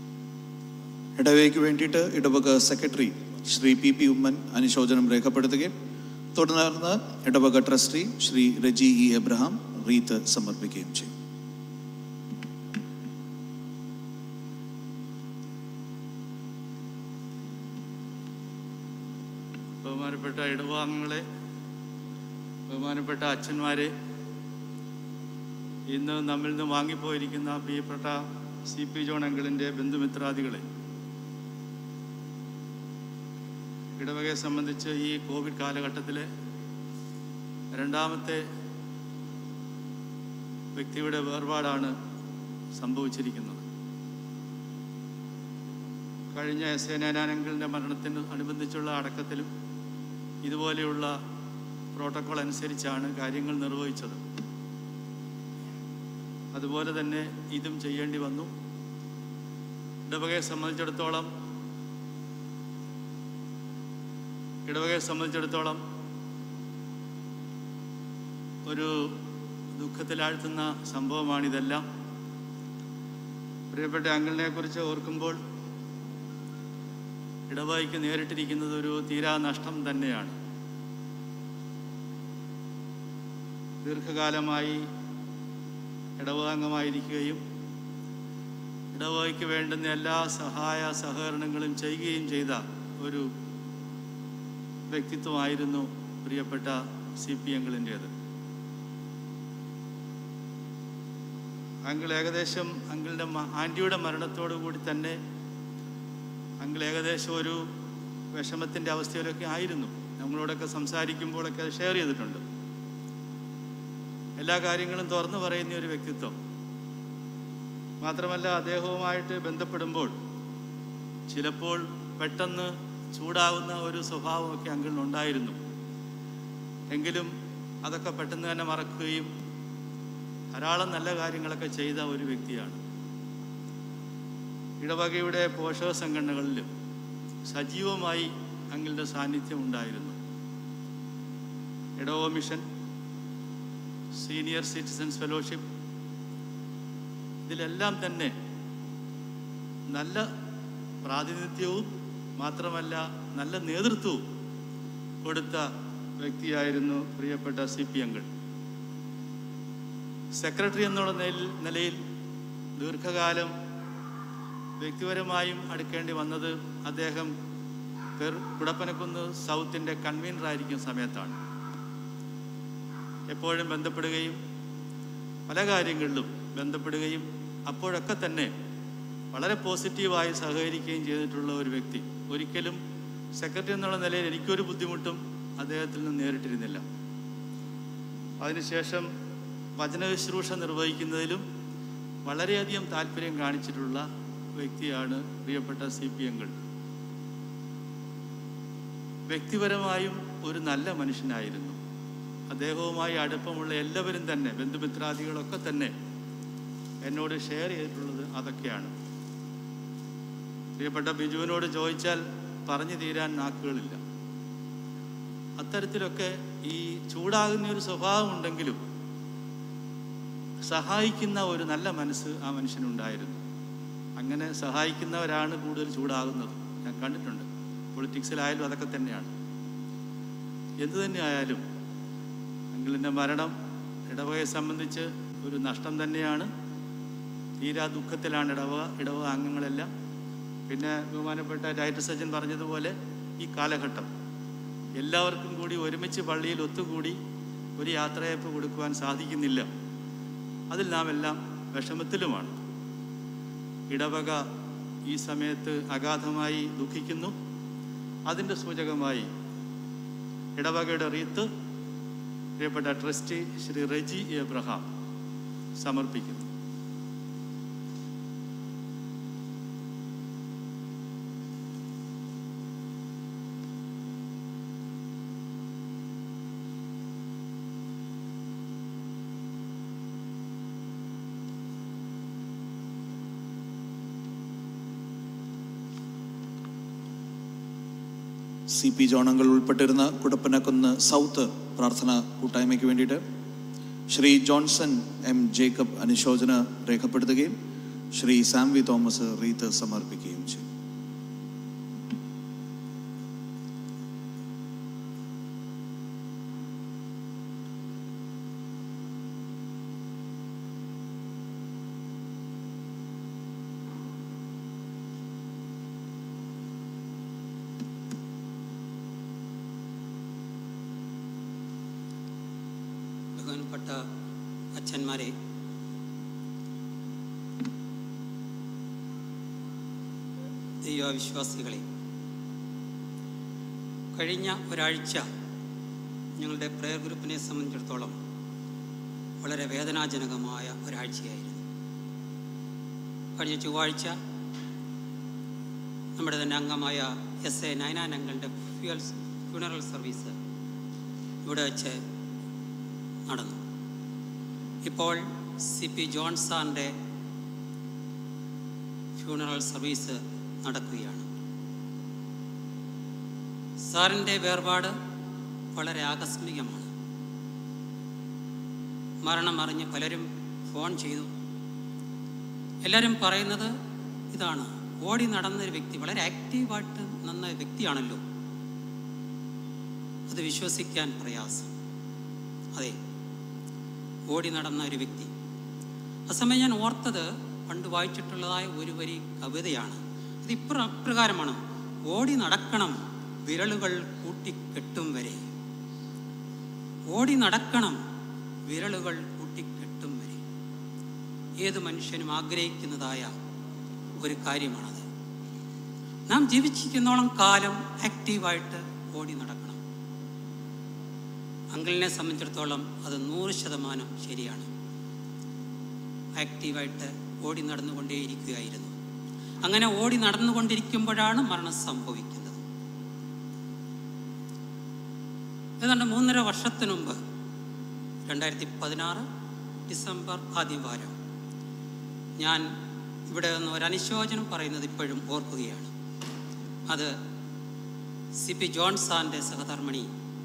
ഇടവയ്ക്ക് വേണ്ടിയിട്ട് ഇടവക secretary Shri P P Oommen അനുശോചനം രേഖപ്പെടുത്തുകയും തുടർന്ന് ഇടവക trustee Shri Reji E Abraham wreath സമർപ്പിക്കുകയും ചെയ്യും
ബഹുമാനപ്പെട്ട ഇടവാംഗങ്ങളെ ബഹുമാനപ്പെട്ട അച്ഛന്മാരെ ഇന്ന് നമ്മിൽ നിന്ന് വാങ്ങിപ്പോയിരിക്കുന്ന പ്രിയപ്പെട്ട സി പി ജോൺ അങ്കിളിൻ്റെ ബന്ധുമിത്രാദികളെ ഇടവകയെ സംബന്ധിച്ച് ഈ കോവിഡ് കാലഘട്ടത്തിലെ രണ്ടാമത്തെ വ്യക്തിയുടെ വേർപാടാണ് സംഭവിച്ചിരിക്കുന്നത് കഴിഞ്ഞ എസ് എ നാനാനങ്കിളിൻ്റെ മരണത്തിന് അനുബന്ധിച്ചുള്ള അടക്കത്തിലും ഇതുപോലെയുള്ള പ്രോട്ടോക്കോൾ അനുസരിച്ചാണ് കാര്യങ്ങൾ നിർവഹിച്ചത് അതുപോലെ തന്നെ ഇതും ചെയ്യേണ്ടി വന്നു ഇടവകയെ സംബന്ധിച്ചിടത്തോളം ഇടവകയെ സംബന്ധിച്ചിടത്തോളം ഒരു ദുഃഖത്തിലാഴ്ത്തുന്ന സംഭവമാണിതെല്ലാം പ്രിയപ്പെട്ട അങ്കിളിനെ കുറിച്ച് ഓർക്കുമ്പോൾ ഇടവകയ്ക്ക് നേരിട്ടിരിക്കുന്നത് ഒരു തീരാ നഷ്ടം തന്നെയാണ് ദീർഘകാലമായി ഇടവകാംഗമായിരിക്കുകയും ഇടവകയ്ക്ക് വേണ്ടുന്ന എല്ലാ സഹായ സഹകരണങ്ങളും ചെയ്യുകയും ചെയ്ത ഒരു വ്യക്തിത്വമായിരുന്നു പ്രിയപ്പെട്ട സി പി അങ്കിളിൻ്റേത് അങ്കിൾ ഏകദേശം അങ്കിളിൻ്റെ മ- ആൻറ്റിയുടെ മരണത്തോടു കൂടി തന്നെ അങ്കിൾ ഏകദേശം ഒരു വിഷമത്തിൻ്റെ അവസ്ഥയിലൊക്കെ ആയിരുന്നു നമ്മളോടൊക്കെ സംസാരിക്കുമ്പോഴൊക്കെ അത് ഷെയർ ചെയ്തിട്ടുണ്ട് എല്ലാ കാര്യങ്ങളും തുറന്നു പറയുന്ന ഒരു വ്യക്തിത്വം മാത്രമല്ല അദ്ദേഹവുമായിട്ട് ബന്ധപ്പെടുമ്പോൾ ചിലപ്പോൾ പെട്ടെന്ന് ചൂടാവുന്ന ഒരു സ്വഭാവമൊക്കെ അങ്കിളിനുണ്ടായിരുന്നു എങ്കിലും അതൊക്കെ പെട്ടെന്ന് തന്നെ മറക്കുകയും ധാരാളം നല്ല കാര്യങ്ങളൊക്കെ ചെയ്ത ഒരു വ്യക്തിയാണ് ഇടവകയുടെ പോഷക സംഘടനകളിലും സജീവമായി അങ്കിളുടെ സാന്നിധ്യം ഉണ്ടായിരുന്നു ഇടവ മിഷൻ സീനിയർ സിറ്റിസൺസ് ഫെലോഷിപ്പ് ഇതിലെല്ലാം തന്നെ നല്ല പ്രാതിനിധ്യവും മാത്രമല്ല നല്ല നേതൃത്വവും കൊടുത്ത വ്യക്തിയായിരുന്നു പ്രിയപ്പെട്ട സി പി അങ്കിൾ സെക്രട്ടറി എന്നുള്ള നിലയിൽ നിലയിൽ ദീർഘകാലം വ്യക്തിപരമായും അടുക്കേണ്ടി വന്നത് അദ്ദേഹം പെർ- കുടപ്പനക്കുന്ന് സൗത്തിൻ്റെ കൺവീനറായിരിക്കുന്ന സമയത്താണ് എപ്പോഴും ബന്ധപ്പെടുകയും പല കാര്യങ്ങളിലും ബന്ധപ്പെടുകയും അപ്പോഴൊക്കെ തന്നെ വളരെ പോസിറ്റീവായി സഹകരിക്കുകയും ചെയ്തിട്ടുള്ള ഒരു വ്യക്തി ഒരിക്കലും സെക്രട്ടറി എന്നുള്ള നിലയിൽ എനിക്കൊരു ബുദ്ധിമുട്ടും അദ്ദേഹത്തിൽ നിന്ന് നേരിട്ടിരുന്നില്ല അതിനുശേഷം വചനശുശ്രൂഷ നിർവഹിക്കുന്നതിലും വളരെയധികം താല്പര്യം കാണിച്ചിട്ടുള്ള വ്യക്തിയാണ് പ്രിയപ്പെട്ട സി പി എങ്ങൾ വ്യക്തിപരമായും ഒരു നല്ല മനുഷ്യനായിരുന്നു അദ്ദേഹവുമായി അടുപ്പമുള്ള എല്ലാവരും തന്നെ ബന്ധുമിത്രാദികളൊക്കെ തന്നെ എന്നോട് ഷെയർ ചെയ്തിട്ടുള്ളത് അതൊക്കെയാണ് പ്രിയപ്പെട്ട ബിജുവിനോട് ചോദിച്ചാൽ പറഞ്ഞു തീരാൻ നാക്കുകളില്ല അത്തരത്തിലൊക്കെ ഈ ചൂടാകുന്ന ഒരു സ്വഭാവമുണ്ടെങ്കിലും സഹായിക്കുന്ന ഒരു നല്ല മനസ്സ് ആ മനുഷ്യനുണ്ടായിരുന്നു അങ്ങനെ സഹായിക്കുന്നവരാണ് കൂടുതൽ ചൂടാകുന്നത് ഞാൻ കണ്ടിട്ടുണ്ട് പൊളിറ്റിക്സിലായാലും അതൊക്കെ തന്നെയാണ് എന്തു തന്നെ ആയാലും അങ്കിളിൻ്റെ മരണം ഇടവകയെ സംബന്ധിച്ച് ഒരു നഷ്ടം തന്നെയാണ് തീരാ ദുഃഖത്തിലാണ് ഇടവക ഇടവക അംഗങ്ങളെല്ലാം പിന്നെ ബഹുമാനപ്പെട്ട ഡയറക്ടർ സജ്ജൻ പറഞ്ഞതുപോലെ ഈ കാലഘട്ടം എല്ലാവർക്കും കൂടി ഒരുമിച്ച് പള്ളിയിൽ ഒത്തുകൂടി ഒരു യാത്രയപ്പ് കൊടുക്കുവാൻ സാധിക്കുന്നില്ല അതിൽ നാം എല്ലാം വിഷമത്തിലുമാണ് ഇടവക ഈ സമയത്ത് അഗാധമായി ദുഃഖിക്കുന്നു അതിൻ്റെ സൂചകമായി ഇടവകയുടെ റീത്ത് പ്രിയപ്പെട്ട ട്രസ്റ്റി ശ്രീ റെജി എബ്രഹാം സമർപ്പിക്കുന്നു
സി പി ജോണങ്ങൾ ഉൾപ്പെട്ടിരുന്ന കുടപ്പനക്കുന്ന് സൗത്ത് പ്രാർത്ഥന കൂട്ടായ്മയ്ക്ക് വേണ്ടിയിട്ട് ശ്രീ ജോൺസൺ എം ജേക്കബ് അനുശോചന രേഖപ്പെടുത്തുകയും Shri Sam V Thomas wreath സമർപ്പിക്കുകയും ചെയ്തു
ബഹുമാനപ്പെട്ട അച്ഛന്മാരെ ദൈവവിശ്വാസികളെ കഴിഞ്ഞ ഒരാഴ്ച ഞങ്ങളുടെ പ്രയർ ഗ്രൂപ്പിനെ സംബന്ധിച്ചിടത്തോളം വളരെ വേദനാജനകമായ ഒരാഴ്ചയായിരുന്നു കഴിഞ്ഞ ചൊവ്വാഴ്ച നമ്മുടെ തന്നെ അംഗമായ എസ് എ നയനാൻ അംഗളുടെ ഫ്യൂൽ ഫ്യൂണറൽ സർവീസ് ഇവിടെ വെച്ച് നടന്നു ഇപ്പോൾ സി പി ജോൺ സാറിൻ്റെ ഫ്യൂണറൽ സർവീസ് നടക്കുകയാണ് സാറിൻ്റെ വേർപാട് വളരെ ആകസ്മികമാണ് മരണം അറിഞ്ഞ് പലരും ഫോൺ ചെയ്തു എല്ലാവരും പറയുന്നത് ഇതാണ് ഓടി നടന്നൊരു വ്യക്തി വളരെ ആക്റ്റീവായിട്ട് നിന്ന വ്യക്തിയാണല്ലോ അത് വിശ്വസിക്കാൻ പ്രയാസം അതെ ഓടി നടന്ന ഒരു വ്യക്തി ആ സമയം ഞാൻ ഓർത്തത് പണ്ട് വായിച്ചിട്ടുള്ളതായ ഒരു വരി കവിതയാണ് ഇത് ഇപ്ര ഇപ്രകാരമാണ് ഓടി നടക്കണം വിരലുകൾ കൂട്ടിക്കെട്ടും വരെ ഓടി നടക്കണം വിരലുകൾ കൂട്ടിക്കെട്ടും വരെ ഏത് മനുഷ്യനും ആഗ്രഹിക്കുന്നതായ ഒരു കാര്യമാണത് നാം ജീവിച്ചിരിക്കുന്നോളം കാലം ആക്റ്റീവായിട്ട് ഓടി നടക്കണം അങ്കിളിനെ സംബന്ധിച്ചിടത്തോളം അത് നൂറ് ശതമാനം ശരിയാണ് ആക്റ്റീവായിട്ട് ഓടി നടന്നുകൊണ്ടേയിരിക്കുകയായിരുന്നു അങ്ങനെ ഓടി നടന്നുകൊണ്ടിരിക്കുമ്പോഴാണ് മരണം സംഭവിക്കുന്നത് ഏതാണ്ട് മൂന്നര വർഷത്തിനു മുമ്പ് രണ്ടായിരത്തി പതിനാറ് ഡിസംബർ ആദ്യം വാരം ഞാൻ ഇവിടെ നിന്ന് ഒരു അനുശോചനം പറയുന്നത് ഇപ്പോഴും ഓർക്കുകയാണ് അത് സി പി ജോൺ സാറിൻ്റെ സഹധർമ്മിണി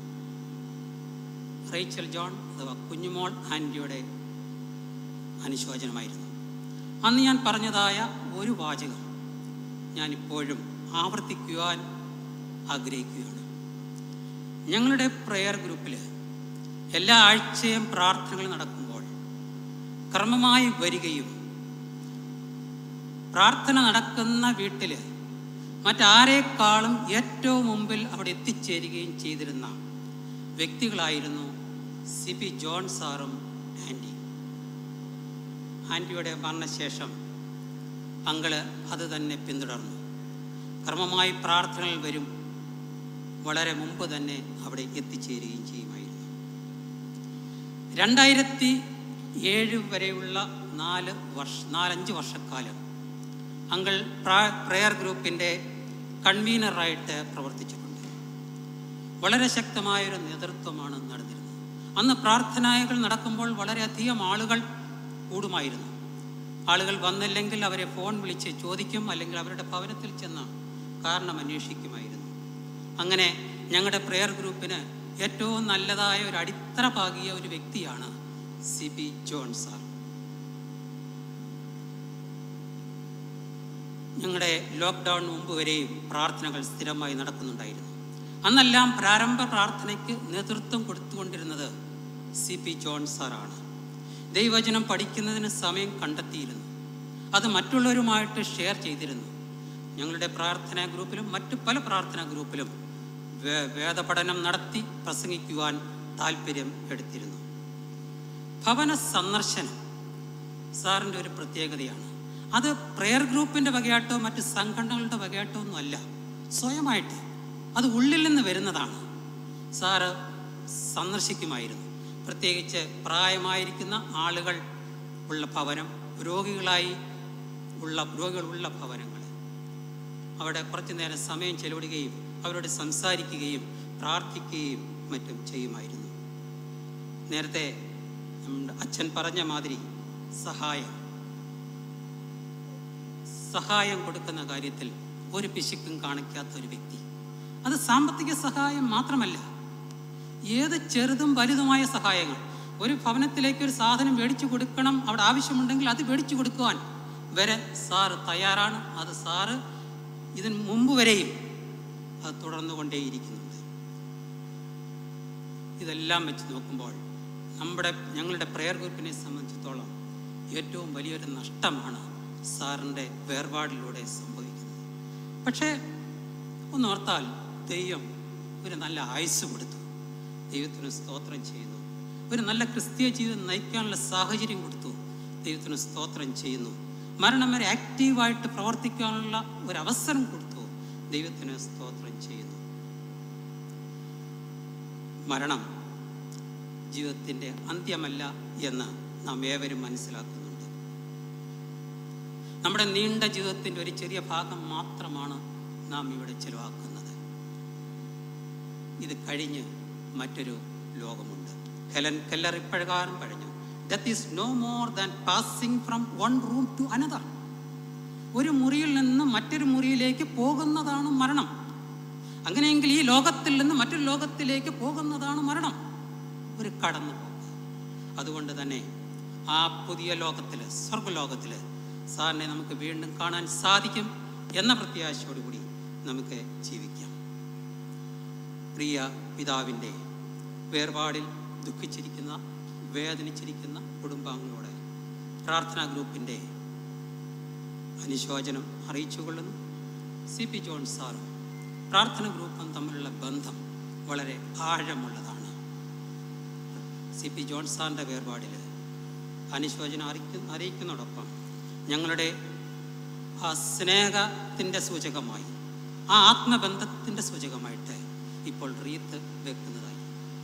റേച്ചൽ ജോൺ അഥവാ കുഞ്ഞുമോൾ ആൻറ്റിയുടെ അനുശോചനമായിരുന്നു അന്ന് ഞാൻ പറഞ്ഞതായ ഒരു വാചകം ഞാൻ ഇപ്പോഴും ആവർത്തിക്കുവാൻ ആഗ്രഹിക്കുകയാണ് ഞങ്ങളുടെ പ്രെയർ ഗ്രൂപ്പിൽ എല്ലാ ആഴ്ചയും പ്രാർത്ഥനകൾ നടക്കുമ്പോൾ ക്രമമായി വരികയും പ്രാർത്ഥന നടക്കുന്ന വീട്ടിൽ മറ്റാരേക്കാളും ഏറ്റവും മുമ്പിൽ അവിടെ എത്തിച്ചേരുകയും ചെയ്തിരുന്ന വ്യക്തികളായിരുന്നു സി പി ജോൺ സാറും ആൻറ്റി ആൻറ്റിയുടെ മരണശേഷം അങ്കള് അത് തന്നെ പിന്തുടർന്നു ക്രമമായി പ്രാർത്ഥനകൾ വരും വളരെ മുമ്പ് തന്നെ അവിടെ എത്തിച്ചേരുകയും ചെയ്യുമായിരുന്നു രണ്ടായിരത്തി ഏഴ് വരെയുള്ള നാല് വർഷ നാലഞ്ച് വർഷക്കാലം അങ്കിൾ പ്രയർ ഗ്രൂപ്പിൻ്റെ കൺവീനറായിട്ട് പ്രവർത്തിച്ചിട്ടുണ്ട് വളരെ ശക്തമായൊരു നേതൃത്വമാണ് നടന്നിരുന്നത് അന്ന് പ്രാർത്ഥനായകൾ നടക്കുമ്പോൾ വളരെയധികം ആളുകൾ കൂടുമായിരുന്നു ആളുകൾ വന്നില്ലെങ്കിൽ അവരെ ഫോൺ വിളിച്ച് ചോദിക്കും അല്ലെങ്കിൽ അവരുടെ ഭവനത്തിൽ ചെന്ന് കാരണം അന്വേഷിക്കുമായിരുന്നു അങ്ങനെ ഞങ്ങളുടെ പ്രെയർ ഗ്രൂപ്പിന് ഏറ്റവും നല്ലതായ ഒരു അടിത്തറ പാകിയ ഒരു വ്യക്തിയാണ് സി ബി ജോൺ സാർ ഞങ്ങളുടെ ലോക്ക്ഡൗൺ മുമ്പ് വരെയും പ്രാർത്ഥനകൾ സ്ഥിരമായി നടക്കുന്നുണ്ടായിരുന്നു അന്നെല്ലാം പ്രാരംഭ പ്രാർത്ഥനയ്ക്ക് നേതൃത്വം കൊടുത്തുകൊണ്ടിരുന്നത് സി പി ജോൺ സാറാണ് ദൈവവചനം പഠിക്കുന്നതിന് സമയം കണ്ടെത്തിയിരുന്നു അത് മറ്റുള്ളവരുമായിട്ട് ഷെയർ ചെയ്തിരുന്നു ഞങ്ങളുടെ പ്രാർത്ഥനാ ഗ്രൂപ്പിലും മറ്റു പല പ്രാർത്ഥനാ ഗ്രൂപ്പിലും വേ- വേദപഠനം നടത്തി പ്രസംഗിക്കുവാൻ താല്പര്യം എടുത്തിരുന്നു ഭവന സന്ദർശനം സാറിൻ്റെ ഒരു പ്രത്യേകതയാണ് അത് പ്രെയർ ഗ്രൂപ്പിൻ്റെ വകയാട്ടോ മറ്റ് സംഘടനകളുടെ വകയാട്ടോ ഒന്നും അല്ല സ്വയമായിട്ട് അത് ഉള്ളിൽ നിന്ന് വരുന്നതാണ് സാറ് സന്ദർശിക്കുമായിരുന്നു പ്രത്യേകിച്ച് പ്രായമായിരിക്കുന്ന ആളുകൾ ഉള്ള ഭവനം രോഗികളായി ഉള്ള രോഗികളുള്ള ഭവനങ്ങൾ അവിടെ കുറച്ചു നേരം സമയം ചെലവിടുകയും അവരോട് സംസാരിക്കുകയും പ്രാർത്ഥിക്കുകയും മറ്റും ചെയ്യുമായിരുന്നു നേരത്തെ നമ്മുടെ അച്ഛൻ പറഞ്ഞ മാതിരി സഹായം സഹായം കൊടുക്കുന്ന കാര്യത്തിൽ ഒരു പിശുക്കും കാണിക്കാത്ത ഒരു വ്യക്തി അത് സാമ്പത്തിക സഹായം മാത്രമല്ല ഏത് ചെറുതും വലുതുമായ സഹായങ്ങൾ ഒരു ഭവനത്തിലേക്ക് ഒരു സാധനം മേടിച്ചു കൊടുക്കണം അവിടെ ആവശ്യമുണ്ടെങ്കിൽ അത് മേടിച്ചു കൊടുക്കുവാൻ വരെ സാറ് തയ്യാറാണ് അത് സാറ് ഇതിന് മുമ്പ് വരെയും അത് തുടർന്നുകൊണ്ടേയിരിക്കുന്നുണ്ട് ഇതെല്ലാം വെച്ച് നോക്കുമ്പോൾ നമ്മുടെ ഞങ്ങളുടെ പ്രെയർ ഗ്രൂപ്പിനെ സംബന്ധിച്ചിടത്തോളം ഏറ്റവും വലിയൊരു നഷ്ടമാണ് സാറിൻ്റെ വേർപാടിലൂടെ സംഭവിക്കുന്നത് പക്ഷേ ഒന്നോർത്താൽ ദൈവം ഒരു നല്ല ആയുസ് കൊടുത്തു ദൈവത്തിന് സ്തോത്രം ചെയ്യുന്നു ഒരു നല്ല ക്രിസ്തീയ ജീവിതം നയിക്കാനുള്ള സാഹചര്യം കൊടുത്തു ദൈവത്തിന് സ്തോത്രം ചെയ്യുന്നു മരണം വരെ ആക്റ്റീവായിട്ട് പ്രവർത്തിക്കാനുള്ള ഒരു അവസരം കൊടുത്തു ദൈവത്തിന് സ്തോത്രം ചെയ്യുന്നു മരണം ജീവിതത്തിൻ്റെ അന്ത്യമല്ല എന്ന് നാം ഏവരും മനസ്സിലാക്കുന്നുണ്ട് നമ്മുടെ നീണ്ട ജീവിതത്തിൻ്റെ ഒരു ചെറിയ ഭാഗം മാത്രമാണ് നാം ഇവിടെ ചെലവാക്കുന്നത് ഇത് കഴിഞ്ഞ് മറ്റൊരു ലോകമുണ്ട് ഹെലൻ കെല്ലർ ഇപ്രകാരം പറഞ്ഞു death is no more than passing from one room to another ഒരു മുറിയിൽ നിന്ന് മറ്റൊരു മുറിയിലേക്ക് പോകുന്നതാണ് മരണം അങ്ങനെയെങ്കിൽ ഈ ലോകത്തിൽ നിന്ന് മറ്റൊരു ലോകത്തിലേക്ക് പോകുന്നതാണ് മരണം ഒരു കടന്നു പോക്ക് അതുകൊണ്ട് തന്നെ ആ പുതിയ ലോകത്തിൽ സ്വർഗലോകത്തിൽ സാറിനെ നമുക്ക് വീണ്ടും കാണാൻ സാധിക്കും എന്ന പ്രത്യാശയോടുകൂടി നമുക്ക് ജീവിക്കാം പ്രിയ പിതാവിൻ്റെ വേർപാടിൽ ദുഃഖിച്ചിരിക്കുന്ന വേദനിച്ചിരിക്കുന്ന കുടുംബാംഗങ്ങളോട് പ്രാർത്ഥനാ ഗ്രൂപ്പിൻ്റെ അനുശോചനം അറിയിച്ചുകൊള്ളുന്നു സി പി ജോൺ സാറും പ്രാർത്ഥന ഗ്രൂപ്പും തമ്മിലുള്ള ബന്ധം വളരെ ആഴമുള്ളതാണ് സി പി ജോൺ സാറിൻ്റെ വേർപാടിൽ അനുശോചനം അറിയിക്കുന്ന അറിയിക്കുന്നതോടൊപ്പം ഞങ്ങളുടെ ആ സ്നേഹത്തിൻ്റെ സൂചകമായി ആ ആത്മബന്ധത്തിൻ്റെ സൂചകമായിട്ട് ഇപ്പോൾ റീത്ത് വെക്കുന്നതായി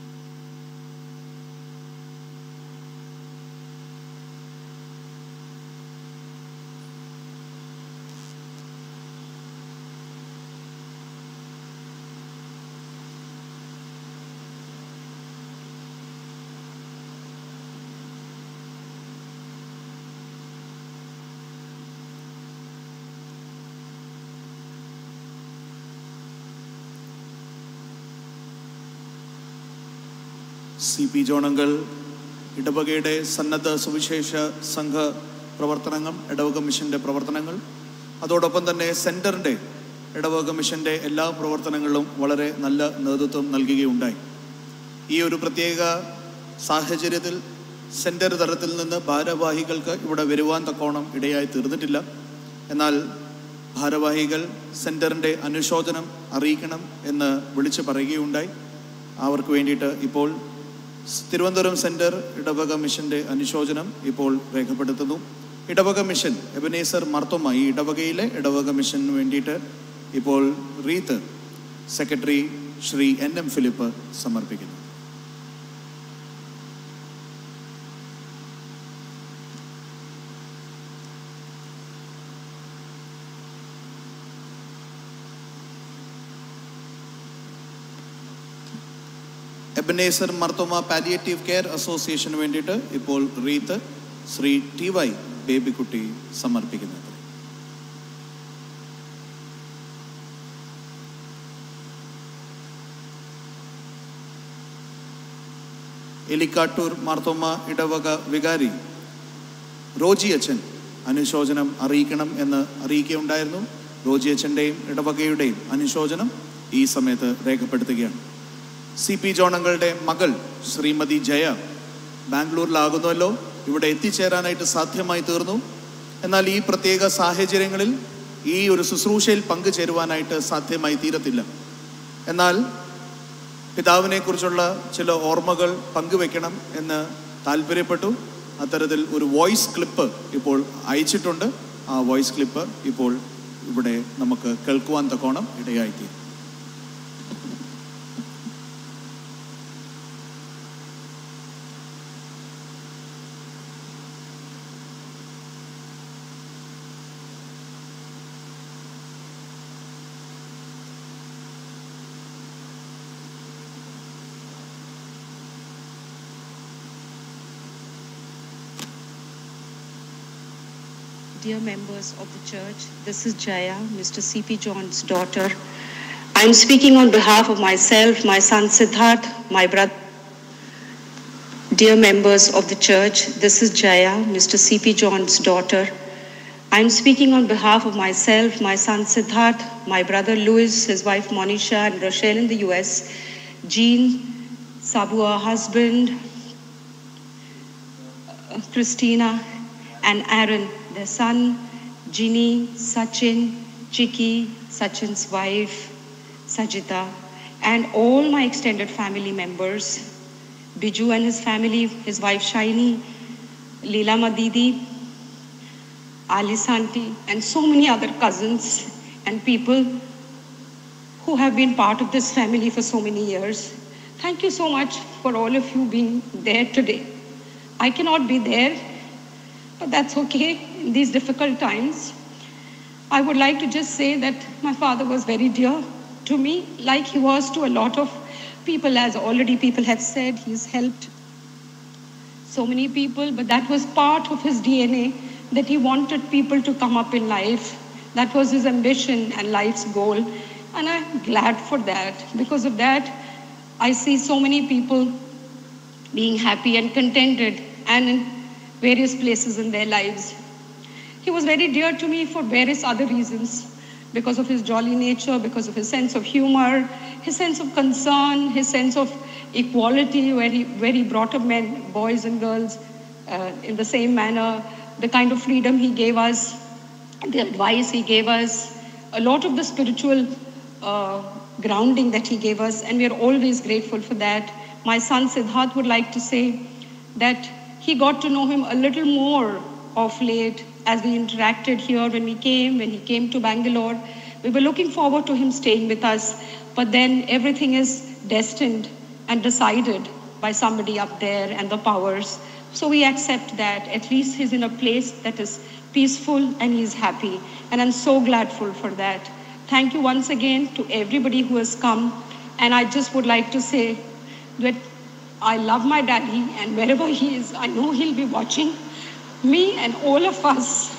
സി പി ജോണങ്കൾ ഇടവകയുടെ സന്നദ്ധ സുവിശേഷ സംഘ പ്രവർത്തനങ്ങൾ ഇടവക മിഷൻ്റെ പ്രവർത്തനങ്ങൾ അതോടൊപ്പം തന്നെ സെൻറ്ററിൻ്റെ ഇടവക മിഷൻ്റെ എല്ലാ പ്രവർത്തനങ്ങളിലും വളരെ നല്ല നേതൃത്വം നൽകുകയുണ്ടായി ഈ ഒരു പ്രത്യേക സാഹചര്യത്തിൽ സെൻറ്റർ തലത്തിൽ നിന്ന് ഭാരവാഹികൾക്ക് ഇവിടെ വരുവാൻ തക്കോണം ഇടയായി തീർന്നിട്ടില്ല എന്നാൽ ഭാരവാഹികൾ സെൻറ്ററിൻ്റെ അനുശോചനം അറിയിക്കണം എന്ന് വിളിച്ചു പറയുകയുണ്ടായി അവർക്ക് വേണ്ടിയിട്ട് ഇപ്പോൾ തിരുവനന്തപുരം സെൻറ്റർ ഇടവക മിഷൻ്റെ അനുശോചനം ഇപ്പോൾ രേഖപ്പെടുത്തുന്നു ഇടവക മിഷൻ എബനേസർ മർത്തോമ ഈ ഇടവകയിലെ ഇടവക മിഷന് വേണ്ടിയിട്ട് ഇപ്പോൾ wreath secretary Shri N M Philip സമർപ്പിക്കുന്നു എബനേസർ മർത്തോമ പാലിയേറ്റീവ് കെയർ അസോസിയേഷന് വേണ്ടിയിട്ട് ഇപ്പോൾ wreath Shri T Y Babykutty സമർപ്പിക്കുന്നത് എലിക്കാട്ടൂർ മാർത്തോമ ഇടവക വികാരി റോജി അച്ഛൻ അനുശോചനം അറിയിക്കണം എന്ന് അറിയിക്കുകയുണ്ടായിരുന്നു റോജി അച്ഛൻ്റെയും ഇടവകയുടെയും അനുശോചനം ഈ സമയത്ത് രേഖപ്പെടുത്തുകയാണ് സി പി ജോണങ്ങളുടെ മകൾ ശ്രീമതി ജയ ബാംഗ്ലൂരിലാകുന്നുവല്ലോ ഇവിടെ എത്തിച്ചേരാനായിട്ട് സാധ്യമായി തീർന്നു എന്നാൽ ഈ പ്രത്യേക സാഹചര്യങ്ങളിൽ ഈ ഒരു ശുശ്രൂഷയിൽ പങ്കുചേരുവാനായിട്ട് സാധ്യമായി തീരത്തില്ല എന്നാൽ പിതാവിനെ കുറിച്ചുള്ള ചില ഓർമ്മകൾ പങ്കുവെക്കണം എന്ന് താല്പര്യപ്പെട്ടു അത്തരത്തിൽ ഒരു വോയിസ് ക്ലിപ്പ് ഇപ്പോൾ അയച്ചിട്ടുണ്ട് ആ വോയിസ് ക്ലിപ്പ് ഇപ്പോൾ ഇവിടെ നമുക്ക് കേൾക്കുവാൻ തക്കോണം ഇടയായിത്തീരും
Dear members of the church, this is Jaya, Mr. C.P. John's daughter. I'm speaking on behalf of myself, my son Siddharth, my brother. Dear members of the church, this is Jaya, Mr. C.P. John's daughter. I'm speaking on behalf of myself, my son Siddharth, my brother Louis, his wife Monisha, and Rochelle in the US, Jean, Sabu, her husband, uh, Christina, and Aaron, their son, Ginny, Sachin, Chiki, Sachin's wife, Sajita, and all my extended family members, Biju and his family, his wife Shaini, Leela Madidi, Alice Auntie, and so many other cousins and people who have been part of this family for so many years. Thank you so much for all of you being there today. I cannot be there, but that's okay in these difficult times. I would like to just say that my father was very dear to me, like he was to a lot of people, as already people have said. He's helped so many people, but that was part of his DNA that he wanted people to come up in life. That was his ambition and life's goal. And I'm glad for that. Because of that, I see so many people being happy and contented and in various places in their lives. He was very dear to me for various other reasons because of his jolly nature, because of his sense of humor, his sense of concern, his sense of equality, where he, where he brought up men, boys and girls uh, in the same manner, the kind of freedom he gave us, the advice he gave us, a lot of the spiritual uh, grounding that he gave us, and we are always grateful for that. My son Siddharth would like to say that he got to know him a little more of late as we interacted here when we came, when he came to Bangalore. We were looking forward to him staying with us, but then everything is destined and decided by somebody up there and the powers. So we accept that. At least he's in a place that is peaceful and he's happy. And I'm so gladful for that. Thank you once again to everybody who has come. And I just would like to say that I love my daddy, and wherever he is, I know he'll be watching me and all of us.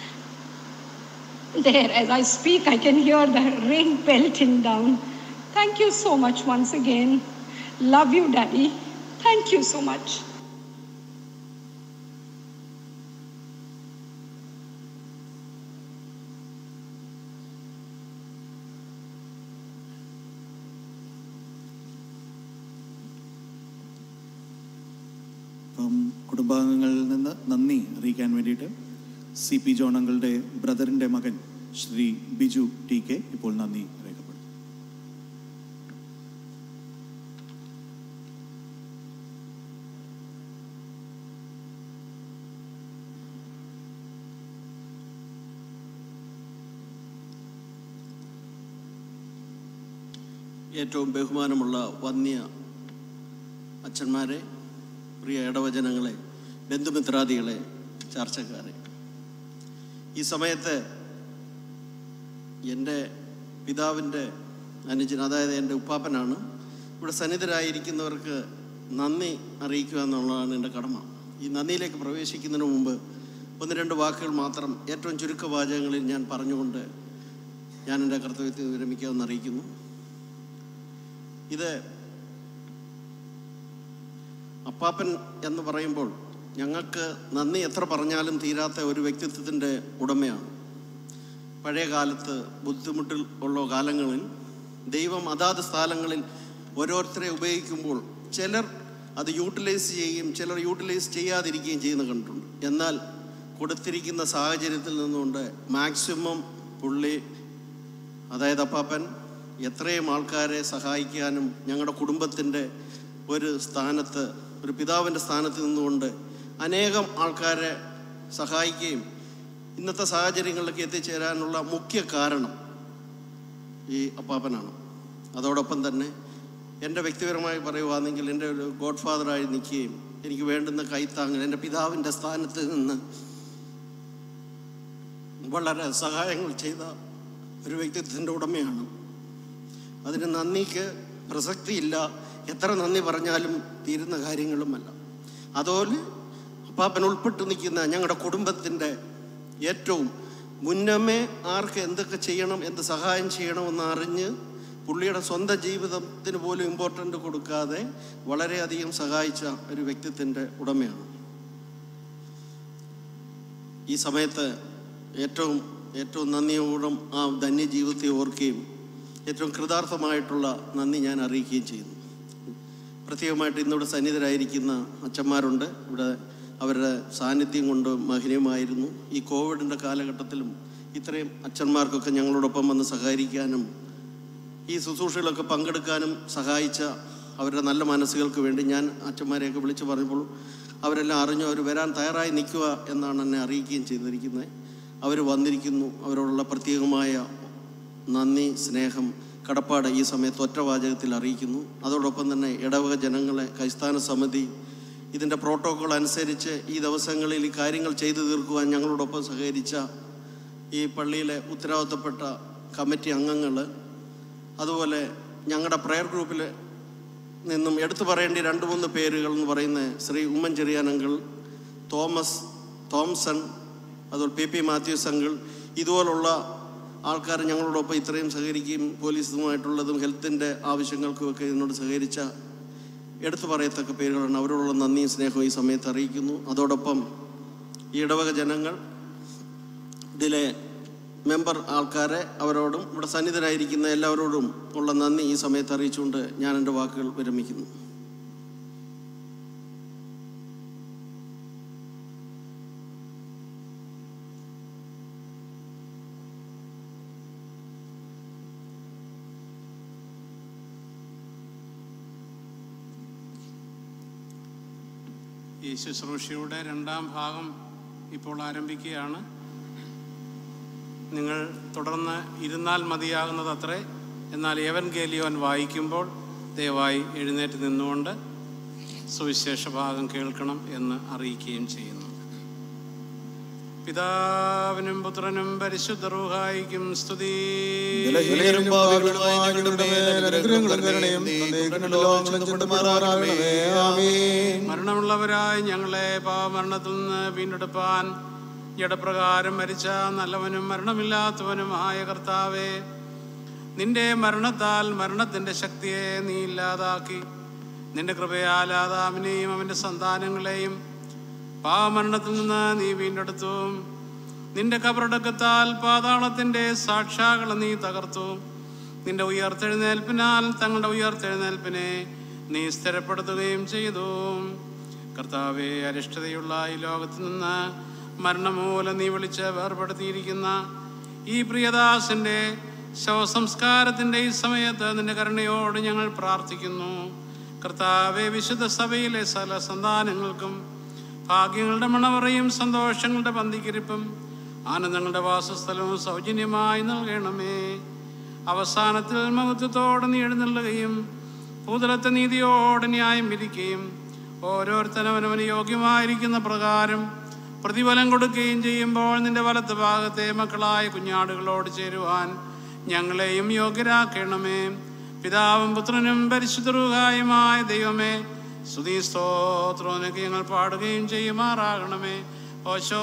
There, as I speak, I can hear the rain pelting down. Thank you so much once again. Love you, Daddy. Thank you so much.
അപ്പം കുടുംബാംഗങ്ങളിൽ നിന്ന് നന്ദി അറിയിക്കാൻ വേണ്ടിയിട്ട്
C P ജോണങ്ങളുടെ ബ്രദറിൻ്റെ മകൻ Shri Biju T K ഇപ്പോൾ നന്ദി രേഖപ്പെടുത്തും
ഏറ്റവും ബഹുമാനമുള്ള വന്യ അച്ഛന്മാരെ പ്രിയ ഇടവചനങ്ങളെ ബന്ധുമിത്രാദികളെ ചർച്ചക്കാരെ ഈ സമയത്ത് എൻ്റെ പിതാവിൻ്റെ അനുജൻ അതായത് എൻ്റെ ഉപ്പാപ്പനാണ് ഇവിടെ സന്നിധരായിരിക്കുന്നവർക്ക് നന്ദി അറിയിക്കുക എന്നുള്ളതാണ് എൻ്റെ കടമ ഈ നന്ദിയിലേക്ക് പ്രവേശിക്കുന്നതിന് മുമ്പ് ഒന്ന് രണ്ട് വാക്കുകൾ മാത്രം ഏറ്റവും ചുരുക്ക വാചകങ്ങളിൽ ഞാൻ പറഞ്ഞുകൊണ്ട് ഞാൻ എൻ്റെ കർത്തവ്യത്തിൽ വിരമിക്കാമെന്ന് അറിയിക്കുന്നു ഇത് അപ്പാപ്പൻ എന്ന് പറയുമ്പോൾ ഞങ്ങൾക്ക് നന്ദി എത്ര പറഞ്ഞാലും തീരാത്ത ഒരു വ്യക്തിത്വത്തിൻ്റെ ഉടമയാണ് പഴയ കാലത്ത് ബുദ്ധിമുട്ടിൽ ഉള്ള കാലങ്ങളിൽ ദൈവം അതാത് സ്ഥലങ്ങളിൽ ഓരോരുത്തരെ ഉപയോഗിക്കുമ്പോൾ ചിലർ അത് യൂട്ടിലൈസ് ചെയ്യുകയും ചിലർ യൂട്ടിലൈസ് ചെയ്യാതിരിക്കുകയും ചെയ്യുന്ന കണ്ടിട്ടുണ്ട് എന്നാൽ കൊടുത്തിരിക്കുന്ന സാഹചര്യത്തിൽ നിന്നുകൊണ്ട് മാക്സിമം പുള്ളി അതായത് അപ്പാപ്പൻ എത്രയും ആൾക്കാരെ സഹായിക്കാനും ഞങ്ങളുടെ കുടുംബത്തിൻ്റെ ഒരു സ്ഥാനത്ത് ഒരു പിതാവിൻ്റെ സ്ഥാനത്ത് നിന്നുകൊണ്ട് അനേകം ആൾക്കാരെ സഹായിക്കുകയും ഇന്നത്തെ സാഹചര്യങ്ങളിലേക്ക് എത്തിച്ചേരാനുള്ള മുഖ്യ കാരണം ഈ അപ്പാപ്പനാണ് അതോടൊപ്പം തന്നെ എൻ്റെ വ്യക്തിപരമായി പറയുവാണെങ്കിൽ എൻ്റെ ഒരു ഗോഡ് ഫാദറായി നിൽക്കുകയും എനിക്ക് വേണ്ടുന്ന കൈത്താങ്ങൽ എൻ്റെ പിതാവിൻ്റെ സ്ഥാനത്ത് നിന്ന് വളരെ സഹായങ്ങൾ ചെയ്ത ഒരു വ്യക്തിത്വത്തിൻ്റെ ഉടമയാണ് അതിന് നന്ദിക്ക് പ്രസക്തിയില്ല എത്ര നന്ദി പറഞ്ഞാലും തീരുന്ന കാര്യങ്ങളുമല്ല അതുപോലെ അപ്പാപ്പൻ ഉൾപ്പെട്ട് നിൽക്കുന്ന ഞങ്ങളുടെ കുടുംബത്തിൻ്റെ ഏറ്റവും മുന്നമേ ആർക്ക് എന്തൊക്കെ ചെയ്യണം എന്ത് സഹായം ചെയ്യണമെന്ന് അറിഞ്ഞ് പുള്ളിയുടെ സ്വന്തം ജീവിതത്തിന് പോലും ഇമ്പോർട്ടൻ്റ് കൊടുക്കാതെ വളരെയധികം സഹായിച്ച ഒരു വ്യക്തിത്വത്തിൻ്റെ ഉടമയാണ് ഈ സമയത്ത് ഏറ്റവും ഏറ്റവും നന്ദിയോടും ആ ധന്യജീവിതത്തെ ഓർക്കുകയും ഏറ്റവും കൃതാർത്ഥമായിട്ടുള്ള നന്ദി ഞാൻ അറിയിക്കുകയും ചെയ്യുന്നു പ്രത്യേകമായിട്ട് ഇന്നിവിടെ സന്നിധരായിരിക്കുന്ന അച്ഛന്മാരുണ്ട് ഇവിടെ അവരുടെ സാന്നിധ്യം കൊണ്ട് മഹനീയമായിരുന്നു ഈ കോവിഡിൻ്റെ കാലഘട്ടത്തിലും ഇത്രയും അച്ഛന്മാർക്കൊക്കെ ഞങ്ങളോടൊപ്പം വന്ന് സഹകരിക്കാനും ഈ ശുശ്രൂഷകളൊക്കെ പങ്കെടുക്കാനും സഹായിച്ച അവരുടെ നല്ല മനസ്സുകൾക്ക് വേണ്ടി ഞാൻ അച്ഛന്മാരെയൊക്കെ വിളിച്ചു പറഞ്ഞപ്പോൾ അവരെല്ലാം അറിഞ്ഞു അവർ വരാൻ തയ്യാറായി നിൽക്കുക എന്നാണ് എന്നെ അറിയിക്കുകയും ചെയ്തിരിക്കുന്നത് അവർ വന്നിരിക്കുന്നു അവരോടുള്ള പ്രത്യേകമായ നന്ദി സ്നേഹം കടപ്പാട് ഈ സമയത്ത് ഒറ്റവാചകത്തിൽ അറിയിക്കുന്നു അതോടൊപ്പം തന്നെ ഇടവക ജനങ്ങളെ കൈസ്ഥാന സമിതി ഇതിൻ്റെ പ്രോട്ടോകോൾ അനുസരിച്ച് ഈ ദിവസങ്ങളിൽ ഈ കാര്യങ്ങൾ ചെയ്തു തീർക്കുവാൻ ഞങ്ങളോടൊപ്പം സഹകരിച്ച ഈ പള്ളിയിലെ ഉത്തരവാദിത്തപ്പെട്ട കമ്മിറ്റി അംഗങ്ങൾ അതുപോലെ ഞങ്ങളുടെ പ്രയർ ഗ്രൂപ്പിൽ നിന്നും എടുത്തു പറയേണ്ട രണ്ട് മൂന്ന് പേരുകൾ എന്ന് പറയുന്നത് ശ്രീ ഉമ്മൻ ചെറിയാനങ്കിൾ തോമസ് തോംസൺ അതുപോലെ പി പി മാത്യൂസ് അങ്കിൾ ഇതുപോലുള്ള ആൾക്കാർ ഞങ്ങളോടൊപ്പം ഇത്രയും സഹകരിക്കുകയും പോലീസുമായിട്ടുള്ളതും ഹെൽത്തിൻ്റെ ആവശ്യങ്ങൾക്കുമൊക്കെ ഇതിനോട് സഹകരിച്ച എടുത്തു പറയത്തക്ക പേരുകളാണ് അവരോടുള്ള നന്ദിയും സ്നേഹവും ഈ സമയത്ത് അറിയിക്കുന്നു അതോടൊപ്പം ഈ ഇടവക ജനങ്ങൾ ഇതിലെ മെമ്പർ ആൾക്കാരെ അവരോടും ഇവിടെ സന്നിധരായിരിക്കുന്ന എല്ലാവരോടും ഉള്ള നന്ദി ഈ സമയത്ത് അറിയിച്ചുകൊണ്ട് ഞാൻ എൻ്റെ വാക്കുകൾ വിരമിക്കുന്നു
ഈ ശുശ്രൂഷയുടെ രണ്ടാം ഭാഗം ഇപ്പോൾ ആരംഭിക്കുകയാണ് നിങ്ങൾ തുടർന്ന് ഇരുന്നാൽ മതിയാകുന്നത് അത്രേ എന്നാൽ ഏവൻ ഗേലിയോൻ വായിക്കുമ്പോൾ ദയവായി എഴുന്നേറ്റ് നിന്നുകൊണ്ട് സുവിശേഷ ഭാഗം കേൾക്കണം എന്ന് അറിയിക്കുകയും ചെയ്യുന്നു പിതാവിനും പുത്രനും പരിശുദ്ധ റൂഹായിക്കും സ്തുതി
ബലഹീനരും പാപികളുമായ ഞങ്ങളുടെ മേൽ അനുഗ്രഹങ്ങളും കരുണയും തന്നേക്കുണ്ടല്ലോ ഞങ്ങളെ ചുറ്റുമാറാകണമേ. ആമേൻ.
മരണമുള്ളവരായി ഞങ്ങളെ പാവമരണത്തിൽ നിന്ന് വീണ്ടെടുപ്പാൻ ജഡപ്രകാരം മരിച്ച നല്ലവനും മരണമില്ലാത്തവനുമായ കർത്താവേ നിന്റെ മരണത്താൽ മരണത്തിന്റെ ശക്തിയെ നീ ഇല്ലാതാക്കി നിന്റെ കൃപയാൽ ആദാമിനെയും അവന്റെ സന്താനങ്ങളെയും പാവമരണത്തിൽ നിന്ന് നീ വീണ്ടെടുത്തു നിന്റെ കബറടക്കത്താൽ പാതാളത്തിന്റെ സാക്ഷാകളെ നീ തകർത്തു നിന്റെ ഉയർത്തെഴുന്നേൽപ്പിനാൽ തങ്ങളുടെ ഉയർത്തെഴുന്നേൽപ്പിനെ നീ സ്ഥിരപ്പെടുത്തുകയും ചെയ്തു കർത്താവെ അരിഷ്ടതയുള്ള ഈ ലോകത്ത് നിന്ന് മരണമൂലം നീ വിളിച്ച് വേർപെടുത്തിയിരിക്കുന്ന ഈ പ്രിയദാസന്റെ ശവസംസ്കാരത്തിന്റെ ഈ സമയത്ത് നിന്റെ കരുണയോട് ഞങ്ങൾ പ്രാർത്ഥിക്കുന്നു കർത്താവെ വിശുദ്ധ സഭയിലെ സകല സന്താനങ്ങൾക്കും ഭാഗ്യങ്ങളുടെ മണവറയും സന്തോഷങ്ങളുടെ പന്തിക്കിരിപ്പും ആനന്ദങ്ങളുടെ വാസസ്ഥലവും സൗജന്യമായി നൽകണമേ അവസാനത്തിൽ മഹത്വത്തോടെ നീ എഴുന്നള്ളുകയും ഭൂതലത്തെ നീതിയോടെ ന്യായം വിധിക്കുകയും ഓരോരുത്തരവനവന് യോഗ്യമായിരിക്കുന്ന പ്രകാരം പ്രതിഫലം കൊടുക്കുകയും ചെയ്യുമ്പോൾ നിന്റെ വലത്ത് ഭാഗത്തെ മക്കളായ കുഞ്ഞാടുകളോട് ചേരുവാൻ ഞങ്ങളെയും യോഗ്യരാക്കണമേ പിതാവും പുത്രനും പരിശുദ്ധറുകായുമായ ദൈവമേ സ്തുതി സ്തോത്രനൊക്കെ ഞങ്ങൾ പാടുകയും ചെയ്യുമാറാകണമേ ഓശോ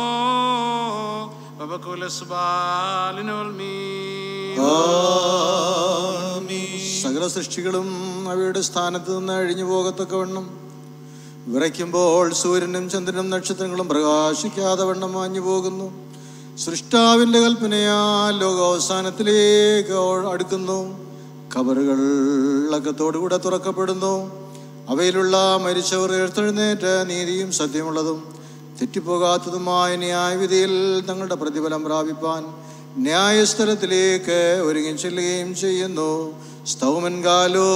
സകല സൃഷ്ടികളും അവയുടെ സ്ഥാനത്ത് നിന്ന് അഴിഞ്ഞു പോകത്തക്കവണ്ണം വിറയ്ക്കുമ്പോൾ സൂര്യനും ചന്ദ്രനും നക്ഷത്രങ്ങളും പ്രകാശിക്കാതെ വണ്ണം മാഞ്ഞു പോകുന്നു സൃഷ്ടാവിൻ്റെ കൽപ്പനയാൽ ലോകാവസാനത്തിലേക്ക് അടുക്കുന്നു കബറുകൾ അകത്തോടുകൂടെ തുറക്കപ്പെടുന്നു അവയിലുള്ള മരിച്ചവർ എഴുത്തെഴുന്നേറ്റ് നീതിയും സത്യമുള്ളതും തെറ്റിപ്പോകാത്തതുമായ ന്യായവിധിയിൽ തങ്ങളുടെ പ്രതിഫലം പ്രാപിപ്പാൻ ന്യായസ്ഥലത്തിലേക്ക് ഒരുങ്ങി ചെല്ലുകയും ചെയ്യുന്നു സ്തൗമൻ കാലോ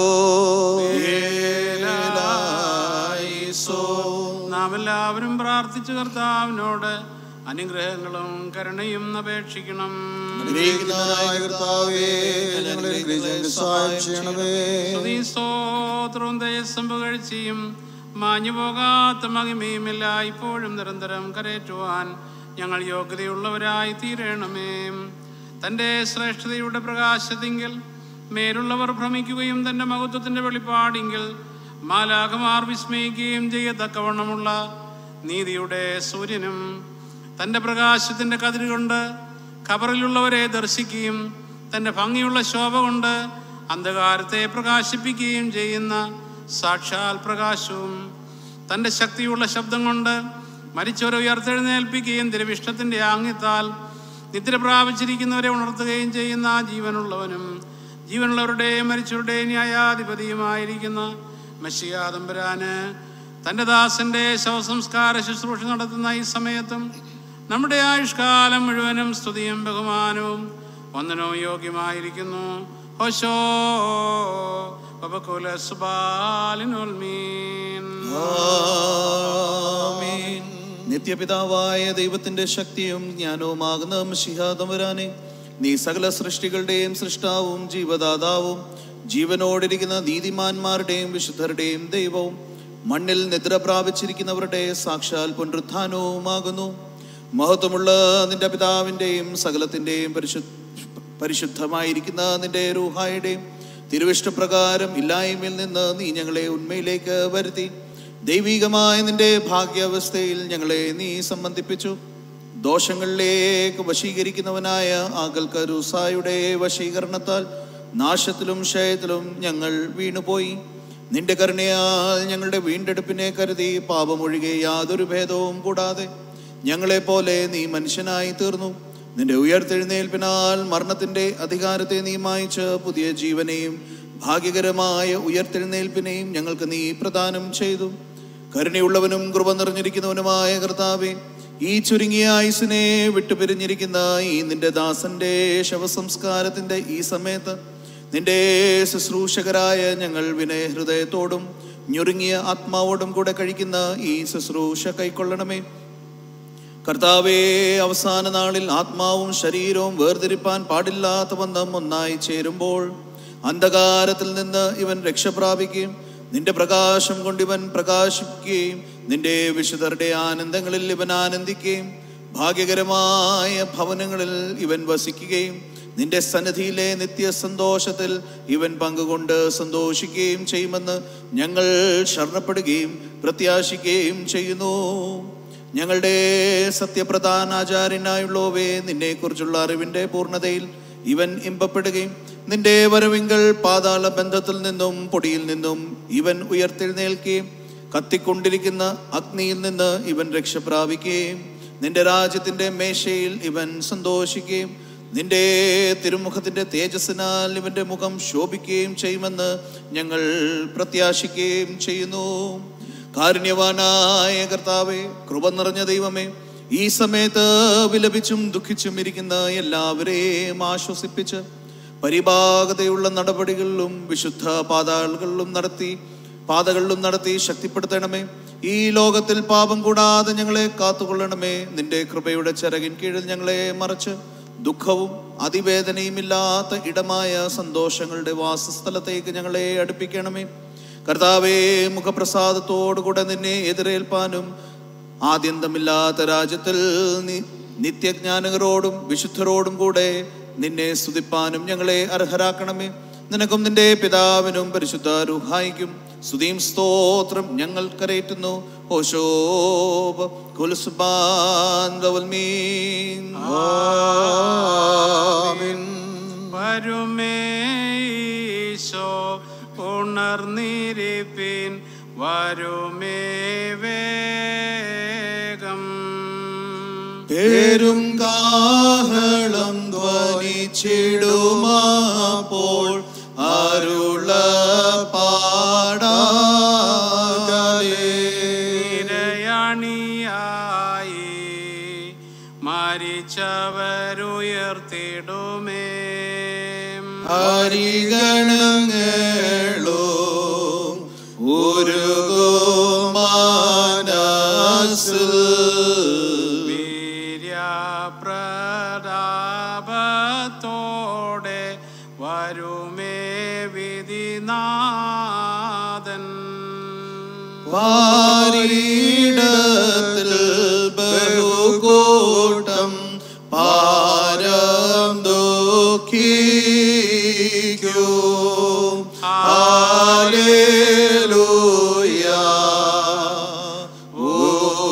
നാം എല്ലാവരും പ്രാർത്ഥിച്ചു കർത്താവിനോട് അനുഗ്രഹങ്ങളും കരുണയും അപേക്ഷിക്കണം
അനുഗ്രഹിക്കുന്നവനായ കർത്താവേ, ഞങ്ങളെ അനുഗ്രഹിച്ച് സഹായം ചെയ്യണമേ.
സ്തുതി, സ്തോത്രവും ദയസ്സും പുകഴ്ചയും മാഞ്ഞു പോകാത്ത മഹിമയും എല്ലാം ഇപ്പോഴും നിരന്തരം കരേറ്റുവാൻ ഞങ്ങൾ യോഗ്യതയുള്ളവരായി തീരണമേ തൻ്റെ ശ്രേഷ്ഠതയുടെ പ്രകാശത്തിങ്കിൽ മേലുള്ളവർ ഭ്രമിക്കുകയും തൻ്റെ മഹത്വത്തിൻ്റെ വെളിപ്പാടിങ്കിൽ മാലാഖമാർ വിസ്മയിക്കുകയും ചെയ്യത്തക്കവണ്ണമുള്ള നീതിയുടെ സൂര്യനും തൻ്റെ പ്രകാശത്തിൻ്റെ കതിരുകൊണ്ട് ഖബറിലുള്ളവരെ ദർശിക്കുകയും തൻ്റെ ഭംഗിയുള്ള ശോഭ കൊണ്ട് അന്ധകാരത്തെ പ്രകാശിപ്പിക്കുകയും ചെയ്യുന്ന സാക്ഷാൽ പ്രകാശവും തൻ്റെ ശക്തിയുള്ള ശബ്ദം കൊണ്ട് മരിച്ചവരെ ഉയർത്തെഴുന്നേൽപ്പിക്കുകയും തിരുവിഷ്ടത്തിൻ്റെ ആംഗ്യത്താൽ നിദ്ര പ്രാപിച്ചിരിക്കുന്നവരെ ഉണർത്തുകയും ചെയ്യുന്ന ജീവനുള്ളവനും ജീവനുള്ളവരുടെയും മരിച്ചവരുടെയും ന്യായാധിപതിയുമായിരിക്കുന്ന മഷിയാദംബരാന് തൻ്റെ ദാസന്റെ ശവസംസ്കാര ശുശ്രൂഷ നടത്തുന്ന ഈ സമയത്തും നമ്മുടെ ആയുഷ്കാലം മുഴുവനും സ്തുതിയും ബഹുമാനവും വന്ദനവും യോഗ്യമായിരിക്കുന്നു ഹോശോ പബകുല സുബാലിനുൽമീൻ
നിത്യപിതാവായ ദൈവത്തിന്റെ ശക്തിയും ജ്ഞാനവുമാകുന്ന മിശിഹാതമ്പുരാനെ നീ സകല സൃഷ്ടികളുടെയും സൃഷ്ടാവും ജീവദാതാവും ജീവനോടിരിക്കുന്ന നീതിമാന്മാരുടെയും വിശുദ്ധരുടെയും ദൈവവും മണ്ണിൽ നിദ്ര പ്രാപിച്ചിരിക്കുന്നവരുടെ സാക്ഷാൽ പുനരുത്ഥാനവുമാകുന്നു മഹത്വമുള്ള നിന്റെ പിതാവിൻ്റെയും സകലത്തിൻ്റെയും പരിശു പരിശുദ്ധമായിരിക്കുന്ന നിന്റെ രൂഹായുടെയും തിരുവിഷ്ടപ്രകാരം ഇല്ലായ്മയിൽ നിന്ന് നീ ഞങ്ങളെ ഉണ്മയിലേക്ക് വരുത്തി ദൈവികമായ നിന്റെ ഭാഗ്യാവസ്ഥയിൽ ഞങ്ങളെ നീ സംബന്ധിപ്പിച്ചു ദോഷങ്ങളിലേക്ക് വശീകരിക്കുന്നവനായ ആകൽക്കരൂസായുടെ വശീകരണത്താൽ നാശത്തിലും ക്ഷയത്തിലും ഞങ്ങൾ വീണുപോയി നിന്റെ കരുണയാൽ ഞങ്ങളുടെ വീണ്ടെടുപ്പിനെ കരുതി പാപമൊഴികെ യാതൊരു ഭേദവും കൂടാതെ ഞങ്ങളെപ്പോലെ നീ മനുഷ്യനായി തീർന്നു നിന്റെ ഉയർത്തെഴുന്നേൽപ്പിനാൽ മരണത്തിന്റെ അധികാരത്തെ നീ മായിച്ച് പുതിയ ജീവനെയും ഭാഗ്യകരമായ ഉയർത്തെഴുന്നേൽപ്പിനെയും ഞങ്ങൾക്ക് നീ പ്രദാനം ചെയ്തു കരുണയുള്ളവനും കൃപ നിറഞ്ഞിരിക്കുന്നവനുമായ കർത്താവെ ഈ ചുരുങ്ങിയ ആയുസിനെ വിട്ടുപിരിഞ്ഞിരിക്കുന്ന ഈ നിന്റെ ദാസന്റെ ശവസംസ്കാരത്തിന്റെ ഈ സമയത്ത് നിന്റെ ശുശ്രൂഷകരായ ഞങ്ങൾ വിനയഹൃദയത്തോടും ഞൊരുങ്ങിയ ആത്മാവോടും കൂടെ കഴിക്കുന്ന ഈ ശുശ്രൂഷ കൈക്കൊള്ളണമേ കർത്താവേ അവസാന നാളിൽ ആത്മാവും ശരീരവും വേർതിരിപ്പാൻ പാടില്ലാത്ത ബന്ധം ഒന്നായി ചേരുമ്പോൾ അന്ധകാരത്തിൽ നിന്ന് ഇവൻ രക്ഷ പ്രാപിക്കുകയും നിന്റെ പ്രകാശം കൊണ്ട് ഇവൻ പ്രകാശിക്കുകയും നിന്റെ വിശുദ്ധരുടെ ആനന്ദങ്ങളിൽ ഇവൻ ആനന്ദിക്കുകയും ഭാഗ്യകരമായ ഭവനങ്ങളിൽ ഇവൻ വസിക്കുകയും നിന്റെ സന്നിധിയിലെ നിത്യ സന്തോഷത്തിൽ ഇവൻ പങ്കുകൊണ്ട് സന്തോഷിക്കുകയും ചെയ്യുമെന്ന് ഞങ്ങൾ ശരണപ്പെടുകയും പ്രത്യാശിക്കുകയും ചെയ്യുന്നു ഞങ്ങളുടെ സത്യപ്രധാനാചാര്യനായുള്ളവേ നിന്നെക്കുറിച്ചുള്ള അറിവിന്റെ പൂർണ്ണതയിൽ ഇവൻ ഇമ്പപ്പെടുകയും നിന്റെ വരവിങ്കൽ പാതാള ബന്ധത്തിൽ നിന്നും പൊടിയിൽ നിന്നും ഇവൻ ഉയർത്തെഴുന്നേൽക്കുകയും കത്തിക്കൊണ്ടിരിക്കുന്ന അഗ്നിയിൽ നിന്ന് ഇവൻ രക്ഷ പ്രാപിക്കുകയും നിന്റെ രാജ്യത്തിന്റെ മേശയിൽ ഇവൻ സന്തോഷിക്കുകയും നിന്റെ തിരുമുഖത്തിന്റെ തേജസ്സിനാൽ ഇവന്റെ മുഖം ശോഭിക്കുകയും ചെയ്യുമെന്ന് ഞങ്ങൾ പ്രത്യാശിക്കുകയും ചെയ്യുന്നു കാരുണ്യവാനായ കർത്താവെ കൃപ നിറഞ്ഞ ദൈവമേ ഈ സമയത്ത് വിലപിച്ചും ദുഃഖിച്ചും ഇരിക്കുന്ന എല്ലാവരെയും ആശ്വസിപ്പിച്ച് പരിഭാഗതയുള്ള നടപടികളിലും വിശുദ്ധ പാതകളിലും നടത്തി പാതകളിലും നടത്തി ശക്തിപ്പെടുത്തണമേ ഈ ലോകത്തിൽ പാപം കൂടാതെ ഞങ്ങളെ കാത്തുകൊള്ളണമേ നിന്റെ കൃപയുടെ ചിറകിൻ കീഴിൽ ഞങ്ങളെ മറച്ച് ദുഃഖവും അതിവേദനയും ഇല്ലാത്ത ഇടമായ സന്തോഷങ്ങളുടെ വാസസ്ഥലത്തേക്ക് ഞങ്ങളെ അടുപ്പിക്കണമേ കർത്താവേ മുഖപ്രസാദത്തോടുകൂടെ നിന്നെ എതിരേൽപ്പാനും ആദ്യന്തമില്ലാത്ത രാജ്യത്തിൽ നി- നിത്യജ്ഞാനകരോടും വിശുദ്ധരോടും കൂടെ നിന്നെ സ്തുതിപ്പാനും ഞങ്ങളെ അർഹരാക്കണമേ നിനക്കും നിന്റെ പിതാവിനും പരിശുദ്ധ രുഹായിക്കും സ്തുതിയും സ്തോത്രം ഞങ്ങൾ കരയറ്റുന്നു ഓശോബ കുൽസുബാൻ റവൽമീൻ
വരുമേശോ ഉണർന്നിരിപ്പിൻ വരുമേ വേഗം
പേരും കാഹളം ധ്വനിച്ചിടുമാപ്പോൾ അരുള പാടാകലേ
നിരയണിയായി മരിച്ചവരുയർത്തിടുമേ
ഹരിഗണങ്ങളോ ഉരുകുമാനസിൽ
വീര്യപ്രതാപത്തോടെ വരുമേ വിധിനാഥൻ
പാരീടത്തിൽ ബഹുകൂട്ടം പാരം ദുഃഖിക്കും ഹാലേലൂയ ഓ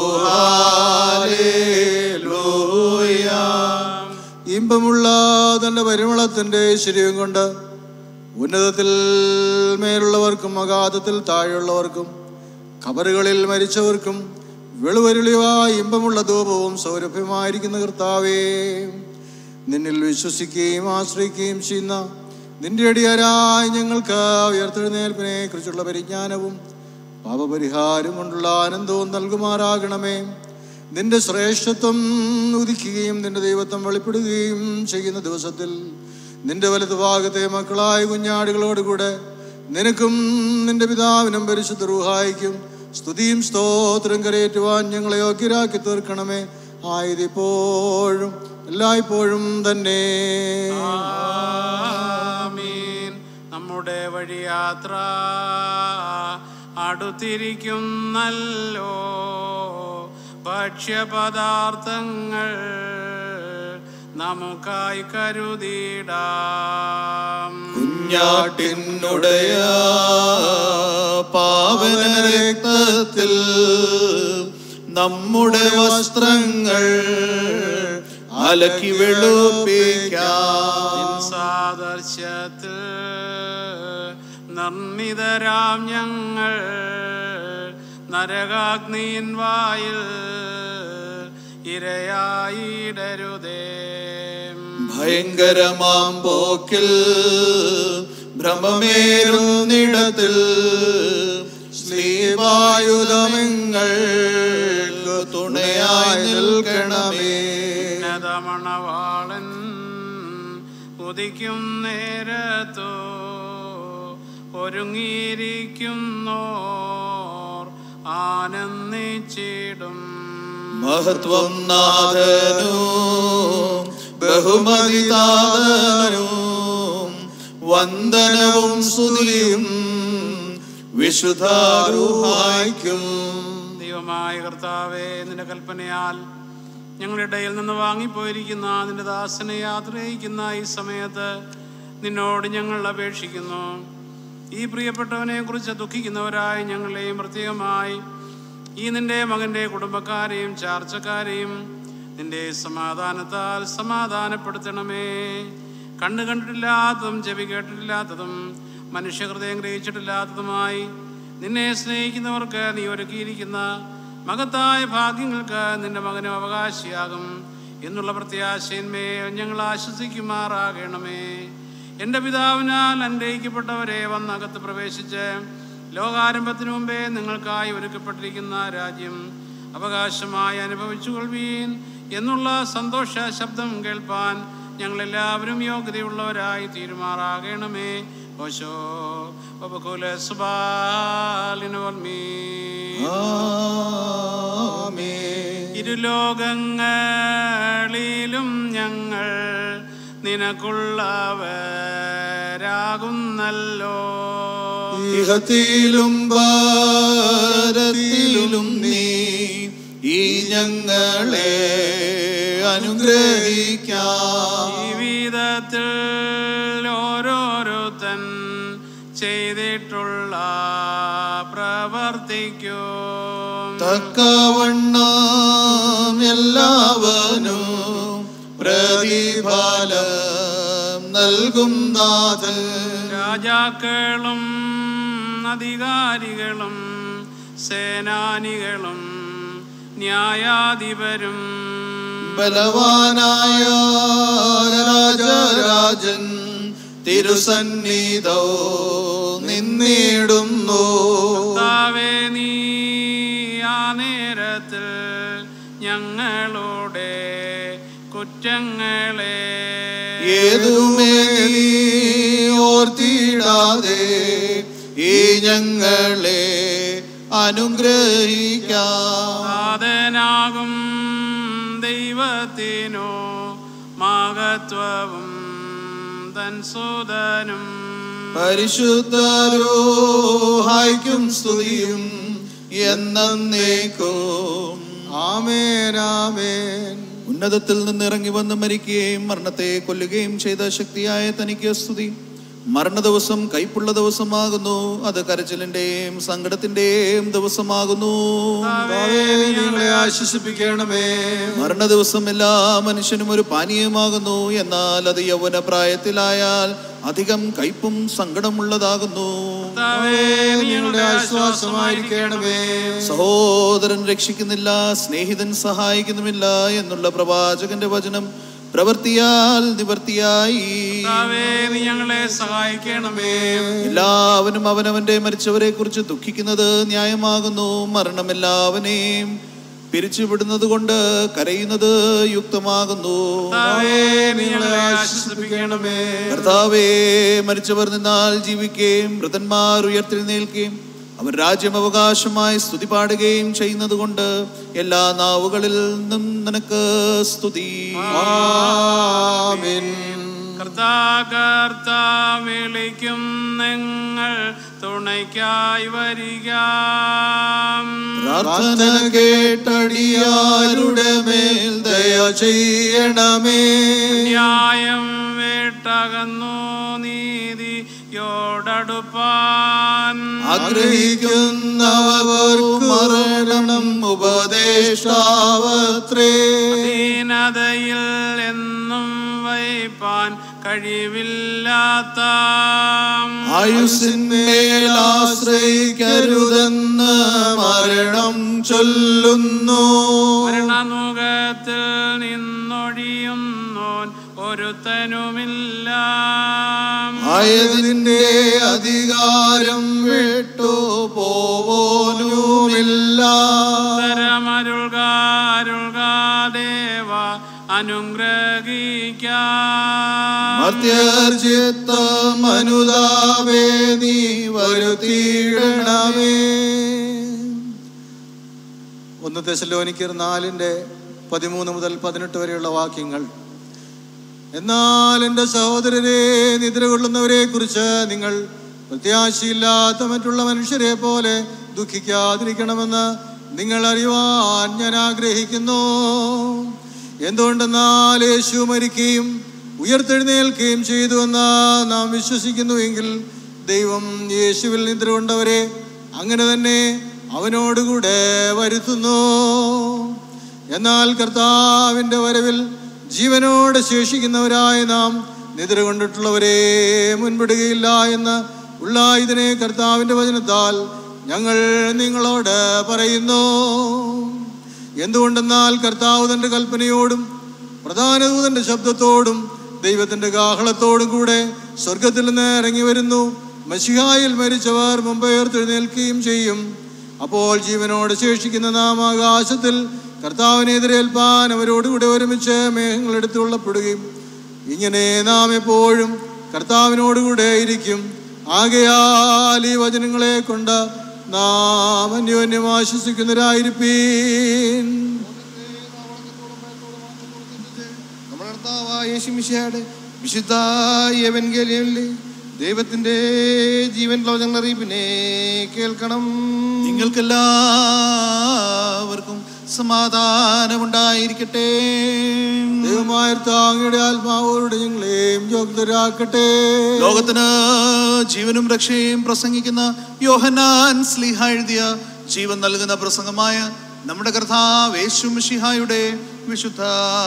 ഹാലേലൂയ
ഇമ്പമുള്ള തന്റെ പരിമളത്തിന്റെ ശരീരം കൊണ്ട് ഉന്നതത്തിൽ മേലുള്ളവർക്കും അഗാധത്തിൽ താഴെയുള്ളവർക്കും ഖബറുകളിൽ മരിച്ചവർക്കും വെളുവരുളിവ ഇമ്പമുള്ള ധൂപവും സൗരഭ്യമായിരിക്കുന്ന കർത്താവേ നിന്നിൽ വിശ്വസിക്കുകയും ആശ്രയിക്കുകയും ചെയ്യുന്ന നിന്റെ അടിയാരായി ഞങ്ങൾക്ക് ഉയർത്തെഴുന്നേൽപ്പിനെ കുറിച്ചുള്ള പരിജ്ഞാനവും പാപപരിഹാരം കൊണ്ടുള്ള ആനന്ദവും നൽകുമാറാകണമേ നിന്റെ ശ്രേഷ്ഠത്വം ഉദിക്കുകയും നിന്റെ ദൈവത്വം വെളിപ്പെടുകയും ചെയ്യുന്ന ദിവസത്തിൽ നിന്റെ വലതുഭാഗത്തെ മക്കളായ കുഞ്ഞാടുകളോടുകൂടെ നിനക്കും നിന്റെ പിതാവിനും പരിശുദ്ധ റൂഹായിക്കും സ്തുതിയും സ്തോത്രം കരയേറ്റുവാൻ ഞങ്ങളെ യോഗ്യരാക്കി തീർക്കണമേ ആയതിപ്പോഴും എല്ലായ്പ്പോഴും തന്നെ
ആമീൻ നമ്മുടെ വഴിയാത്ര അടുത്തിരിക്കുന്നല്ലോ ഭക്ഷ്യപദാർത്ഥങ്ങൾ നമുക്കായി കരുതിടാം
കുഞ്ഞാട്ടിനുടയ പാവന രക്തത്തിൽ നമ്മുടെ വസ്ത്രങ്ങൾ അലക്കി വെളുപ്പിക്കാം
സാദർശ്യത്തിൽ നിർമ്മിതരാം ഞങ്ങൾ നരകാഗ്നിയിൻ വായിൽ ഇരയായിടരുതേ
ഭയങ്കരമാം പോക്കിൽ ഭ്രമമേറുന്നിടത്തിൽ ശ്രീവായുധമങ്ങൾ തുണയായി നിൽക്കണമേ
ഉന്നതമണവാളൻ ഉദിക്കും നേരത്തോ ഒരുങ്ങിയിരിക്കുന്നോർ ആനന്ദിച്ചിടും
മഹത്വം നാഥനും ബഹുമതിതാതനും വന്ദനവും സ്തുതിയും വിശുദ്ധാരൂഹായിക്കും
ദൈവമായ കർത്താവേ നിന്റെ കൽപ്പനയാൽ ഞങ്ങളുടെ ഇടയിൽ നിന്ന് വാങ്ങിപ്പോയിരിക്കുന്ന നിന്റെ ദാസനെ യാത്രയിക്കുന്ന ഈ സമയത്ത് നിന്നോട് ഞങ്ങൾ അപേക്ഷിക്കുന്നു ഈ പ്രിയപ്പെട്ടവനെ കുറിച്ച് ദുഃഖിക്കുന്നവരായി ഞങ്ങളെയും പ്രത്യേകമായി ഈ നിന്റെ മകൻ്റെ കുടുംബക്കാരെയും ചാർച്ചക്കാരെയും നിന്റെ സമാധാനത്താൽ സമാധാനപ്പെടുത്തണമേ കണ്ണു കണ്ടിട്ടില്ലാത്തതും ചെവി കേട്ടിട്ടില്ലാത്തതും മനുഷ്യഹൃദയം ഗ്രഹിച്ചിട്ടില്ലാത്തതുമായി നിന്നെ സ്നേഹിക്കുന്നവർക്ക് നീ ഒരുക്കിയിരിക്കുന്ന മഹത്തായ ഭാഗ്യങ്ങൾക്ക് നിന്റെ മകനും അവകാശിയാകും എന്നുള്ള പ്രത്യാശയിന്മേൽ ഞങ്ങൾ ആശ്വസിക്കുമാറാകണമേ എൻ്റെ പിതാവിനാൽ അനുഗ്രഹിക്കപ്പെട്ടവരെ വന്നകത്ത് പ്രവേശിച്ച് ലോകാരംഭത്തിനു മുമ്പേ നിങ്ങൾക്കായി ഒരുക്കപ്പെട്ടിരിക്കുന്ന രാജ്യം അവകാശമായി അനുഭവിച്ചു കൊള്ളുവീൻ എന്നുള്ള സന്തോഷ ശബ്ദം കേൾപ്പാൻ ഞങ്ങളെല്ലാവരും യോഗ്യതയുള്ളവരായി തീരുമാറാകണമേ ഓശോ ഉപകുല സുബാലിനോർമീ ഇരുലോകങ്ങളിലും ഞങ്ങൾ നിനക്കുള്ളവരാകുന്നല്ലോ
ഇഹത്തിലും ഭാരത്തിലും നീ ഈ ഞങ്ങളെ അനുഗ്രഹിക്കാം
ജീവിതത്തിൽ ഓരോരുത്തൻ ചെയ്തിട്ടുള്ള പ്രവർത്തിക്കും
തക്കവണ്ണം എല്ലാവനും പ്രതിഫലം നൽകും നാഥൻ
രാജാക്കളും അധികാരികളും സേനാനികളും ന്യായാധിപരും
ബലവാനായ രാജരാജൻ തിരുസന്നിധോ നിന്നിടുന്നു
കർത്താവേ നീ ആ നേരത്തിൽ ഞങ്ങളുടെ കുറ്റങ്ങളെ
ഏതുമേ നീ ഓർത്തിടാതെ ഈ ഞങ്ങളെ അനുഗ്രഹിക്കാം
നാഥനാകും ദൈവത്തിനോ മഹത്വവും തൻ സുതനും
പരിശുദ്ധരോഹായിക്കും സ്തുതിയും എന്നേക്കും
ആമേൻ ആമേൻ
ഉന്നതത്തിൽ നിന്ന് ഇറങ്ങി വന്ന് മരിക്കുകയും മരണത്തെ കൊല്ലുകയും ചെയ്ത ശക്തിയായ തനിക്ക് സ്തുതി മരണ ദിവസം കൈപ്പുള്ള ദിവസമാകുന്നു അത് കരച്ചിലിന്റെയും സങ്കടത്തിന്റെയും ദിവസമാകുന്നു
നിങ്ങളെ ആശ്വസിപ്പിക്കണമേ
മരണ ദിവസം എല്ലാ മനുഷ്യനും ഒരു പാനീയമാകുന്നു എന്നാൽ അത് യൗവന പ്രായത്തിലായാൽ അധികം കയ്പും സങ്കടമുള്ളതാകുന്നു
നിങ്ങളുടെ ആശ്വാസമായിരിക്കണമേ
സഹോദരൻ രക്ഷിക്കുന്നില്ല സ്നേഹിതൻ സഹായിക്കുന്നുമില്ല എന്നുള്ള പ്രവാചകന്റെ വചനം പ്രവൃത്തിയാൽ നിവർത്തിയായി
കർത്താവേ, നീ ഞങ്ങളെ സഹായിക്കണമേ
എല്ലാവനും അവനവന്റെ മരിച്ചവരെ കുറിച്ച് ദുഃഖിക്കുന്നത് ന്യായമാകുന്നു മരണം എല്ലാവനെയും പിരിച്ചുവിടുന്നത് കൊണ്ട് കരയുന്നത് യുക്തമാകുന്നു
കർത്താവേ, നീ ഞങ്ങളെ ആശ്വസിപ്പിക്കണമേ
കർത്താവേ മരിച്ചവർ നിന്നാൽ ജീവിക്കുകയും മൃതന്മാർ ഉയർത്തെഴുന്നേൽക്കുകയും അവർ രാജ്യം അവകാശമായി സ്തുതി പാടുകയും ചെയ്യുന്നത് കൊണ്ട് എല്ലാ നാവുകളിൽ നിന്നും നിനക്ക് സ്തുതി
കർത്താ കർത്താ വിളിക്കും നിങ്ങൾ തുണയ്ക്കായി വരിക
പ്രാർത്ഥന കേട്ടടിയാരുടെ മേൽ ദയ ചെയ്യണമേ
ന്യായം വേട്ടകന്നു നീതിയോടടുപ്പാൻ
ആഗ്രഹിക്കുന്നവർ മരണം ഉപദേഷ്ടാവത്രേ
ദീനതയിൽ എന്നും വൈപ്പാൻ കഴിവില്ലാത്ത
ആയുസിന്മേൽ ആശ്രയിക്കരുതെന്ന് മരണം ചൊല്ലുന്നു
മരണമുഖത്തിൽ നിന്നൊഴിയുന്നോൻ ഒരുത്തനുമില്ല
ആയതിന്റെ അധികാരം വിട്ടു പോവോനുമില്ല
ദേവ അനുഗ്രഹിക്കാം
മർത്യർജിത്തം അനുതാപേ നീ വരുത്തിയിടണമേ
ഒന്ന് തെസലോനിക്കർ നാലിൻ്റെ പതിമൂന്ന് മുതൽ പതിനെട്ട് വരെയുള്ള വാക്യങ്ങൾ എന്നാൽ എൻ്റെ സഹോദരരെ നിദ്ര കൊള്ളുന്നവരെ കുറിച്ച് നിങ്ങൾ പ്രത്യാശയില്ലാത്ത മറ്റുള്ള മനുഷ്യരെ പോലെ ദുഃഖിക്കാതിരിക്കണമെന്ന് നിങ്ങൾ അറിയുവാൻ ഞാൻ ആഗ്രഹിക്കുന്നു എന്തുകൊണ്ടെന്നാൽ യേശു മരിക്കുകയും ഉയർത്തെഴുന്നേൽക്കുകയും ചെയ്തുവെന്ന് നാം വിശ്വസിക്കുന്നുവെങ്കിൽ ദൈവം യേശുവിൽ നിദ്ര കൊണ്ടവരെ അങ്ങനെ തന്നെ അവനോടുകൂടെ വരുത്തുന്നു എന്നാൽ കർത്താവിൻ്റെ വരവിൽ ജീവനോടെ ശേഷിക്കുന്നവരായ നാം നിദ്ര കൊണ്ടിട്ടുള്ളവരെ മുൻപിടുകയില്ല എന്ന് ഉള്ള ഇതിനെ കർത്താവിൻ്റെ വചനത്താൽ ഞങ്ങൾ നിങ്ങളോട് പറയുന്നു എന്തുകൊണ്ടെന്നാൽ കർത്താവ് തൻ്റെ കൽപ്പനയോടും പ്രധാന ദൂതന്റെ ശബ്ദത്തോടും ദൈവത്തിന്റെ കാഹളത്തോടും കൂടെ സ്വർഗത്തിൽ നിന്ന് ഇറങ്ങി വരുന്നു മഷിഹായിൽ മരിച്ചവർ മുമ്പ് ഉയർത്തെഴുന്നേൽക്കുകയും ചെയ്യും അപ്പോൾ ജീവനോട് ശേഷിക്കുന്ന നാം ആകാശത്തിൽ കർത്താവിനെ എതിരേൽപ്പാൻ അവരോടുകൂടെ ഒരുമിച്ച് മേഘങ്ങൾ എടുത്തു കൊള്ളപ്പെടുകയും ഇങ്ങനെ നാം എപ്പോഴും കർത്താവിനോടുകൂടെ ഇരിക്കും ആകയാൽ ഈ വചനങ്ങളെ കൊണ്ട് നാം അന്യോന്യം ആശ്വസിക്കുന്നവരായിരിപ്പീൻ
നമ്മുടെ കർത്താവായ യേശുമിശിഹായുടെ വിശുദ്ധ എവൻഗേലിയനിലെ ദൈവത്തിന്റെ ജീവൻ ലോകങ്ങൾ അറിയിപ്പിനെ കേൾക്കണം
നിങ്ങൾക്കെല്ലാവർക്കും സമാധാനമുണ്ടായിരിക്കട്ടെ
ദൈവമായ താങ്ങയുടെ ആത്മാവോട് ഞങ്ങളെയും യോഗ്യരാക്കട്ടെ
ലോകത്തിന് ജീവനും രക്ഷയും പ്രസംഗിക്കുന്ന യോഹനാൻ സ്ലിഹ എഴുതിയ ജീവൻ നൽകുന്ന പ്രസംഗമായ നമ്മുടെ കർത്താവ് യേശു മിശിഹായുടെ വിശുദ്ധ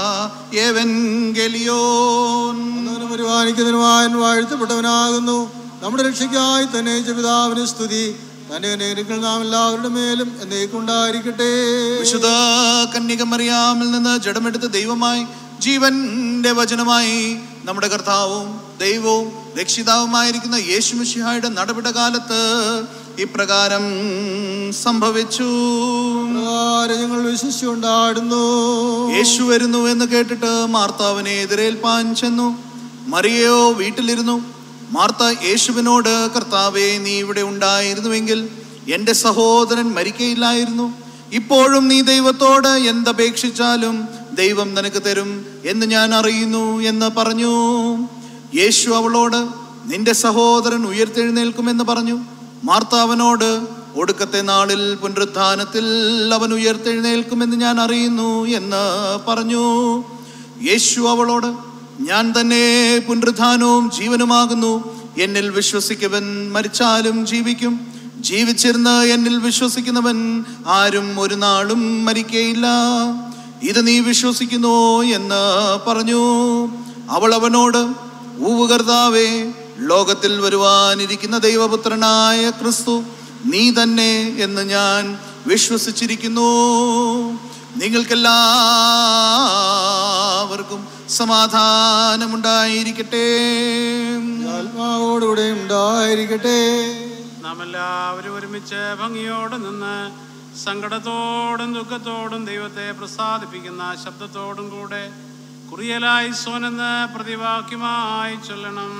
ഏവൻഗലിയോൻ
പരിപാലിക്കുന്നതിനുവാൻ വാഴ്ത്തപ്പെട്ടവനാകുന്നു നമ്മുടെ രക്ഷയ്ക്കായി തന്നെ പിതാവിന് സ്തുതി തന്നെ നേരിൽ നാം എല്ലാവരുടെ മേലും എന്നേക്കുണ്ടായിരിക്കട്ടെ
വിശുദ്ധ കന്യക മറിയാമിൽ നിന്ന് ജഡമെടുത്ത ദൈവമായി ജീവന്റെ വചനമായി നമ്മുടെ കർത്താവും ദൈവവും രക്ഷിതാവുമായിരിക്കുന്ന യേശു മിശിഹായുടെ നടപട കാലത്ത് ഇപ്രകാരം സംഭവിച്ചു
ഞങ്ങൾ വിശ്വസിച്ചുകൊണ്ടാടുന്നു
യേശു വരുന്നു എന്ന് കേട്ടിട്ട് മാർത്താവിനെ എതിരേൽപ്പാൻ ചെന്നു മറിയയോ വീട്ടിലിരുന്നു മാർത്ത യേശുവിനോട് കർത്താവെ നീ ഇവിടെ ഉണ്ടായിരുന്നുവെങ്കിൽ എൻ്റെ സഹോദരൻ മരിക്കയില്ലായിരുന്നു ഇപ്പോഴും നീ ദൈവത്തോട് എന്തപേക്ഷിച്ചാലും ദൈവം നിനക്ക് തരും എന്ന് ഞാൻ അറിയുന്നു എന്ന് പറഞ്ഞു യേശു അവളോട് നിന്റെ സഹോദരൻ ഉയർത്തെഴുന്നേൽക്കുമെന്ന് പറഞ്ഞു മാർത്ത അവനോട് ഒടുക്കത്തെ നാളിൽ പുനരുത്ഥാനത്തിൽ അവൻ ഉയർത്തെഴുന്നേൽക്കുമെന്ന് ഞാൻ അറിയുന്നു എന്ന് പറഞ്ഞു യേശു അവളോട് ഞാൻ തന്നെ പുനരുത്ഥാനവും ജീവനുമാകുന്നു എന്നിൽ വിശ്വസിക്കവൻ മരിച്ചാലും ജീവിക്കും ജീവിച്ചിരുന്ന് എന്നിൽ വിശ്വസിക്കുന്നവൻ ആരും ഒരു നാളും മരിക്കയില്ല ഇത് നീ വിശ്വസിക്കുന്നു എന്ന് പറഞ്ഞു അവൾ അവനോട് ഊവ് കർത്താവേ ലോകത്തിൽ വരുവാനിരിക്കുന്ന ദൈവപുത്രനായ ക്രിസ്തു നീ തന്നെ എന്ന് ഞാൻ വിശ്വസിച്ചിരിക്കുന്നു നിങ്ങൾക്കെല്ലാവർക്കും സമാധാനമുണ്ടായിരിക്കട്ടെ
ആത്മാവോടുകൂടെ ഉണ്ടായിരിക്കട്ടെ
നാം എല്ലാവരും ഒരുമിച്ച് ഭംഗിയോടെ നിന്ന് സങ്കടത്തോടും ദുഃഖത്തോടും ദൈവത്തെ പ്രസാദിപ്പിക്കുന്ന ശബ്ദത്തോടും കൂടെ കുറിയലായി സോനെന്ന് പ്രതിവാക്യമായി ചൊല്ലണം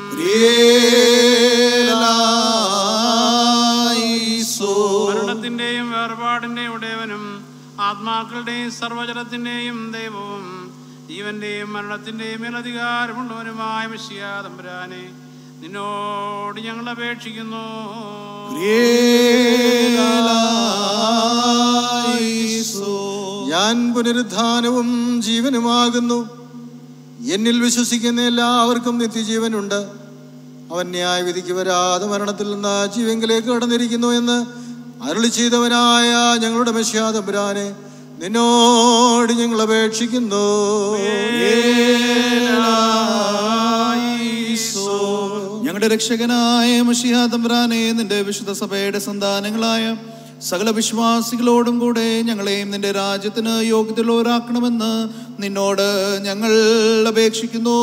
മരണത്തിന്റെയും വേർപാടിന്റെയും ഉടയവനും ആത്മാക്കളുടെയും സർവജനത്തിന്റെയും ദൈവവും ജീവന്റെയും മരണത്തിന്റെയും മേലധികാരമുള്ളവനുമായ മിഷിയ തമ്പുരാനെ നിന്നോട് ഞങ്ങൾ അപേക്ഷിക്കുന്നു
ഞാൻ പുനരുദ്ധാനവും ജീവനുമാകുന്നു എന്നിൽ വിശ്വസിക്കുന്ന എല്ലാവർക്കും നിത്യജീവനുണ്ട് അവൻ ന്യായവിധിക്ക് വരാതെ മരണത്തിൽ നിന്ന് ജീവങ്കിലേക്ക് കടന്നിരിക്കുന്നു എന്ന് അരുളി ചെയ്തവനായ ഞങ്ങളുടെ മെഷ്യാതമ്പുരാനെ നിന്നോട് ഞങ്ങൾ അപേക്ഷിക്കുന്നു
ഞങ്ങളുടെ രക്ഷകനായ മഷിഹാ തമ്പുരാനെ നിന്റെ വിശുദ്ധ സഭയുടെ സന്താനങ്ങളായ സകല വിശ്വാസികളോടും കൂടെ ഞങ്ങളെയും നിന്റെ രാജ്യത്തിന് യോഗ്യതയുള്ളവരാക്കണമെന്ന് നിന്നോട് ഞങ്ങൾ അപേക്ഷിക്കുന്നു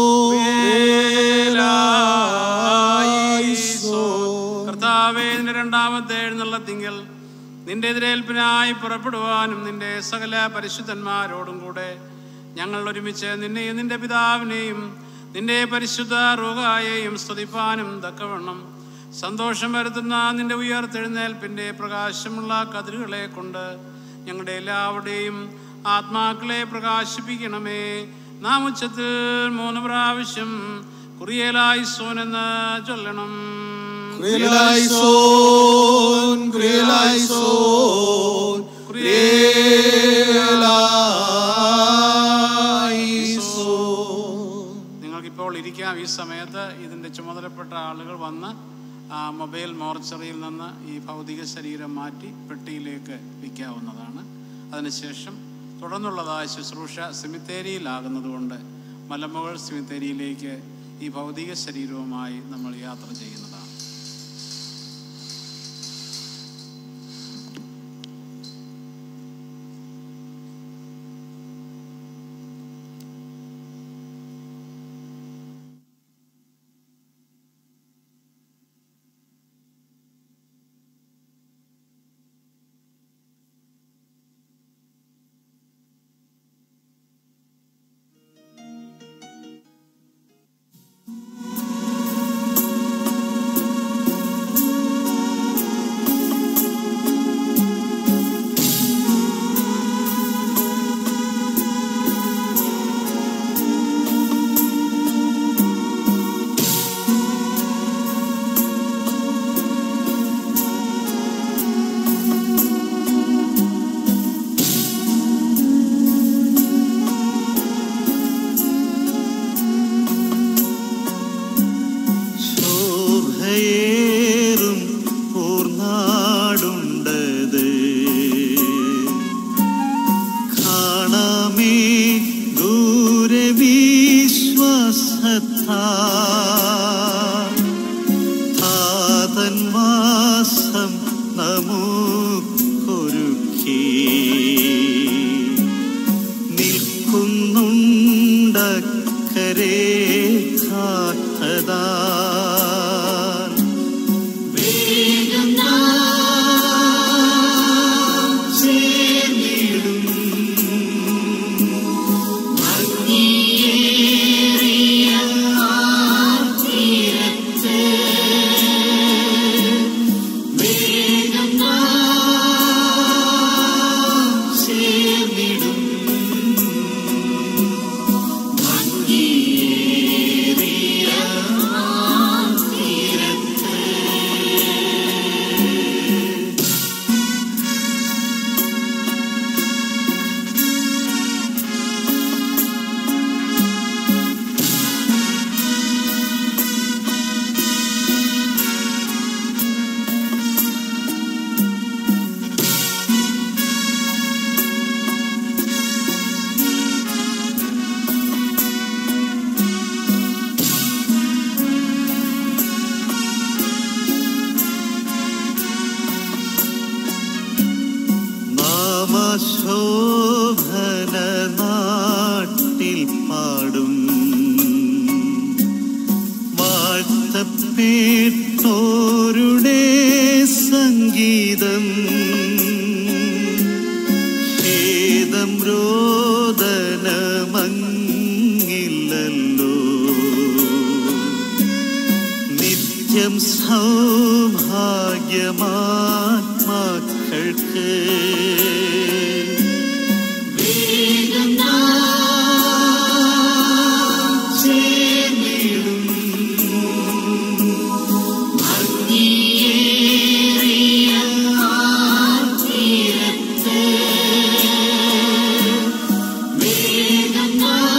കർത്താവേ നിന്റെ രണ്ടാമത്തെ എഴുന്നള്ളത്തിങ്കൽ നിന്റെ എതിരേൽപ്പിനായി പുറപ്പെടുവാനും നിന്റെ സകല പരിശുദ്ധന്മാരോടും കൂടെ ഞങ്ങൾ ഒരുമിച്ച് നിന്നെയും നിന്റെ പിതാവിനെയും നിന്റെ പരിശുദ്ധ റോഗായെയും സ്തുതിപ്പാനും തക്കവണ്ണം സന്തോഷം വരുത്തുന്ന നിന്റെ ഉയർത്തെഴുന്നേൽപ്പിന്റെ പ്രകാശമുള്ള കതിരുകളെ കൊണ്ട് ഞങ്ങളുടെ എല്ലാവരുടെയും ആത്മാക്കളെ പ്രകാശിപ്പിക്കണമേ നാം ഉച്ചത്തിൽ മൂന്ന് പ്രാവശ്യം കുറിയലായി സോനെന്ന് ചൊല്ലണം
കുറിയലായിസോൻ, കുറിയലായിസോൻ, കുറിയലായിസോൻ.
നിങ്ങൾക്കിപ്പോൾ ഇരിക്കാം ഈ സമയത്ത് ഇതിൻ്റെ ചുമതലപ്പെട്ട ആളുകൾ വന്ന് ആ മൊബൈൽ മോർച്ചറിയിൽ നിന്ന് ഈ ഭൗതിക ശരീരം മാറ്റി പെട്ടിയിലേക്ക് വയ്ക്കാവുന്നതാണ് അതിനുശേഷം തുടർന്നുള്ളതായ ശുശ്രൂഷ സിമിത്തേരിയിലാകുന്നതുകൊണ്ട് മലമുകൾ സിമിത്തേരിയിലേക്ക് ഈ ഭൗതിക ശരീരവുമായി നമ്മൾ യാത്ര ചെയ്യുന്നതാണ്
താതൻ വാസം നമുക്കൊരുക്കി നിൽക്കുന്നുണ്ടക്കരെ കാത്തതാ
വേഗം നാം ചേർന്നിടും ഭംഗിയേറിയ ആ തീരത്ത് വേഗം നാം ചേർന്നിടും ഭംഗിയേറിയ ആ തീരത്ത്
നാമശോഭന നാട്ടിൽ പാടും വാഴ്ത്തപ്പേട്ടോരുടെ സംഗീതം ഖേദം രോദനമങ്ങില്ലല്ലോ നിത്യം സൗഭാഗ്യമാത്മാക്കൾക്ക്
വേഗം നാം ചേർന്നിടും ഭംഗിയേറിയ ആ തീരത്ത് വേഗം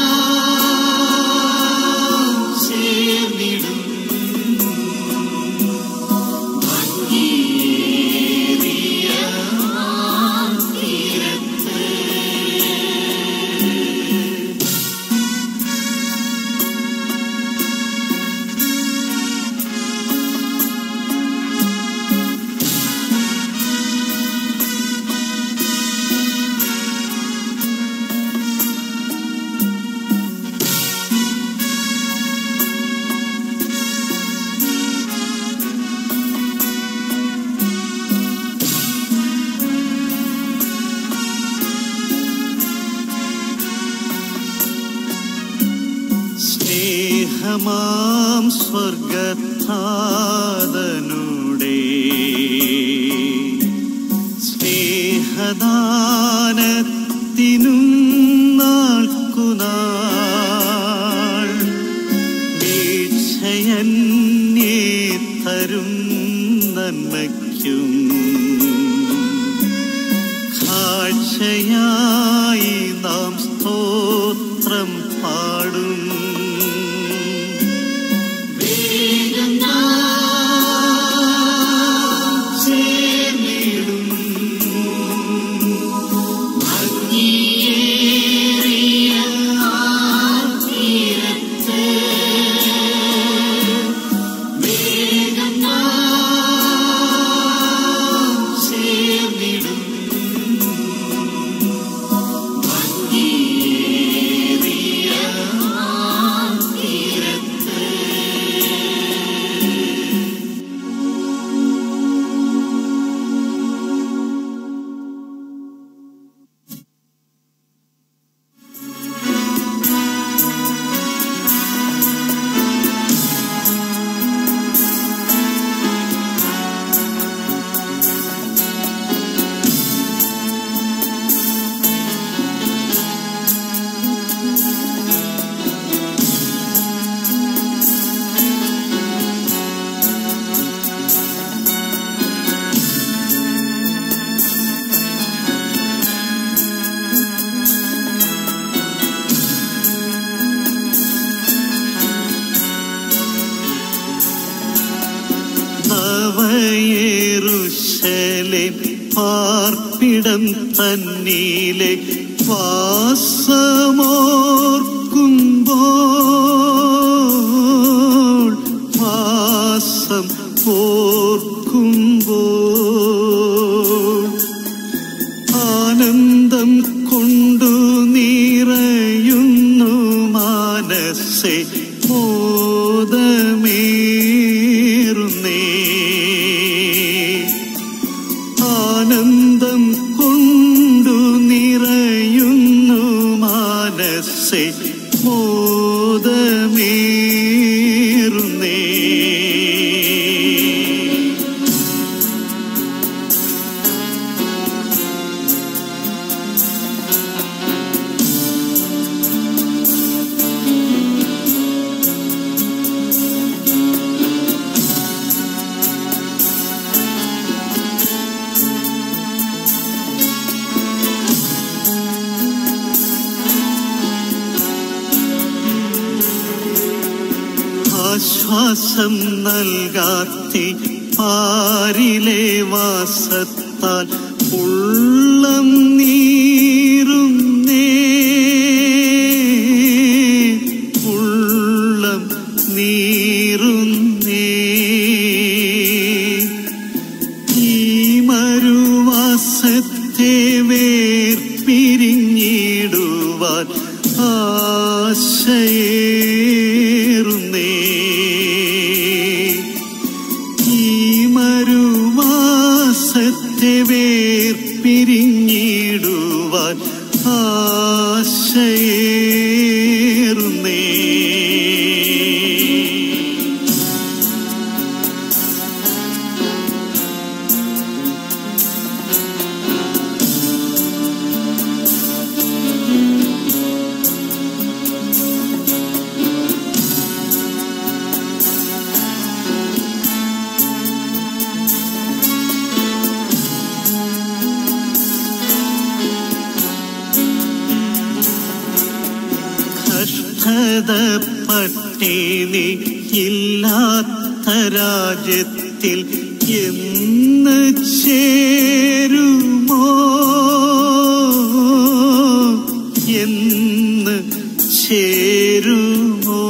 നാം ചേർന്നിടും ഭംഗിയേറിയ ആ തീരത്ത്
സ്നേഹമാം സ്വർഗത്താതനുടെ സ്നേഹദാനത്തിനും നാൾക്കുനാൾ വീക്ഷയന്യേ തരും നന്മയ്ക്കും കാഴ്ചയായി നാം സ്തോത്രം പാടും
വേഗം നാം ചേർന്നിടും ഭംഗിയേറിയ ആ തീരത്ത് വേഗം നാം ചേർന്നിടും ഭംഗിയേറിയ ആ തീരത്ത്
നവയേറുശലെ പാർപ്പിടം തന്നീലെ വാസമോർക്കുമ്പോൾ മനസ്സെ മോദമേറുന്നേ ആനന്ദം കൊണ്ടു നിറയുന്നു മനസ്സെ മോദമേറുന്നേ ആശ്വാസം നൽകാത്തി പാരിലെ വാസത്താൽ ഉള്ളം നീറുന്നേ ഉള്ളം നീറുന്നേ ഈ മരുവാസത്തെ വേർപിരിഞ്ഞിടുവാൻ ആശയേറുന്നേ ഈ മരുവാസത്തെ വേർപിരിഞ്ഞിടുവാൻ ആശയേറുന്നേ കഷ്ടത പട്ടിണി ഇല്ലാത്ത രാജ്യത്തിൽ എന്ന് ചേരുമോ എന്ന് ചേരുമോ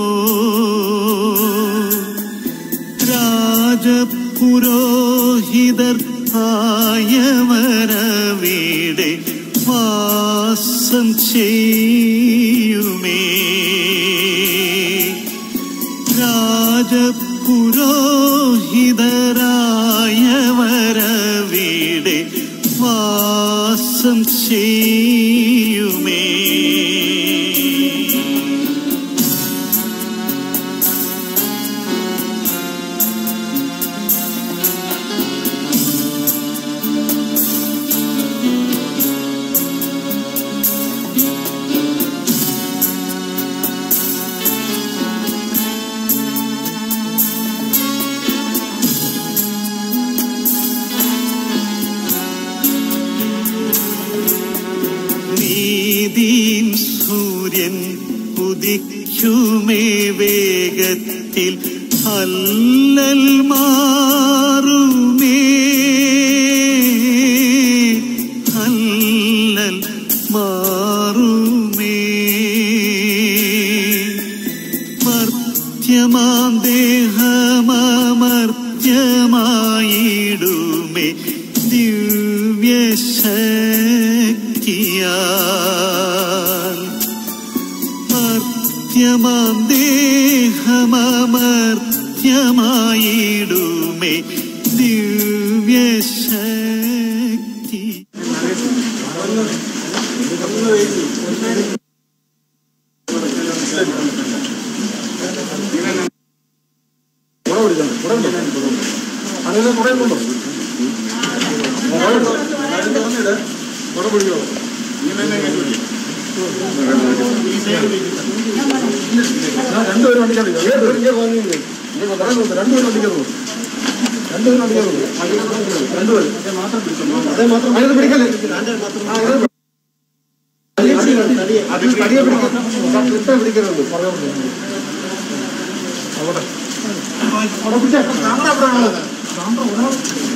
രാജപുരോഹിതർ ആയവരവിടെ വാസം ചെയ്യുമേ രാജപുരോഹിതരായവരവിടെ വാസം ചെയ്യുമേ നീതിൻ സൂര്യൻ ഉദിക്കുമേ വേഗത്തിൽ അല്ലൽ മാറുമേ അല്ലൽ മാറുമേ മർത്യമാം ദേഹമർത്യമായിടുമേ ദിവ്യശക്തിയാൽ മർത്യമാം ദേഹമർത്യമായിടുമേ ദിവ്യശക്തി
അങ്ങനെ പറയുന്നുണ്ടോ രണ്ടുപേരും വണ്ടിക്കാൻ രണ്ടുപേരും വണ്ടിക്കുന്നു രണ്ടുപേരും വണ്ടിക്കുന്നു രണ്ടുപേരും അതേ മാത്രം അതിനകത്ത് പിടിക്കല്ലേ ആ, അതിനകത്ത് അത് തടിയെ പിടിക്കണം ഇട്ടേ പിടിക്കരുത് പറയാൻ അവിടെ അവിടെ പിടിച്ചേ ക്യാമറ എവിടെയാണുള്ളത് ക്യാമറ